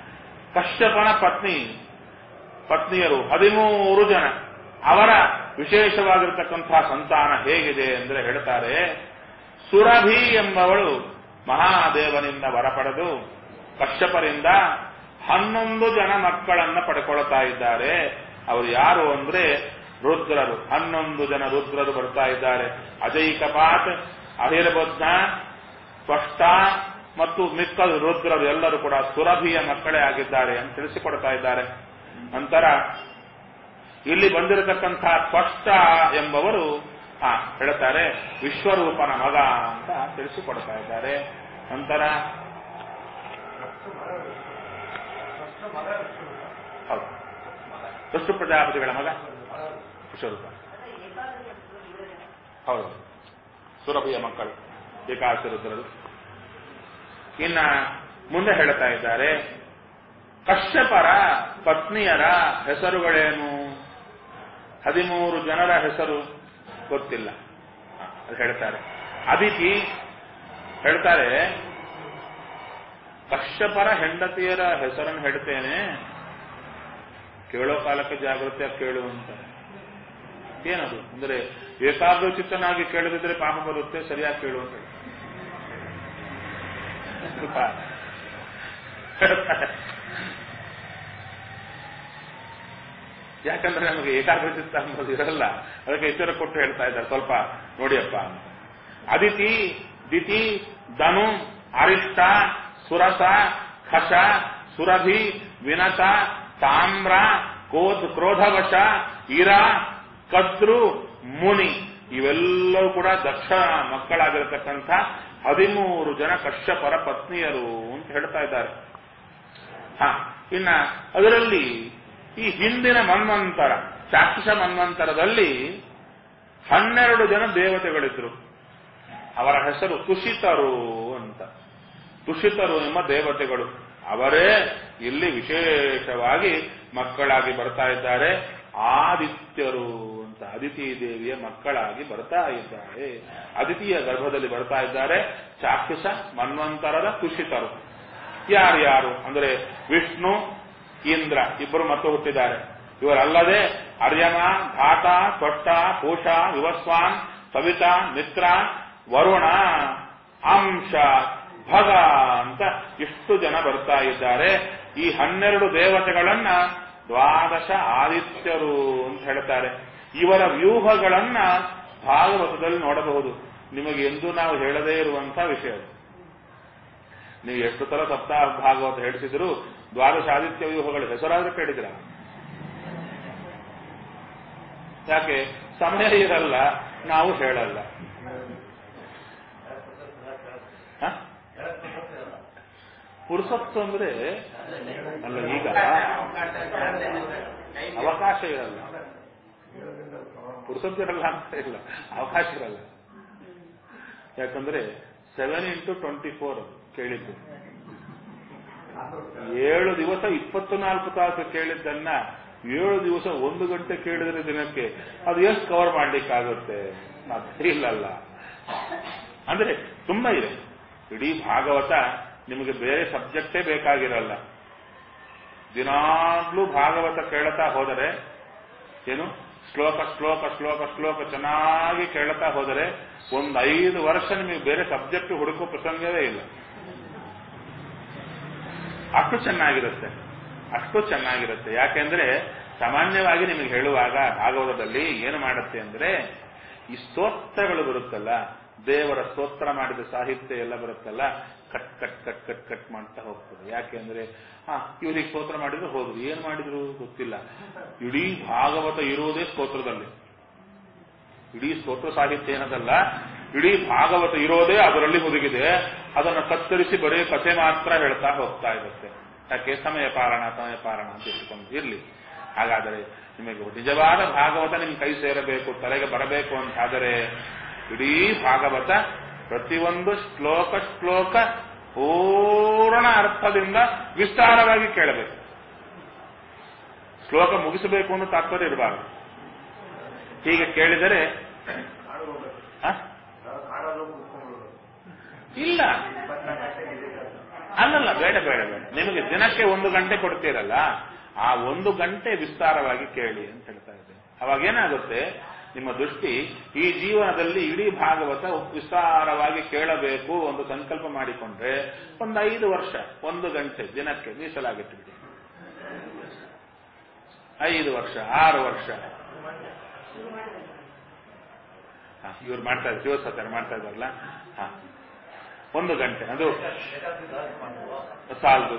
ಕಶ್ಯಪನ ಪತ್ನಿ ಪತ್ನಿಯರು ಹದಿಮೂರು ಜನ ಅವರ ವಿಶೇಷವಾಗಿರತಕ್ಕಂತಹ ಸಂತಾನ ಹೇಗಿದೆ ಅಂದ್ರೆ ಹೇಳ್ತಾರೆ ಸುರಭಿ ಎಂಬವಳು ಮಹಾದೇವನಿಂದ ವರ ಪಡೆದು ಕಶ್ಯಪರಿಂದ ಹನ್ನೊಂದು ಜನ ಮಕ್ಕಳನ್ನ ಪಡ್ಕೊಳ್ತಾ ಇದ್ದಾರೆ ಅವರು ಯಾರು ಅಂದ್ರೆ ರುದ್ರರು ಹನ್ನೊಂದು ಜನ ರುದ್ರರು ಬರ್ತಾ ಇದ್ದಾರೆ ಅಜೈಕಪಾತ್ ಅಹಿರಬದ್ಧ ಸ್ಪಷ್ಟ ಮತ್ತು ಮಿಕ್ಕ ರುದ್ರರು ಎಲ್ಲರೂ ಕೂಡ ಸುರಭಿಯ ಮಕ್ಕಳೇ ಆಗಿದ್ದಾರೆ ಅಂತ ತಿಳಿಸಿಕೊಡ್ತಾ ಇದ್ದಾರೆ ನಂತರ ಇಲ್ಲಿ ಬಂದಿರತಕ್ಕಂಥ ಸ್ಪಷ್ಟ ಎಂಬವರು ಆ ಹೇಳ್ತಾರೆ ವಿಶ್ವರೂಪನ ಮಗ ಅಂತ ತಿಳಿಸಿಕೊಡ್ತಾ ಇದ್ದಾರೆ ನಂತರ ಹೌದು ವಿಷ್ಣು ಪ್ರಜಾಪತಿಗಳ ಮಗ ವಿಶ್ವರೂಪ ಹೌದು ಸುರಭಿಯ ಮಕ್ಕಳು ಏಕಾಶ ರುದ್ರರು ಇನ್ನ ಮುಂದೆ ಹೇಳ್ತಾ ಇದ್ದಾರೆ ಕಶ್ಯಪರ ಪತ್ನಿಯರ ಹೆಸರುಗಳೇನು ಹದಿಮೂರು ಜನರ ಹೆಸರು ಗೊತ್ತಿಲ್ಲ ಅದು ಹೇಳ್ತಾರೆ ಅದಿತಿ ಹೇಳ್ತಾರೆ ಕಶ್ಯಪರ ಹೆಂಡತಿಯರ ಹೆಸರನ್ನು ಹೇಳ್ತೇನೆ ಕೇಳೋ ಕಾಲಕ್ಕೆ ಜಾಗೃತಿಯಾಗಿ ಕೇಳು ಅಂತ ಏನದು ಅಂದ್ರೆ ಏಕಾಗ್ರಚಿತ್ತನಾಗಿ ಕೇಳದಿದ್ರೆ ಪಾಪ ಬರುತ್ತೆ ಸರಿಯಾಗಿ ಕೇಳು ಅಂತ ಯಾಕಂದ್ರೆ ನಮಗೆ ಏಕಾಗ್ರಚಿತ್ತ ಅನ್ನೋದು ಇರಲ್ಲ ಅದಕ್ಕೆ ಎಚ್ಚರ ಕೊಟ್ಟು ಹೇಳ್ತಾ ಇದ್ದಾರೆ ಸ್ವಲ್ಪ ನೋಡಿಯಪ್ಪ ಅಂತ ಅದಿತಿ ದಿತಿ ಧನು ಅರಿಷ್ಟ ಸುರಸ ಖಶ ಸುರಭಿ ವಿನತ ತಾಮ್ರ ಕೋದ್ ಕ್ರೋಧವಶ ಇರ ಕದ್ರು ಮುನಿ ಇವೆಲ್ಲವೂ ಕೂಡ ದಕ್ಷ ಮಕ್ಕಳಾಗಿರತಕ್ಕಂಥ ಹದಿಮೂರು ಜನ ಕಶ್ಯಪರ ಪತ್ನಿಯರು ಅಂತ ಹೇಳ್ತಾ ಇದ್ದಾರೆ ಹ ಇನ್ನ ಅದರಲ್ಲಿ ಈ ಹಿಂದಿನ ಮನ್ವಂತರ ಚಾಕ್ಷುಷ ಮನ್ವಂತರದಲ್ಲಿ ಹನ್ನೆರಡು ಜನ ದೇವತೆಗಳಿದ್ರು ಅವರ ಹೆಸರು ತುಷಿತರು ಅಂತ ತುಷಿತರು ಎಂಬ ದೇವತೆಗಳು ಅವರೇ ಇಲ್ಲಿ ವಿಶೇಷವಾಗಿ ಮಕ್ಕಳಾಗಿ ಬರ್ತಾ ಇದ್ದಾರೆ ಆದಿತ್ಯರು ಅಂತ ಅದಿತಿ ದೇವಿಯ ಮಕ್ಕಳಾಗಿ ಬರ್ತಾ ಇದ್ದಾರೆ ಅದಿತಿಯ ಗರ್ಭದಲ್ಲಿ ಬರ್ತಾ ಇದ್ದಾರೆ ಚಾಕ್ಷುಷ ಮನ್ವಂತರದ ತುಷಿತರು ಯಾರ್ಯಾರು ಅಂದ್ರೆ ವಿಷ್ಣು ಇಂದ್ರ ಇಬ್ಬರು ಮತ್ತು ಹುಟ್ಟಿದ್ದಾರೆ ಇವರಲ್ಲದೆ ಅರ್ಯಮ ಘಾತ ತ್ವಷ್ಟ ಪೂಷ ವಿವಸ್ವಾನ್ ಸವಿತ ಮಿತ್ರ ವರುಣ ಅಂಶ ಭಗ ಅಂತ ಇಷ್ಟು ಜನ ಬರ್ತಾ ಇದ್ದಾರೆ ಈ ಹನ್ನೆರಡು ದೇವತೆಗಳನ್ನ ದ್ವಾದಶ ಆದಿತ್ಯರು ಅಂತ ಹೇಳ್ತಾರೆ ಇವರ ವ್ಯೂಹಗಳನ್ನ ಭಾಗವತದಲ್ಲಿ ನೋಡಬಹುದು ನಿಮಗೆ ಎಂದು ನಾವು ಹೇಳದೇ ಇರುವಂತಹ ವಿಷಯ ಅದು. ನೀವು ಎಷ್ಟು ತರ ಸಪ್ತಾಹ ಭಾಗವತ ಹೇಳಿಸಿದ್ರು ದ್ವಾದಶ ಆದಿತ್ಯ ವ್ಯೂಹಗಳ ಹೆಸರಾದ್ರೂ ಕೇಳಿದ್ರ ಯಾಕೆ ಸಮಯ ಇರಲ್ಲ ನಾವು ಹೇಳಲ್ಲ ಹ? ಪುರುಸತ್ತು ಅಂದ್ರೆ ಅಲ್ಲ ಈಗ ಅವಕಾಶ ಇರಲ್ಲ ಪುರುಸತ್ತು ಇರಲ್ಲ ಅಂತ ಇಲ್ಲ ಅವಕಾಶ ಇರಲ್ಲ ಯಾಕಂದ್ರೆ ಸೆವೆನ್ ಇಂಟು ಟ್ವೆಂಟಿ ಫೋರ್ ಕೇಳಿದ್ದು ಏಳು ದಿವಸ ಇಪ್ಪತ್ತು ನಾಲ್ಕು ತಾಸು ಕೇಳಿದ್ದನ್ನ ಏಳು ದಿವಸ ಒಂದು ಗಂಟೆ ಕೇಳಿದ್ರೆ ದಿನಕ್ಕೆ ಅದು ಎಷ್ಟು ಕವರ್ ಮಾಡ್ಲಿಕ್ಕಾಗುತ್ತೆ ಅದು ಇಲ್ಲಲ್ಲ ಅಂದ್ರೆ ತುಂಬಾ ಇದೆ ಇಡೀ ಭಾಗವತ ನಿಮಗೆ ಬೇರೆ ಸಬ್ಜೆಕ್ಟೇ ಬೇಕಾಗಿರಲ್ಲ ದಿನಾಗ್ಲೂ ಭಾಗವತ ಕೇಳ್ತಾ ಹೋದರೆ ಏನು ಶ್ಲೋಕ ಶ್ಲೋಕ ಶ್ಲೋಕ ಶ್ಲೋಕ ಚೆನ್ನಾಗಿ ಕೇಳ್ತಾ ಹೋದರೆ ಒಂದು ಐದು ವರ್ಷ ನಿಮಗೆ ಬೇರೆ ಸಬ್ಜೆಕ್ಟ್ ಹುಡುಕೋ ಪ್ರಸಂಗವೇ ಇಲ್ಲ ಅಷ್ಟು ಚೆನ್ನಾಗಿರುತ್ತೆ ಅಷ್ಟು ಚೆನ್ನಾಗಿರುತ್ತೆ ಯಾಕೆಂದ್ರೆ ಸಾಮಾನ್ಯವಾಗಿ ನಿಮಗೆ ಹೇಳುವಾಗ ಭಾಗವತದಲ್ಲಿ ಏನು ಮಾಡುತ್ತೆ ಅಂದ್ರೆ ಈ ಸ್ತೋತ್ರಗಳು ಬರುತ್ತಲ್ಲ ದೇವರ ಸ್ತೋತ್ರ ಮಾಡಿದ ಸಾಹಿತ್ಯ ಎಲ್ಲ ಬರುತ್ತಲ್ಲ cut cut cut cut cut ಮಾಡ್ತಾ ಹೋಗ್ತದೆ ಯಾಕೆಂದ್ರೆ ಹಾ ಇವ್ರಿಗೆ ಸ್ತೋತ್ರ ಮಾಡಿದ್ರು ಹೋದ್ರು ಏನ್ ಮಾಡಿದ್ರು ಗೊತ್ತಿಲ್ಲ ಇಡೀ ಭಾಗವತ ಇರುವುದೇ ಸ್ತೋತ್ರದಲ್ಲಿ ಇಡೀ ಸ್ತೋತ್ರ ಸಾಹಿತ್ಯ ಏನದಲ್ಲ ಇಡೀ ಭಾಗವತ ಇರೋದೇ ಅದರಲ್ಲಿ ಹುದುಗಿದೆ ಅದನ್ನು ಕತ್ತರಿಸಿ ಬರೀ ಕಥೆ ಮಾತ್ರ ಹೇಳ್ತಾ ಹೋಗ್ತಾ ಇರುತ್ತೆ ಯಾಕೆ ಸಮಯ ಪಾರಣ ಸಮಯ ಪಾರಣ ಅಂತ ಇಟ್ಕೊಂಡು ಇರ್ಲಿ ಹಾಗಾದರೆ ನಿಮಗೆ ನಿಜವಾದ ಭಾಗವತ ನಿಮ್ ಕೈ ಸೇರಬೇಕು ತಲೆಗೆ ಬರಬೇಕು ಅಂತಾದರೆ ಇಡೀ ಭಾಗವತ ಪ್ರತಿಯೊಂದು ಶ್ಲೋಕ ಶ್ಲೋಕ ಪೂರ್ಣ ಅರ್ಥದಿಂದ ವಿಸ್ತಾರವಾಗಿ ಕೇಳಬೇಕು ಶ್ಲೋಕ ಮುಗಿಸಬೇಕು ಅನ್ನೋ ತಾತ್ಪರ್ಯ ಇರಬಾರದು ಹೀಗೆ ಕೇಳಿದರೆ ಆ? ಇಲ್ಲ ಅಲ್ಲಲ್ಲ ಬೇಡ ಬೇಡ ಬೇಡ ನಿಮಗೆ ದಿನಕ್ಕೆ ಒಂದು ಗಂಟೆ ಕೊಡ್ತೀರಲ್ಲ ಆ ಒಂದು ಗಂಟೆ ವಿಸ್ತಾರವಾಗಿ ಕೇಳಿ ಅಂತ ಹೇಳ್ತಾ ಇದ್ದೇನೆ ಅವಾಗ ಏನಾಗುತ್ತೆ ನಿಮ್ಮ ದೃಷ್ಟಿ ಈ ಜೀವನದಲ್ಲಿ ಇಡೀ ಭಾಗವತ ವಿಸ್ತಾರವಾಗಿ ಕೇಳಬೇಕು ಒಂದು ಸಂಕಲ್ಪ ಮಾಡಿಕೊಂಡ್ರೆ ಒಂದು ಐದು ವರ್ಷ ಒಂದು ಗಂಟೆ ದಿನಕ್ಕೆ ಮೀಸಲಾಗಿಟ್ಟುಬಿಡಿ ಐದು ವರ್ಷ ಆರು ವರ್ಷ ಹಾ, ಇವ್ರು ಮಾಡ್ತಾ ಇದ್ದಾರೆ ಶಿವಸತ್ಯರು ಮಾಡ್ತಾ ಇದ್ದಾರಲ್ಲ ಹಾ ಒಂದು ಗಂಟೆ ಅದು ಸಾಲದು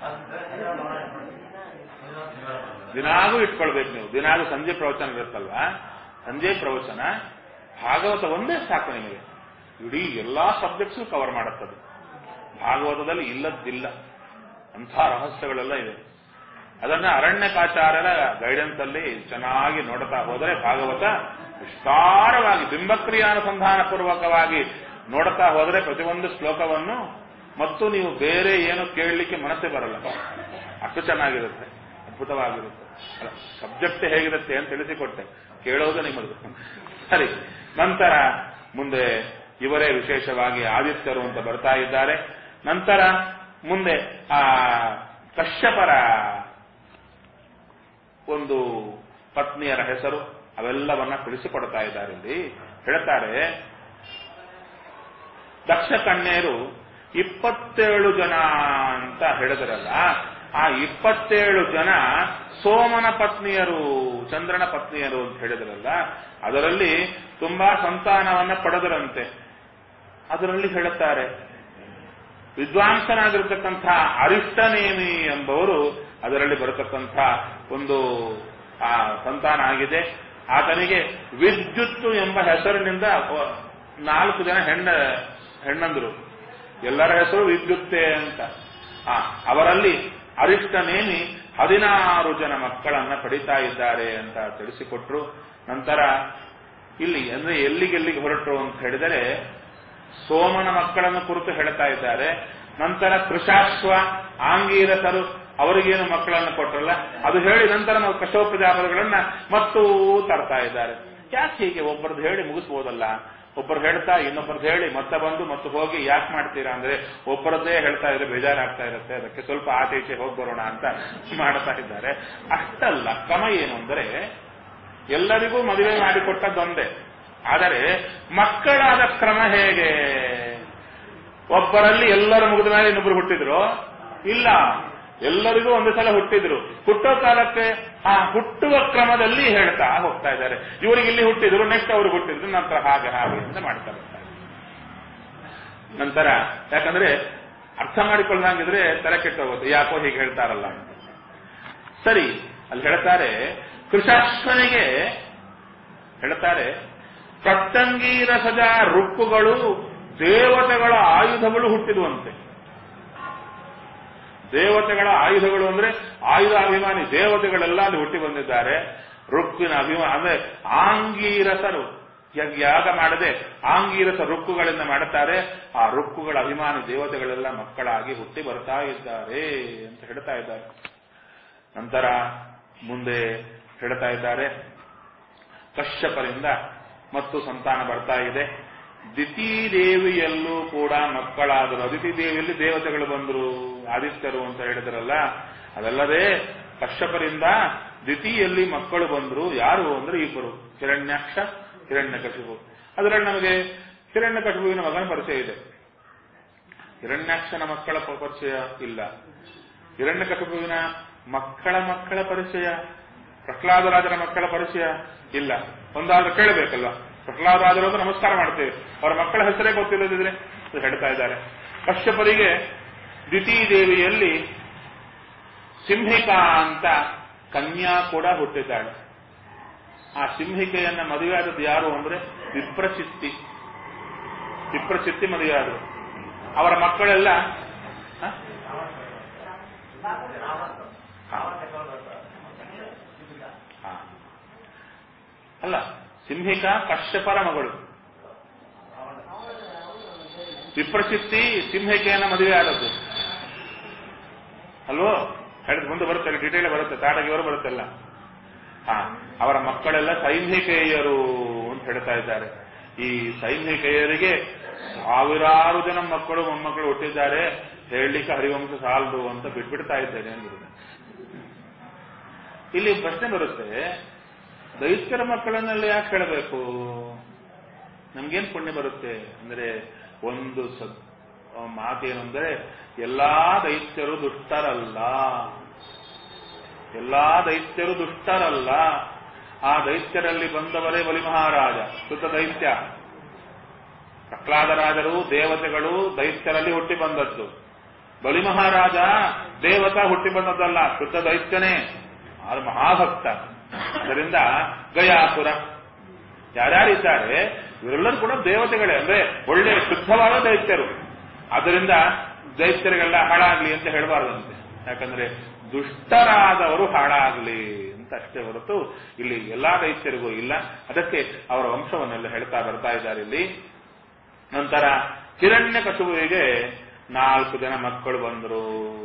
ದಿನಾಗೂ ಇಟ್ಕೊಳ್ಬೇಕು ನೀವು ದಿನಾಗೂ ಸಂಜೆ ಪ್ರವಚನ ಇರುತ್ತಲ್ವಾ ಸಂಜೆ ಪ್ರವಚನ ಭಾಗವತ ಒಂದೇ ಸಾಕು ನಿಮಗೆ ಇಡೀ ಎಲ್ಲಾ ಸಬ್ಜೆಕ್ಟ್ಸ್ ಕವರ್ ಮಾಡುತ್ತದೆ ಭಾಗವತದಲ್ಲಿ ಇಲ್ಲದ್ದಿಲ್ಲ ಅಂಥ ರಹಸ್ಯಗಳೆಲ್ಲ ಇದೆ ಅದನ್ನ ಅರಣ್ಯಕಾಚಾರ್ಯರ ಗೈಡೆನ್ಸ್ ಅಲ್ಲಿ ಚೆನ್ನಾಗಿ ನೋಡ್ತಾ ಹೋದರೆ ಭಾಗವತ ವಿಸ್ತಾರವಾಗಿ ಬಿಂಬಕ್ರಿಯಾನುಸಂಧಾನ ಪೂರ್ವಕವಾಗಿ ನೋಡ್ತಾ ಹೋದರೆ ಪ್ರತಿಯೊಂದು ಶ್ಲೋಕವನ್ನು ಮತ್ತು ನೀವು ಬೇರೆ ಏನು ಕೇಳಲಿಕ್ಕೆ ಮನಸ್ಸೇ ಬರಲ್ಲ ಅಷ್ಟು ಚೆನ್ನಾಗಿರುತ್ತೆ ಅದ್ಭುತವಾಗಿರುತ್ತೆ ಅಲ್ಲ ಸಬ್ಜೆಕ್ಟ್ ಹೇಗಿರುತ್ತೆ ಅಂತ ತಿಳಿಸಿಕೊಟ್ಟೆ ಕೇಳೋದು ನಿಮ್ಮದು ಸರಿ ನಂತರ ಮುಂದೆ ಇವರೇ ವಿಶೇಷವಾಗಿ ಆದಿತ್ಯರು ಅಂತ ಬರ್ತಾ ಇದ್ದಾರೆ ನಂತರ ಮುಂದೆ ಆ ಕಶ್ಯಪರ ಒಂದು ಪತ್ನಿಯರ ಹೆಸರು ಅವೆಲ್ಲವನ್ನ ತಿಳಿಸಿಕೊಡ್ತಾ ಇದ್ದಾರೆ ಇಲ್ಲಿ ಹೇಳ್ತಾರೆ ದಕ್ಷ ಕಣ್ಣೇರು ಇಪ್ಪತ್ತೇಳು ಜನ ಅಂತ ಹೇಳಿದ್ರಲ್ಲ ಆ ಇಪ್ಪತ್ತೇಳು ಜನ ಸೋಮನ ಪತ್ನಿಯರು ಚಂದ್ರನ ಪತ್ನಿಯರು ಅಂತ ಹೇಳಿದ್ರಲ್ಲ ಅದರಲ್ಲಿ ತುಂಬಾ ಸಂತಾನವನ್ನ ಪಡೆದರಂತೆ ಅದರಲ್ಲಿ ಹೇಳುತ್ತಾರೆ ವಿದ್ವಾಂಸನಾಗಿರತಕ್ಕಂಥ ಅರಿಷ್ಟನೇಮಿ ಎಂಬವರು ಅದರಲ್ಲಿ ಬರತಕ್ಕಂಥ ಒಂದು ಆ ಸಂತಾನ ಆಗಿದೆ ಆತನಿಗೆ ವಿದ್ಯುತ್ತು ಎಂಬ ಹೆಸರಿನಿಂದ ನಾಲ್ಕು ಜನ ಹೆಣ್ಣ ಹೆಣ್ಣಂದರು ಎಲ್ಲರ ಹೆಸರು ವಿದ್ಯುತ್ತೆ ಅಂತ ಆ ಅವರಲ್ಲಿ ಅರಿಷ್ಟನೇಮಿ ಹದಿನಾರು ಜನ ಮಕ್ಕಳನ್ನ ಪಡಿತಾ ಇದ್ದಾರೆ ಅಂತ ತಿಳಿಸಿಕೊಟ್ರು ನಂತರ ಇಲ್ಲಿ ಅಂದ್ರೆ ಎಲ್ಲಿಗೆಲ್ಲಿಗೆ ಹೊರಟರು ಅಂತ ಹೇಳಿದರೆ ಸೋಮನ ಮಕ್ಕಳನ್ನು ಕುರಿತು ಹೇಳ್ತಾ ಇದ್ದಾರೆ ನಂತರ ಕೃಷಾಶ್ವ ಆಂಗೀರಸರು ಅವರಿಗೇನು ಮಕ್ಕಳನ್ನು ಕೊಟ್ಟರಲ್ಲ ಅದು ಹೇಳಿ ನಂತರ ನಾವು ಕಶೋಪಜಾಪದಗಳನ್ನ ಮತ್ತೂ ತರ್ತಾ ಇದ್ದಾರೆ ಯಾಕೆ ಹೀಗೆ ಒಬ್ಬರದ್ದು ಹೇಳಿ ಮುಗಿಸ್ಬೋದಲ್ಲ ಒಬ್ಬರು ಹೇಳ್ತಾ ಇನ್ನೊಬ್ಬರದ್ದು ಹೇಳಿ ಮತ್ತೆ ಬಂದು ಮತ್ತೆ ಹೋಗಿ ಯಾಕೆ ಮಾಡ್ತೀರಾ ಅಂದ್ರೆ ಒಬ್ಬರದ್ದೇ ಹೇಳ್ತಾ ಇದ್ರೆ ಬೇಜಾರಾಗ್ತಾ ಇರುತ್ತೆ ಅದಕ್ಕೆ ಸ್ವಲ್ಪ ಆಚೆ ಈಚೆ ಹೋಗಿ ಬರೋಣ ಅಂತ ಮಾಡ್ತಾ ಇದ್ದಾರೆ ಅಷ್ಟಲ್ಲ ಕ್ರಮ ಏನು ಅಂದ್ರೆ ಎಲ್ಲರಿಗೂ ಮದುವೆ ಮಾಡಿಕೊಟ್ಟದ್ದೊಂದೇ ಆದರೆ ಮಕ್ಕಳಾದ ಕ್ರಮ ಹೇಗೆ ಒಬ್ಬರಲ್ಲಿ ಎಲ್ಲರ ಮುಗಿದ ಮೇಲೆ ಇನ್ನೊಬ್ರು ಹುಟ್ಟಿದ್ರು ಇಲ್ಲ ಎಲ್ಲರಿಗೂ ಒಂದು ಸಲ ಹುಟ್ಟಿದ್ರು ಹುಟ್ಟೋ ಕಾಲಕ್ಕೆ ಆ ಹುಟ್ಟುವ ಕ್ರಮದಲ್ಲಿ ಹೇಳ್ತಾ ಹೋಗ್ತಾ ಇದ್ದಾರೆ ಇವರಿಗೆ ಇಲ್ಲಿ ಹುಟ್ಟಿದ್ರು ನೆಕ್ಸ್ಟ್ ಅವ್ರಿಗೆ ಹುಟ್ಟಿದ್ರು ನಂತರ ಹಾಗೆ ಹಾಗೆ ಅಂತ ಮಾಡ್ತಾ ಬರ್ತಾರೆ ನಂತರ ಯಾಕಂದ್ರೆ ಅರ್ಥ ಮಾಡಿಕೊಳ್ಳಂಗಿದ್ರೆ ತಲೆ ಕೆಟ್ಟೋಗುತ್ತೆ ಯಾಕೋ ಹೀಗೆ ಹೇಳ್ತಾರಲ್ಲ ಅಂತ ಸರಿ ಅಲ್ಲಿ ಹೇಳ್ತಾರೆ ಕೃಷಾಶ್ವನಿಗೆ ಹೇಳ್ತಾರೆ ಪ್ರತ್ತಂಗೀರಸದ ರುಕ್ಕುಗಳು ದೇವತೆಗಳ ಆಯುಧಗಳು ಹುಟ್ಟಿದುವಂತೆ ದೇವತೆಗಳ ಆಯುಧಗಳು ಅಂದ್ರೆ ಆಯುಧ ಅಭಿಮಾನಿ ದೇವತೆಗಳೆಲ್ಲ ಅಲ್ಲಿ ಹುಟ್ಟಿ ಬಂದಿದ್ದಾರೆ ರುಕ್ಕಿನ ಅಭಿಮಾನ ಅಂದ್ರೆ ಆಂಗೀರಸರು ಯಾಗ- ಯಾಗ ಮಾಡದೆ ಆಂಗೀರಸ ರುಕ್ಕುಗಳಿಂದ ಮಾಡುತ್ತಾರೆ ಆ ರುಕ್ಕುಗಳ ಅಭಿಮಾನಿ ದೇವತೆಗಳೆಲ್ಲ ಮಕ್ಕಳಾಗಿ ಹುಟ್ಟಿ ಬರ್ತಾ ಇದ್ದಾರೆ ಅಂತ ಹೇಳ್ತಾ ಇದ್ದಾರೆ ನಂತರ ಮುಂದೆ ಹೇಳ್ತಾ ಇದ್ದಾರೆ ಕಶ್ಯಪರಿಂದ ಮತ್ತು ಸಂತಾನ ಬರ್ತಾ ಇದೆ ದಿತಿ ದೇವಿಯಲ್ಲೂ ಕೂಡ ಮಕ್ಕಳಾದರು ಅದಿತಿ ದೇವಿಯಲ್ಲಿ ದೇವತೆಗಳು ಬಂದರು ಆದಿತ್ಯರು ಅಂತ ಹೇಳಿದ್ರಲ್ಲ ಅದಲ್ಲದೆ ಕಶ್ಯಪರಿಂದ ದಿತಿಯಲ್ಲಿ ಮಕ್ಕಳು ಬಂದರು ಯಾರು ಅಂದ್ರೆ ಇಬ್ಬರು ಹಿರಣ್ಯಾಕ್ಷ ಹಿರಣ್ಯಕಶಿಪು ಅದರಲ್ಲಿ ನಮಗೆ ಹಿರಣ್ಯಕಶಿಪುವಿನ ಮಗನ ಪರಿಚಯ ಇದೆ ಹಿರಣ್ಯಾಕ್ಷನ ಮಕ್ಕಳ ಪ- ಪರಿಚಯ ಇಲ್ಲ ಹಿರಣ್ಯಕಶಿಪುವಿನ ಮಕ್ಕಳ ಮಕ್ಕಳ ಪರಿಚಯ ಪ್ರಹ್ಲಾದರಾಜರ ಮಕ್ಕಳ ಪರಿಚಯ ಇಲ್ಲ ಒಂದಾದ್ರೂ ಕೇಳಬೇಕಲ್ಲ ಪ್ರಹ್ಲಾದರಾಜರು ಅಂತ ನಮಸ್ಕಾರ ಮಾಡ್ತೇವೆ ಅವರ ಮಕ್ಕಳ ಹೆಸರೇ ಗೊತ್ತಿಲ್ಲದಿದ್ರೆ ಅದು ಹೇಳ್ತಾ ಇದ್ದಾರೆ ಕಶ್ಯಪರಿಗೆ ದ್ವಿತೀ ದೇವಿಯಲ್ಲಿ ಸಿಂಹಿಕಾ ಅಂತ ಕನ್ಯಾ ಕೂಡ ಹುಟ್ಟಿದ್ದಾಳೆ ಆ ಸಿಂಹಿಕೆಯನ್ನ ಮದುವೆಯಾದದ್ದು ಯಾರು ಅಂದ್ರೆ ವಿಪ್ರಚಿತ್ತಿ ವಿಪ್ರಚಿತ್ತಿ ಮದುವೆಯಾದರು ಅವರ ಮಕ್ಕಳೆಲ್ಲ ಹ? ಹಾ. ಹಾ. ಅಲ್ಲ ಸಿಂಹಿಕಾ ಕಶ್ಯಪರ ಮಗಳು ವಿಪ್ರಚಿತ್ತಿ ಸಿಂಹಿಕೆಯನ್ನ ಮದುವೆ ಆದದ್ದು ಅಲ್ವೋ ಹೇಳಿದ್ ಮುಂದೆ ಬರುತ್ತೆ ಡೀಟೇಲ್ ಬರುತ್ತೆ ತಾಡಗಿಯವರು ಬರುತ್ತಲ್ಲ ಹಾ ಅವರ ಮಕ್ಕಳೆಲ್ಲ ಸೈನಿಕೇಯರು ಅಂತ ಹೇಳ್ತಾ ಇದ್ದಾರೆ ಈ ಸೈನಿಕೇಯರಿಗೆ ಸಾವಿರಾರು ಜನ ಮಕ್ಕಳು ಮೊಮ್ಮಕ್ಕಳು ಹುಟ್ಟಿದ್ದಾರೆ ಹೇಳಲಿಕ್ಕೆ ಹರಿವಂಶ ಸಾಲದು ಅಂತ ಬಿಟ್ಬಿಡ್ತಾ ಇದ್ದೇನೆ ಅಂದ್ರು ಇಲ್ಲಿ ಪ್ರಶ್ನೆ ಬರುತ್ತೆ ದೈತ್ಯರ ಮಕ್ಕಳನ್ನೆಲ್ಲ ಯಾಕೆ ಹೇಳಬೇಕು ನಮ್ಗೇನ್ ಪುಣ್ಯ ಬರುತ್ತೆ ಅಂದ್ರೆ ಒಂದು ಸ- ಆ ಮಾತೇನೆಂದರೆ ಎಲ್ಲಾ ದೈತ್ಯರು ದುಷ್ಟರಲ್ಲ ಎಲ್ಲಾ ದೈತ್ಯರು ದುಷ್ಟರಲ್ಲ ಆ ದೈತ್ಯರಲ್ಲಿ ಬಂದವರೇ ಬಲಿ ಮಹಾರಾಜ ಶುದ್ಧ ದೈತ್ಯ ಪ್ರಹ್ಲಾದರಾಜರು ದೇವತೆಗಳು ದೈತ್ಯರಲ್ಲಿ ಹುಟ್ಟಿ ಬಂದದ್ದು ಬಲಿ ಮಹಾರಾಜ ದೇವತ ಹುಟ್ಟಿ ಬಂದದ್ದಲ್ಲ ಶುದ್ಧ ದೈತ್ಯನೇ ಆದ್ರೆ ಮಹಾಭಕ್ತ ಅದರಿಂದ ಗಯಾಸುರ ಯಾರ್ಯಾರಿದ್ದಾರೆ ಇವರೆಲ್ಲರೂ ಕೂಡ ದೇವತೆಗಳೇ ಅಂದ್ರೆ ಒಳ್ಳೆ ಶುದ್ಧವಾದ ದೈತ್ಯರು ಅದರಿಂದ ದೈತ್ಯರಿಗೆಲ್ಲ ಹಾಳಾಗ್ಲಿ ಅಂತ ಹೇಳಬಾರ್ದಂತೆ ಯಾಕಂದ್ರೆ ದುಷ್ಟರಾದವರು ಹಾಳಾಗ್ಲಿ ಅಂತ ಅಷ್ಟೇ ಹೊರತು ಇಲ್ಲಿ ಎಲ್ಲಾ ದೈತ್ಯರಿಗೂ ಇಲ್ಲ ಅದಕ್ಕೆ ಅವರ ವಂಶವನ್ನೆಲ್ಲ ಹೇಳ್ತಾ ಬರ್ತಾ ಇದ್ದಾರೆ ಇಲ್ಲಿ ನಂತರ ಹಿರಣ್ಯ ಕಸುಬುವಿಗೆ ನಾಲ್ಕು ಜನ ಮಕ್ಕಳು ಬಂದರು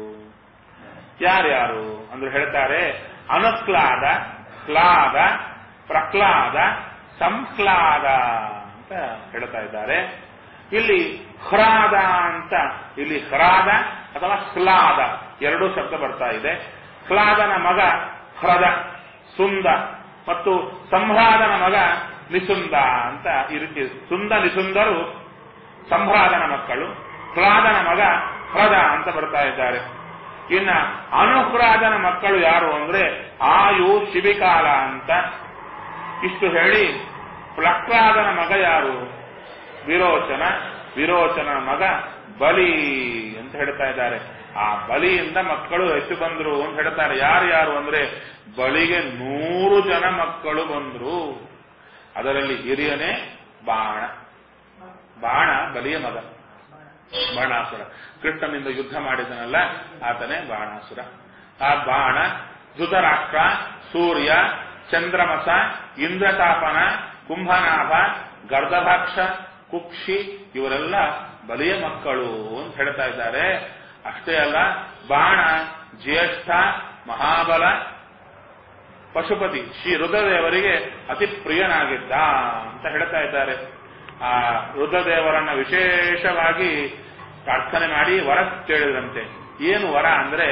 ಯಾರ್ಯಾರು ಅಂದ್ರೆ ಹೇಳ್ತಾರೆ ಅನುಕ್ಲಾದ ಕ್ಲಾದ ಪ್ರಹ್ಲಾದ ಸಂಕ್ಲಾದ ಅಂತ ಹೇಳ್ತಾ ಇದ್ದಾರೆ ಇಲ್ಲಿ ಹ್ರಾದ ಅಂತ ಇಲ್ಲಿ ಹ್ರಾದ ಅಥವಾ ಕ್ಲಾದ ಎರಡೂ ಶಬ್ದ ಬರ್ತಾ ಇದೆ ಕ್ಲಾದನ ಮಗ ಹ್ರದ ಸುಂದ ಮತ್ತು ಸಂಭ್ರಾದನ ಮಗ ನಿಸುಂದ ಅಂತ ಈ ರೀತಿ ಸುಂದ ನಿಸುಂದರು ಸಂಭ್ರಾದನ ಮಕ್ಕಳು ಕ್ಲಾದನ ಮಗ ಹ್ರದ ಅಂತ ಬರ್ತಾ ಇದ್ದಾರೆ ಇನ್ನ ಅನುಹ್ರಾದನ ಮಕ್ಕಳು ಯಾರು ಅಂದ್ರೆ ಆಯು ಶಿಬಿಕಾಲ ಅಂತ ಇಷ್ಟು ಹೇಳಿ ಪ್ರಹ್ಲಾದನ ಮಗ ಯಾರು ವಿರೋಚನ ವಿರೋಚನ ಮಗ ಬಲಿ ಅಂತ ಹೇಳ್ತಾ ಇದ್ದಾರೆ ಆ ಬಲಿಯಿಂದ ಮಕ್ಕಳು ಹೆಚ್ಚು ಬಂದ್ರು ಅಂತ ಹೇಳ್ತಾರೆ ಯಾರು ಯಾರು ಅಂದ್ರೆ ಬಲಿಗೆ ನೂರು ಜನ ಮಕ್ಕಳು ಬಂದ್ರು ಅದರಲ್ಲಿ ಹಿರಿಯನೇ ಬಾಣ ಬಾಣ ಬಲಿಯ ಮಗ ಬಾಣಾಸುರ ಕೃಷ್ಣನಿಂದ ಯುದ್ಧ ಮಾಡಿದನಲ್ಲ ಆತನೇ ಬಾಣಾಸುರ ಆ ಬಾಣ ಧೃತರಾಷ್ಟ್ರ ಸೂರ್ಯ ಚಂದ್ರಮಸ ಇಂದ್ರತಾಪನ ಕುಂಭನಾಭ ಗರ್ಧಭಾಕ್ಷ ಕುಕ್ಷಿ ಇವರೆಲ್ಲ ಬಲಿಯ ಮಕ್ಕಳು ಅಂತ ಹೇಳ್ತಾ ಇದ್ದಾರೆ ಅಷ್ಟೇ ಅಲ್ಲ ಬಾಣ ಜ್ಯೇಷ್ಠ ಮಹಾಬಲ ಪಶುಪತಿ ಶ್ರೀ ರುದ್ರದೇವರಿಗೆ ಅತಿ ಪ್ರಿಯನಾಗಿದ್ದ ಅಂತ ಹೇಳ್ತಾ ಇದ್ದಾರೆ ಆ ರುದ್ರದೇವರನ್ನ ವಿಶೇಷವಾಗಿ ಪ್ರಾರ್ಥನೆ ಮಾಡಿ ವರ ಕೇಳಿದ್ರಂತೆ ಏನು ವರ ಅಂದ್ರೆ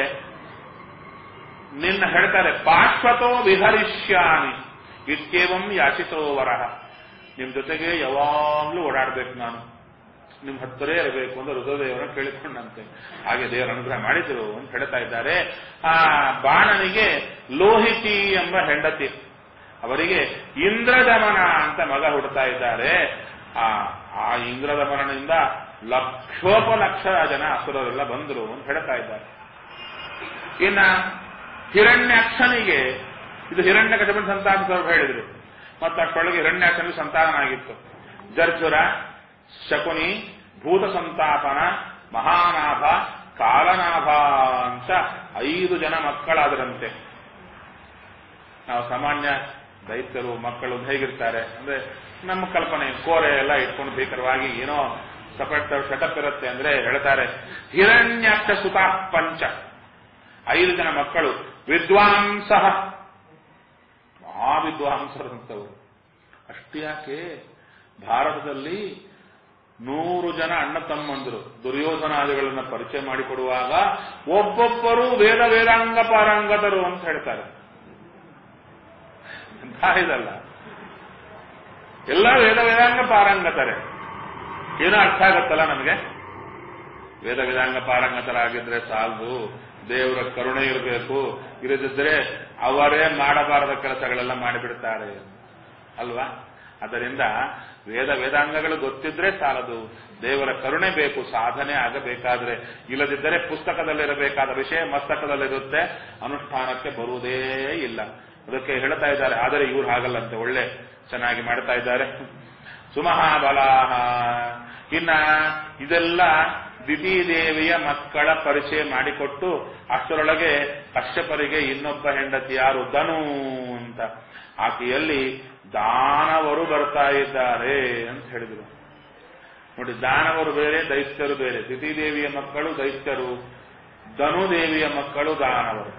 ನಿನ್ನ ಹೇಳ್ತಾರೆ ಪಾಶ್ವತೋ ವಿಹರಿಷ್ಯಾಮಿ ಇತ್ಯೇವಂ ಯಾಚಿತೋ ವರ ನಿಮ್ ಜೊತೆಗೆ ಯಾವಾಗ್ಲೂ ಓಡಾಡ್ಬೇಕು ನಾನು ನಿಮ್ ಹತ್ತಿರೇ ಇರಬೇಕು ಅಂತ ರುದ್ರದೇವರನ್ನ ಕೇಳಿಕೊಂಡಂತೆ ಹಾಗೆ ದೇವರ ಅನುಗ್ರಹ ಮಾಡಿದ್ರು ಅಂತ ಹೇಳ್ತಾ ಇದ್ದಾರೆ ಆ ಬಾಣನಿಗೆ ಲೋಹಿತಿ ಎಂಬ ಹೆಂಡತಿ ಅವರಿಗೆ ಇಂದ್ರದಮನ ಅಂತ ಮಗ ಹುಡ್ತಾ ಇದ್ದಾರೆ ಆ ಆ ಇಂದ್ರದಮನದಿಂದ ಲಕ್ಷೋಪಲಕ್ಷ ಜನ ಅಸುರರೆಲ್ಲ ಬಂದರು ಅಂತ ಹೇಳ್ತಾ ಇದ್ದಾರೆ ಇನ್ನ ಹಿರಣ್ಯಾಕ್ಷನಿಗೆ ಇದು ಹಿರಣ್ಯ ಕಟಪನ ಸಂತಾನ ಸ್ವಲ್ಪ ಹೇಳಿದ್ರು ಮತ್ತು ಅಷ್ಟೊಳಗೆ ಹಿರಣ್ಯಾಕ್ಷನಿಗೆ ಸಂತಾನ ಆಗಿತ್ತು ಜರ್ಜುರ ಶಕುನಿ ಭೂತ ಸಂತಾಪನ ಮಹಾನಾಭ ಕಾಲನಾಭ ಅಂತ ಐದು ಜನ ಮಕ್ಕಳಾದರಂತೆ ನಾವು ಸಾಮಾನ್ಯ ದೈತ್ಯರು ಮಕ್ಕಳು ಹೇಗಿರ್ತಾರೆ ಅಂದ್ರೆ ನಮ್ಮ ಕಲ್ಪನೆ ಕೋರೆ ಎಲ್ಲ ಇಟ್ಕೊಂಡು ಭೀಕರವಾಗಿ ಏನೋ ಸಪರೇಟ್ ಸೆಟಪ್ ಇರುತ್ತೆ ಅಂದ್ರೆ ಹೇಳ್ತಾರೆ ಹಿರಣ್ಯಾಕ್ಷ ಸುತ ಪಂಚ ಐದು ಜನ ಮಕ್ಕಳು ವಿದ್ವಾಂಸ ಮಹಾವಿದ್ವಾಂಸರಂತವರು ಅಷ್ಟ್ಯಾಕೆ ಭಾರತದಲ್ಲಿ ನೂರು ಜನ ಅಣ್ಣ ತಮ್ಮಂದರು ದುರ್ಯೋಧನಾದಿಗಳನ್ನ ಪರಿಚಯ ಮಾಡಿಕೊಡುವಾಗ ಒಬ್ಬೊಬ್ಬರು ವೇದ ವೇದಾಂಗ ಪಾರಂಗತರು ಅಂತ ಹೇಳ್ತಾರೆ ಎಂಥ ಇದಲ್ಲ ಎಲ್ಲ ವೇದ ವೇದಾಂಗ ಪಾರಂಗತರೆ ಏನೋ ಅರ್ಥ ಆಗತ್ತಲ್ಲ ನಮಗೆ ವೇದ ವೇದಾಂಗ ಪಾರಂಗತರಾಗಿದ್ರೆ ಸಾಲದು ದೇವರ ಕರುಣೆ ಇರಬೇಕು ಇರದಿದ್ರೆ ಅವರೇ ಮಾಡಬಾರದ ಕೆಲಸಗಳೆಲ್ಲ ಮಾಡಿಬಿಡ್ತಾರೆ ಅಲ್ವಾ ಅದರಿಂದ ವೇದ ವೇದಾಂಗಗಳು ಗೊತ್ತಿದ್ರೆ ಸಾಲದು ದೇವರ ಕರುಣೆ ಬೇಕು ಸಾಧನೆ ಆಗಬೇಕಾದ್ರೆ ಇಲ್ಲದಿದ್ದರೆ ಪುಸ್ತಕದಲ್ಲಿರಬೇಕಾದ ವಿಷಯ ಮಸ್ತಕದಲ್ಲಿರುತ್ತೆ ಅನುಷ್ಠಾನಕ್ಕೆ ಬರುವುದೇ ಇಲ್ಲ ಅದಕ್ಕೆ ಹೇಳ್ತಾ ಇದ್ದಾರೆ ಆದರೆ ಇವ್ರು ಹಾಗಲ್ಲಂತೆ ಒಳ್ಳೆ ಚೆನ್ನಾಗಿ ಮಾಡ್ತಾ ಇದ್ದಾರೆ ಸುಮಹಾಬಲಾಹ ಇನ್ನ ಇದೆಲ್ಲ ದೇವಿಯ ಮಕ್ಕಳ ಪರಿಚಯ ಮಾಡಿಕೊಟ್ಟು ಅಷ್ಟರೊಳಗೆ ಕಶ್ಯಪರಿಗೆ ಇನ್ನೊಬ್ಬ ಹೆಂಡತಿ ಯಾರು ಧನು ಅಂತ ಆಕೆಯಲ್ಲಿ ದಾನವರು ಬರ್ತಾ ಇದ್ದಾರೆ ಅಂತ ಹೇಳಿದರು ನೋಡಿ ದಾನವರು ಬೇರೆ ದೈತ್ಯರು ಬೇರೆ ದೇವಿಯ ಮಕ್ಕಳು ದೈತ್ಯರು ಧನುದೇವಿಯ ಮಕ್ಕಳು ದಾನವರು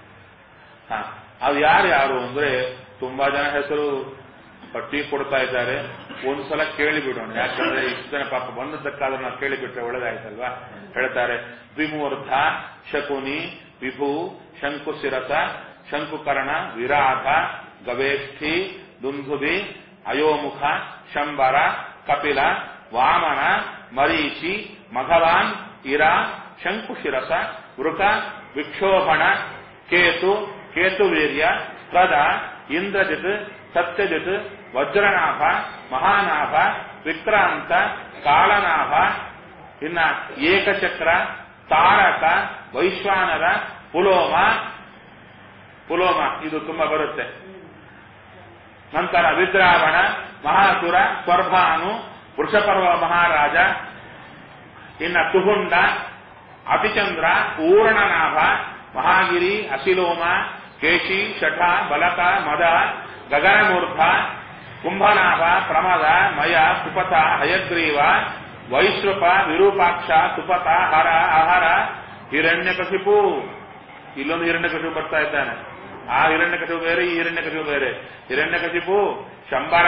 ಹ ಅದು ಯಾರು ಯಾರು ಅಂದ್ರೆ ತುಂಬಾ ಜನ ಹೆಸರು ಪಟ್ಟಿ ಕೊಡ್ತಾ ಇದ್ದಾರೆ ಒಂದ್ಸಲ ಕೇಳಿಬಿಡೋಣ ಯಾಕಂದ್ರೆ ಇಷ್ಟು ಜನ ಪಾಪ ಬಂದದ್ದಕ್ಕಾದ್ರೂ ನಾವು ಕೇಳಿಬಿಟ್ರೆ ಒಳ್ಳೆದಾಯ್ತಲ್ವಾ ಹೇಳ್ತಾರೆ ದ್ವಿಮೂರ್ಧ ಶಕುನಿ ವಿಭು ಶಂಕುಶಿರಸ ಶಂಕುಕರ್ಣ ವಿರಾಟ ಗವೇಷ್ಠಿ ದುಂದುಬಿ ಅಯೋಮುಖ ಶಂಬರ ಕಪಿಲ ವಾಮನ ಮರೀಚಿ ಮಘವಾನ್ ಇರ ಶಂಕುಶಿರಸ ವೃಕ ವಿಕ್ಷೋಭಣ ಕೇತು ಕೇತುವೀರ್ಯ ಪ್ರದ ಇಂದ್ರಜಿತ್ ಸತ್ಯಜಿತ್ ವಜ್ರನಾಭ ಮಹಾನಾಭ ವಿಕ್ರಾಂತ ಕಾಳನಾಭ ಇನ್ನ ಏಕಚಕ್ರ ತಾರಕ ವೈಶ್ವಾನರ ಪುಲೋಮ ಪುಲೋಮ ಇದು ತುಂಬಾ ಬರುತ್ತೆ ನಂತರ ವಿದ್ರಾವಣ ಮಹಾಸುರ ಸ್ವರ್ಭಾನು ವೃಷಪರ್ವ ಮಹಾರಾಜ ಇನ್ನ ತುಹುಂಡ ಅತಿಚಂದ್ರ ಪೂರ್ಣನಾಭ ಮಹಾಗಿರಿ ಅಸಿಲೋಮ ಕೇಶಿ ಶಠ ಬಲಕ ಮದ ಗಗನಮೂರ್ಧ ಕುಂಭನಾಭ ಪ್ರಮದ ಮಯ ಕುಪಥ ಹಯಗ್ರೀವ ವೈಶ್ರಪ ವಿರೂಪಾಕ್ಷ ಸುಪಥ ಹರ ಅಹರ ಹಿರಣ್ಯಕಶಿಪು ಇಲ್ಲೊಂದು ಹಿರಣ್ಯಕಶಿಪು ಬರ್ತಾ ಇದ್ದಾನೆ ಆ ಹಿರಣ್ಯಕಶಿಪು ಬೇರೆ ಈ ಹಿರಣ್ಯಕಶಿಪು ಬೇರೆ ಹಿರಣ್ಯಕಶಿಪು ಶಂಬರ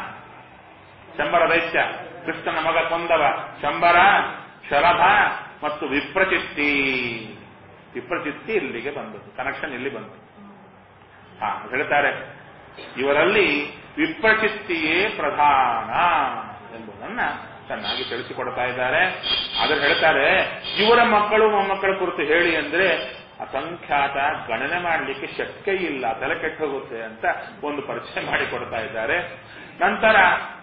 ಶಂಬರ ದೈತ್ಯ ಕೃಷ್ಣನ ಮಗ ಕೊಂದವ ಶಂಬರ ಶರಭ ಮತ್ತು ವಿಪ್ರಚಿತ್ತಿ ವಿಪ್ರಚಿತ್ತಿ ಇಲ್ಲಿಗೆ ಬಂದದ್ದು ಕನೆಕ್ಷನ್ ಇಲ್ಲಿ ಬಂತು ಹಾ ಹೇಳ್ತಾರೆ ಇವರಲ್ಲಿ ವಿಪ್ರಚಿತ್ತಿಯೇ ಪ್ರಧಾನ ಎಂಬುದನ್ನ ಚೆನ್ನಾಗಿ ತಿಳಿಸಿಕೊಡ್ತಾ ಇದ್ದಾರೆ ಆದ್ರೆ ಹೇಳ್ತಾರೆ ಇವರ ಮಕ್ಕಳು ಮೊಮ್ಮಕ್ಕಳ ಕುರಿತು ಹೇಳಿ ಅಂದ್ರೆ ಅಸಂಖ್ಯಾತ ಗಣನೆ ಮಾಡಲಿಕ್ಕೆ ಶಕ್ಯ ಇಲ್ಲ ತಲೆ ಕೆಟ್ಟು ಹೋಗುತ್ತೆ ಅಂತ ಒಂದು ಪರಿಚಯ ಮಾಡಿಕೊಡ್ತಾ ಇದ್ದಾರೆ ನಂತರ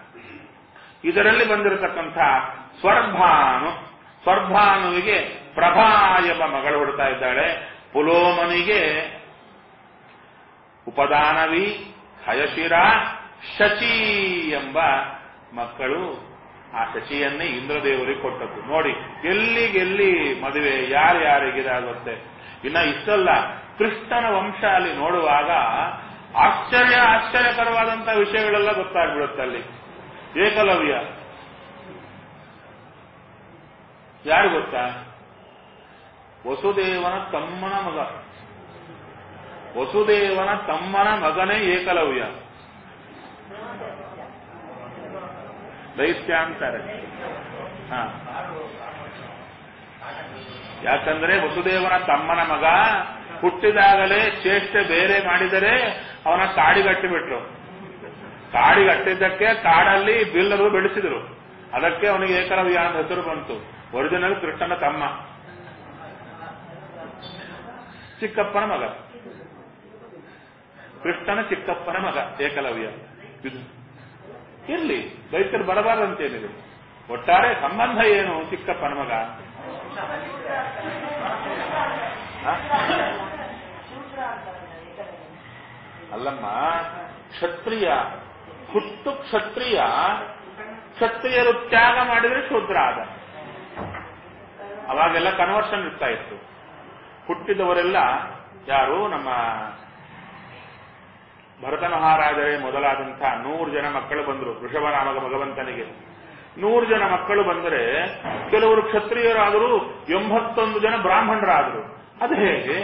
ಇದರಲ್ಲಿ ಬಂದಿರತಕ್ಕಂಥ ಸ್ವರ್ಭಾನು ಸ್ವರ್ಭಾನುವಿಗೆ ಪ್ರಭಾ ಎಂಬ ಮಗಳು ಹುಡ್ತಾ ಇದ್ದಾಳೆ ಪುಲೋಮನಿಗೆ ಉಪದಾನವಿ ಹಯಶಿರ ಶಚಿ ಎಂಬ ಮಕ್ಕಳು ಆ ಶಚಿಯನ್ನೇ ಇಂದ್ರದೇವರಿಗೆ ಕೊಟ್ಟದ್ದು ನೋಡಿ ಎಲ್ಲಿಗೆಲ್ಲಿ ಮದುವೆ ಯಾರ್ಯಾರಿಗಿದಾಗುತ್ತೆ ಇನ್ನ ಇಷ್ಟಲ್ಲ ಕೃಷ್ಣನ ವಂಶ ಅಲ್ಲಿ ನೋಡುವಾಗ ಆಶ್ಚರ್ಯ ಆಶ್ಚರ್ಯಕರವಾದಂತಹ ವಿಷಯಗಳೆಲ್ಲ ಗೊತ್ತಾಗ್ಬಿಡುತ್ತೆ ಅಲ್ಲಿ ಏಕಲವ್ಯ ಯಾರು ಗೊತ್ತಾ ವಸುದೇವನ ತಮ್ಮನ ಮಗ ವಸುದೇವನ ತಮ್ಮನ ಮಗನೇ ಏಕಲವ್ಯ ದೈತ್ಯ ಅಂತಾರೆ ಹ ಯಾಕಂದ್ರೆ ವಸುದೇವನ ತಮ್ಮನ ಮಗ ಹುಟ್ಟಿದಾಗಲೇ ಚೇಷ್ಟೆ ಬೇರೆ ಮಾಡಿದರೆ ಅವನ ಕಾಡಿಗಟ್ಟಿ ಬಿಟ್ರು ಕಾಡಿಗಟ್ಟಿದ್ದಕ್ಕೆ ಕಾಡಲ್ಲಿ ಬಿಲ್ಲರು ಬೆಳೆಸಿದ್ರು ಅದಕ್ಕೆ ಅವನಿಗೆ ಏಕಲವ್ಯ ಅಂತ ಹೆಸರು ಬಂತು ಒರಿಜಿನಲ್ ಕೃಷ್ಣನ ತಮ್ಮ ಚಿಕ್ಕಪ್ಪನ ಮಗ ಕೃಷ್ಣನ ಚಿಕ್ಕಪ್ಪನ ಮಗ ಏಕಲವ್ಯ ಇದು ಇರ್ಲಿ ದೈತ್ಯರು ಬರಬಾರದಂತೇನಿದೆ ಒಟ್ಟಾರೆ ಸಂಬಂಧ ಏನು ಚಿಕ್ಕಪ್ಪನ ಮಗ ಹ? ಅಲ್ಲಮ್ಮ ಕ್ಷತ್ರಿಯ ಹುಟ್ಟು ಕ್ಷತ್ರಿಯ ಕ್ಷತ್ರಿಯರು ತ್ಯಾಗ ಮಾಡಿದ್ರೆ ಶೂದ್ರ ಆದ ಅವಾಗೆಲ್ಲ ಕನ್ವರ್ಷನ್ ಇರ್ತಾ ಇತ್ತು ಹುಟ್ಟಿದವರೆಲ್ಲ ಯಾರು ನಮ್ಮ ಭರತ ಮಹಾರಾಜರೇ ಮೊದಲಾದಂಥ ನೂರು ಜನ ಮಕ್ಕಳು ಬಂದರು ವೃಷಭನಾಮಕ ಭಗವಂತನಿಗೆ ನೂರು ಜನ ಮಕ್ಕಳು ಬಂದರೆ ಕೆಲವರು ಕ್ಷತ್ರಿಯರಾದರು ಎಂಬತ್ತೊಂದು ಜನ ಬ್ರಾಹ್ಮಣರಾದರು ಅದು ಹೇಗೆ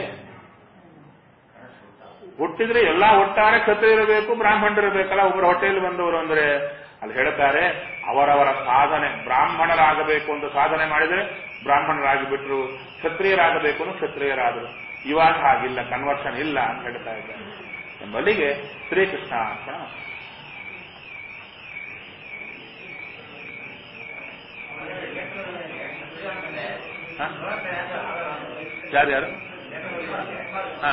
ಹುಟ್ಟಿದ್ರೆ ಎಲ್ಲಾ ಒಟ್ಟಾರೆ ಕ್ಷತ್ರಿಯರಬೇಕು ಬ್ರಾಹ್ಮಣರಿರಬೇಕಲ್ಲ ಒಬ್ಬರು ಹೊಟ್ಟೆಯಲ್ಲಿ ಬಂದವರು ಅಂದ್ರೆ ಅಲ್ಲಿ ಹೇಳ್ತಾರೆ ಅವರವರ ಸಾಧನೆ ಬ್ರಾಹ್ಮಣರಾಗಬೇಕು ಅಂತ ಸಾಧನೆ ಮಾಡಿದರೆ ಬ್ರಾಹ್ಮಣರಾಗಿ ಬಿಟ್ರು ಕ್ಷತ್ರಿಯರಾಗಬೇಕು ಅಂತ ಕ್ಷತ್ರಿಯರಾದರು ಇವಾಗ ಹಾಗಿಲ್ಲ ಕನ್ವರ್ಷನ್ ಇಲ್ಲ ಅಂತ ಹೇಳ್ತಾ ಇದ್ದಾರೆ ಎಂಬಲ್ಲಿಗೆ ಶ್ರೀಕೃಷ್ಣ ಅರ್ಪಣ ಹ? ಯಾರ್ಯಾರು ಹಾ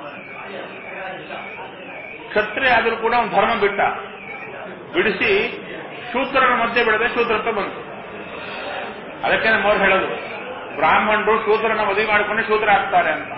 ಕ್ಷತ್ರಿಯ ಆದರೂ ಕೂಡ ಒಂದು ಧರ್ಮ ಬಿಟ್ಟ ಬಿಡಿಸಿ ಶೂದ್ರರ ಮಧ್ಯೆ ಬೆಳೆದ ಶೂದ್ರತ್ವ ಬಂತು ಅದಕ್ಕೆ ನಮ್ಮವ್ರು ಹೇಳೋದು ಬ್ರಾಹ್ಮಣರು ಶೂದ್ರನ ಮದುವೆ ಮಾಡಿಕೊಂಡು ಶೂದ್ರ ಆಗ್ತಾರೆ ಅಂತ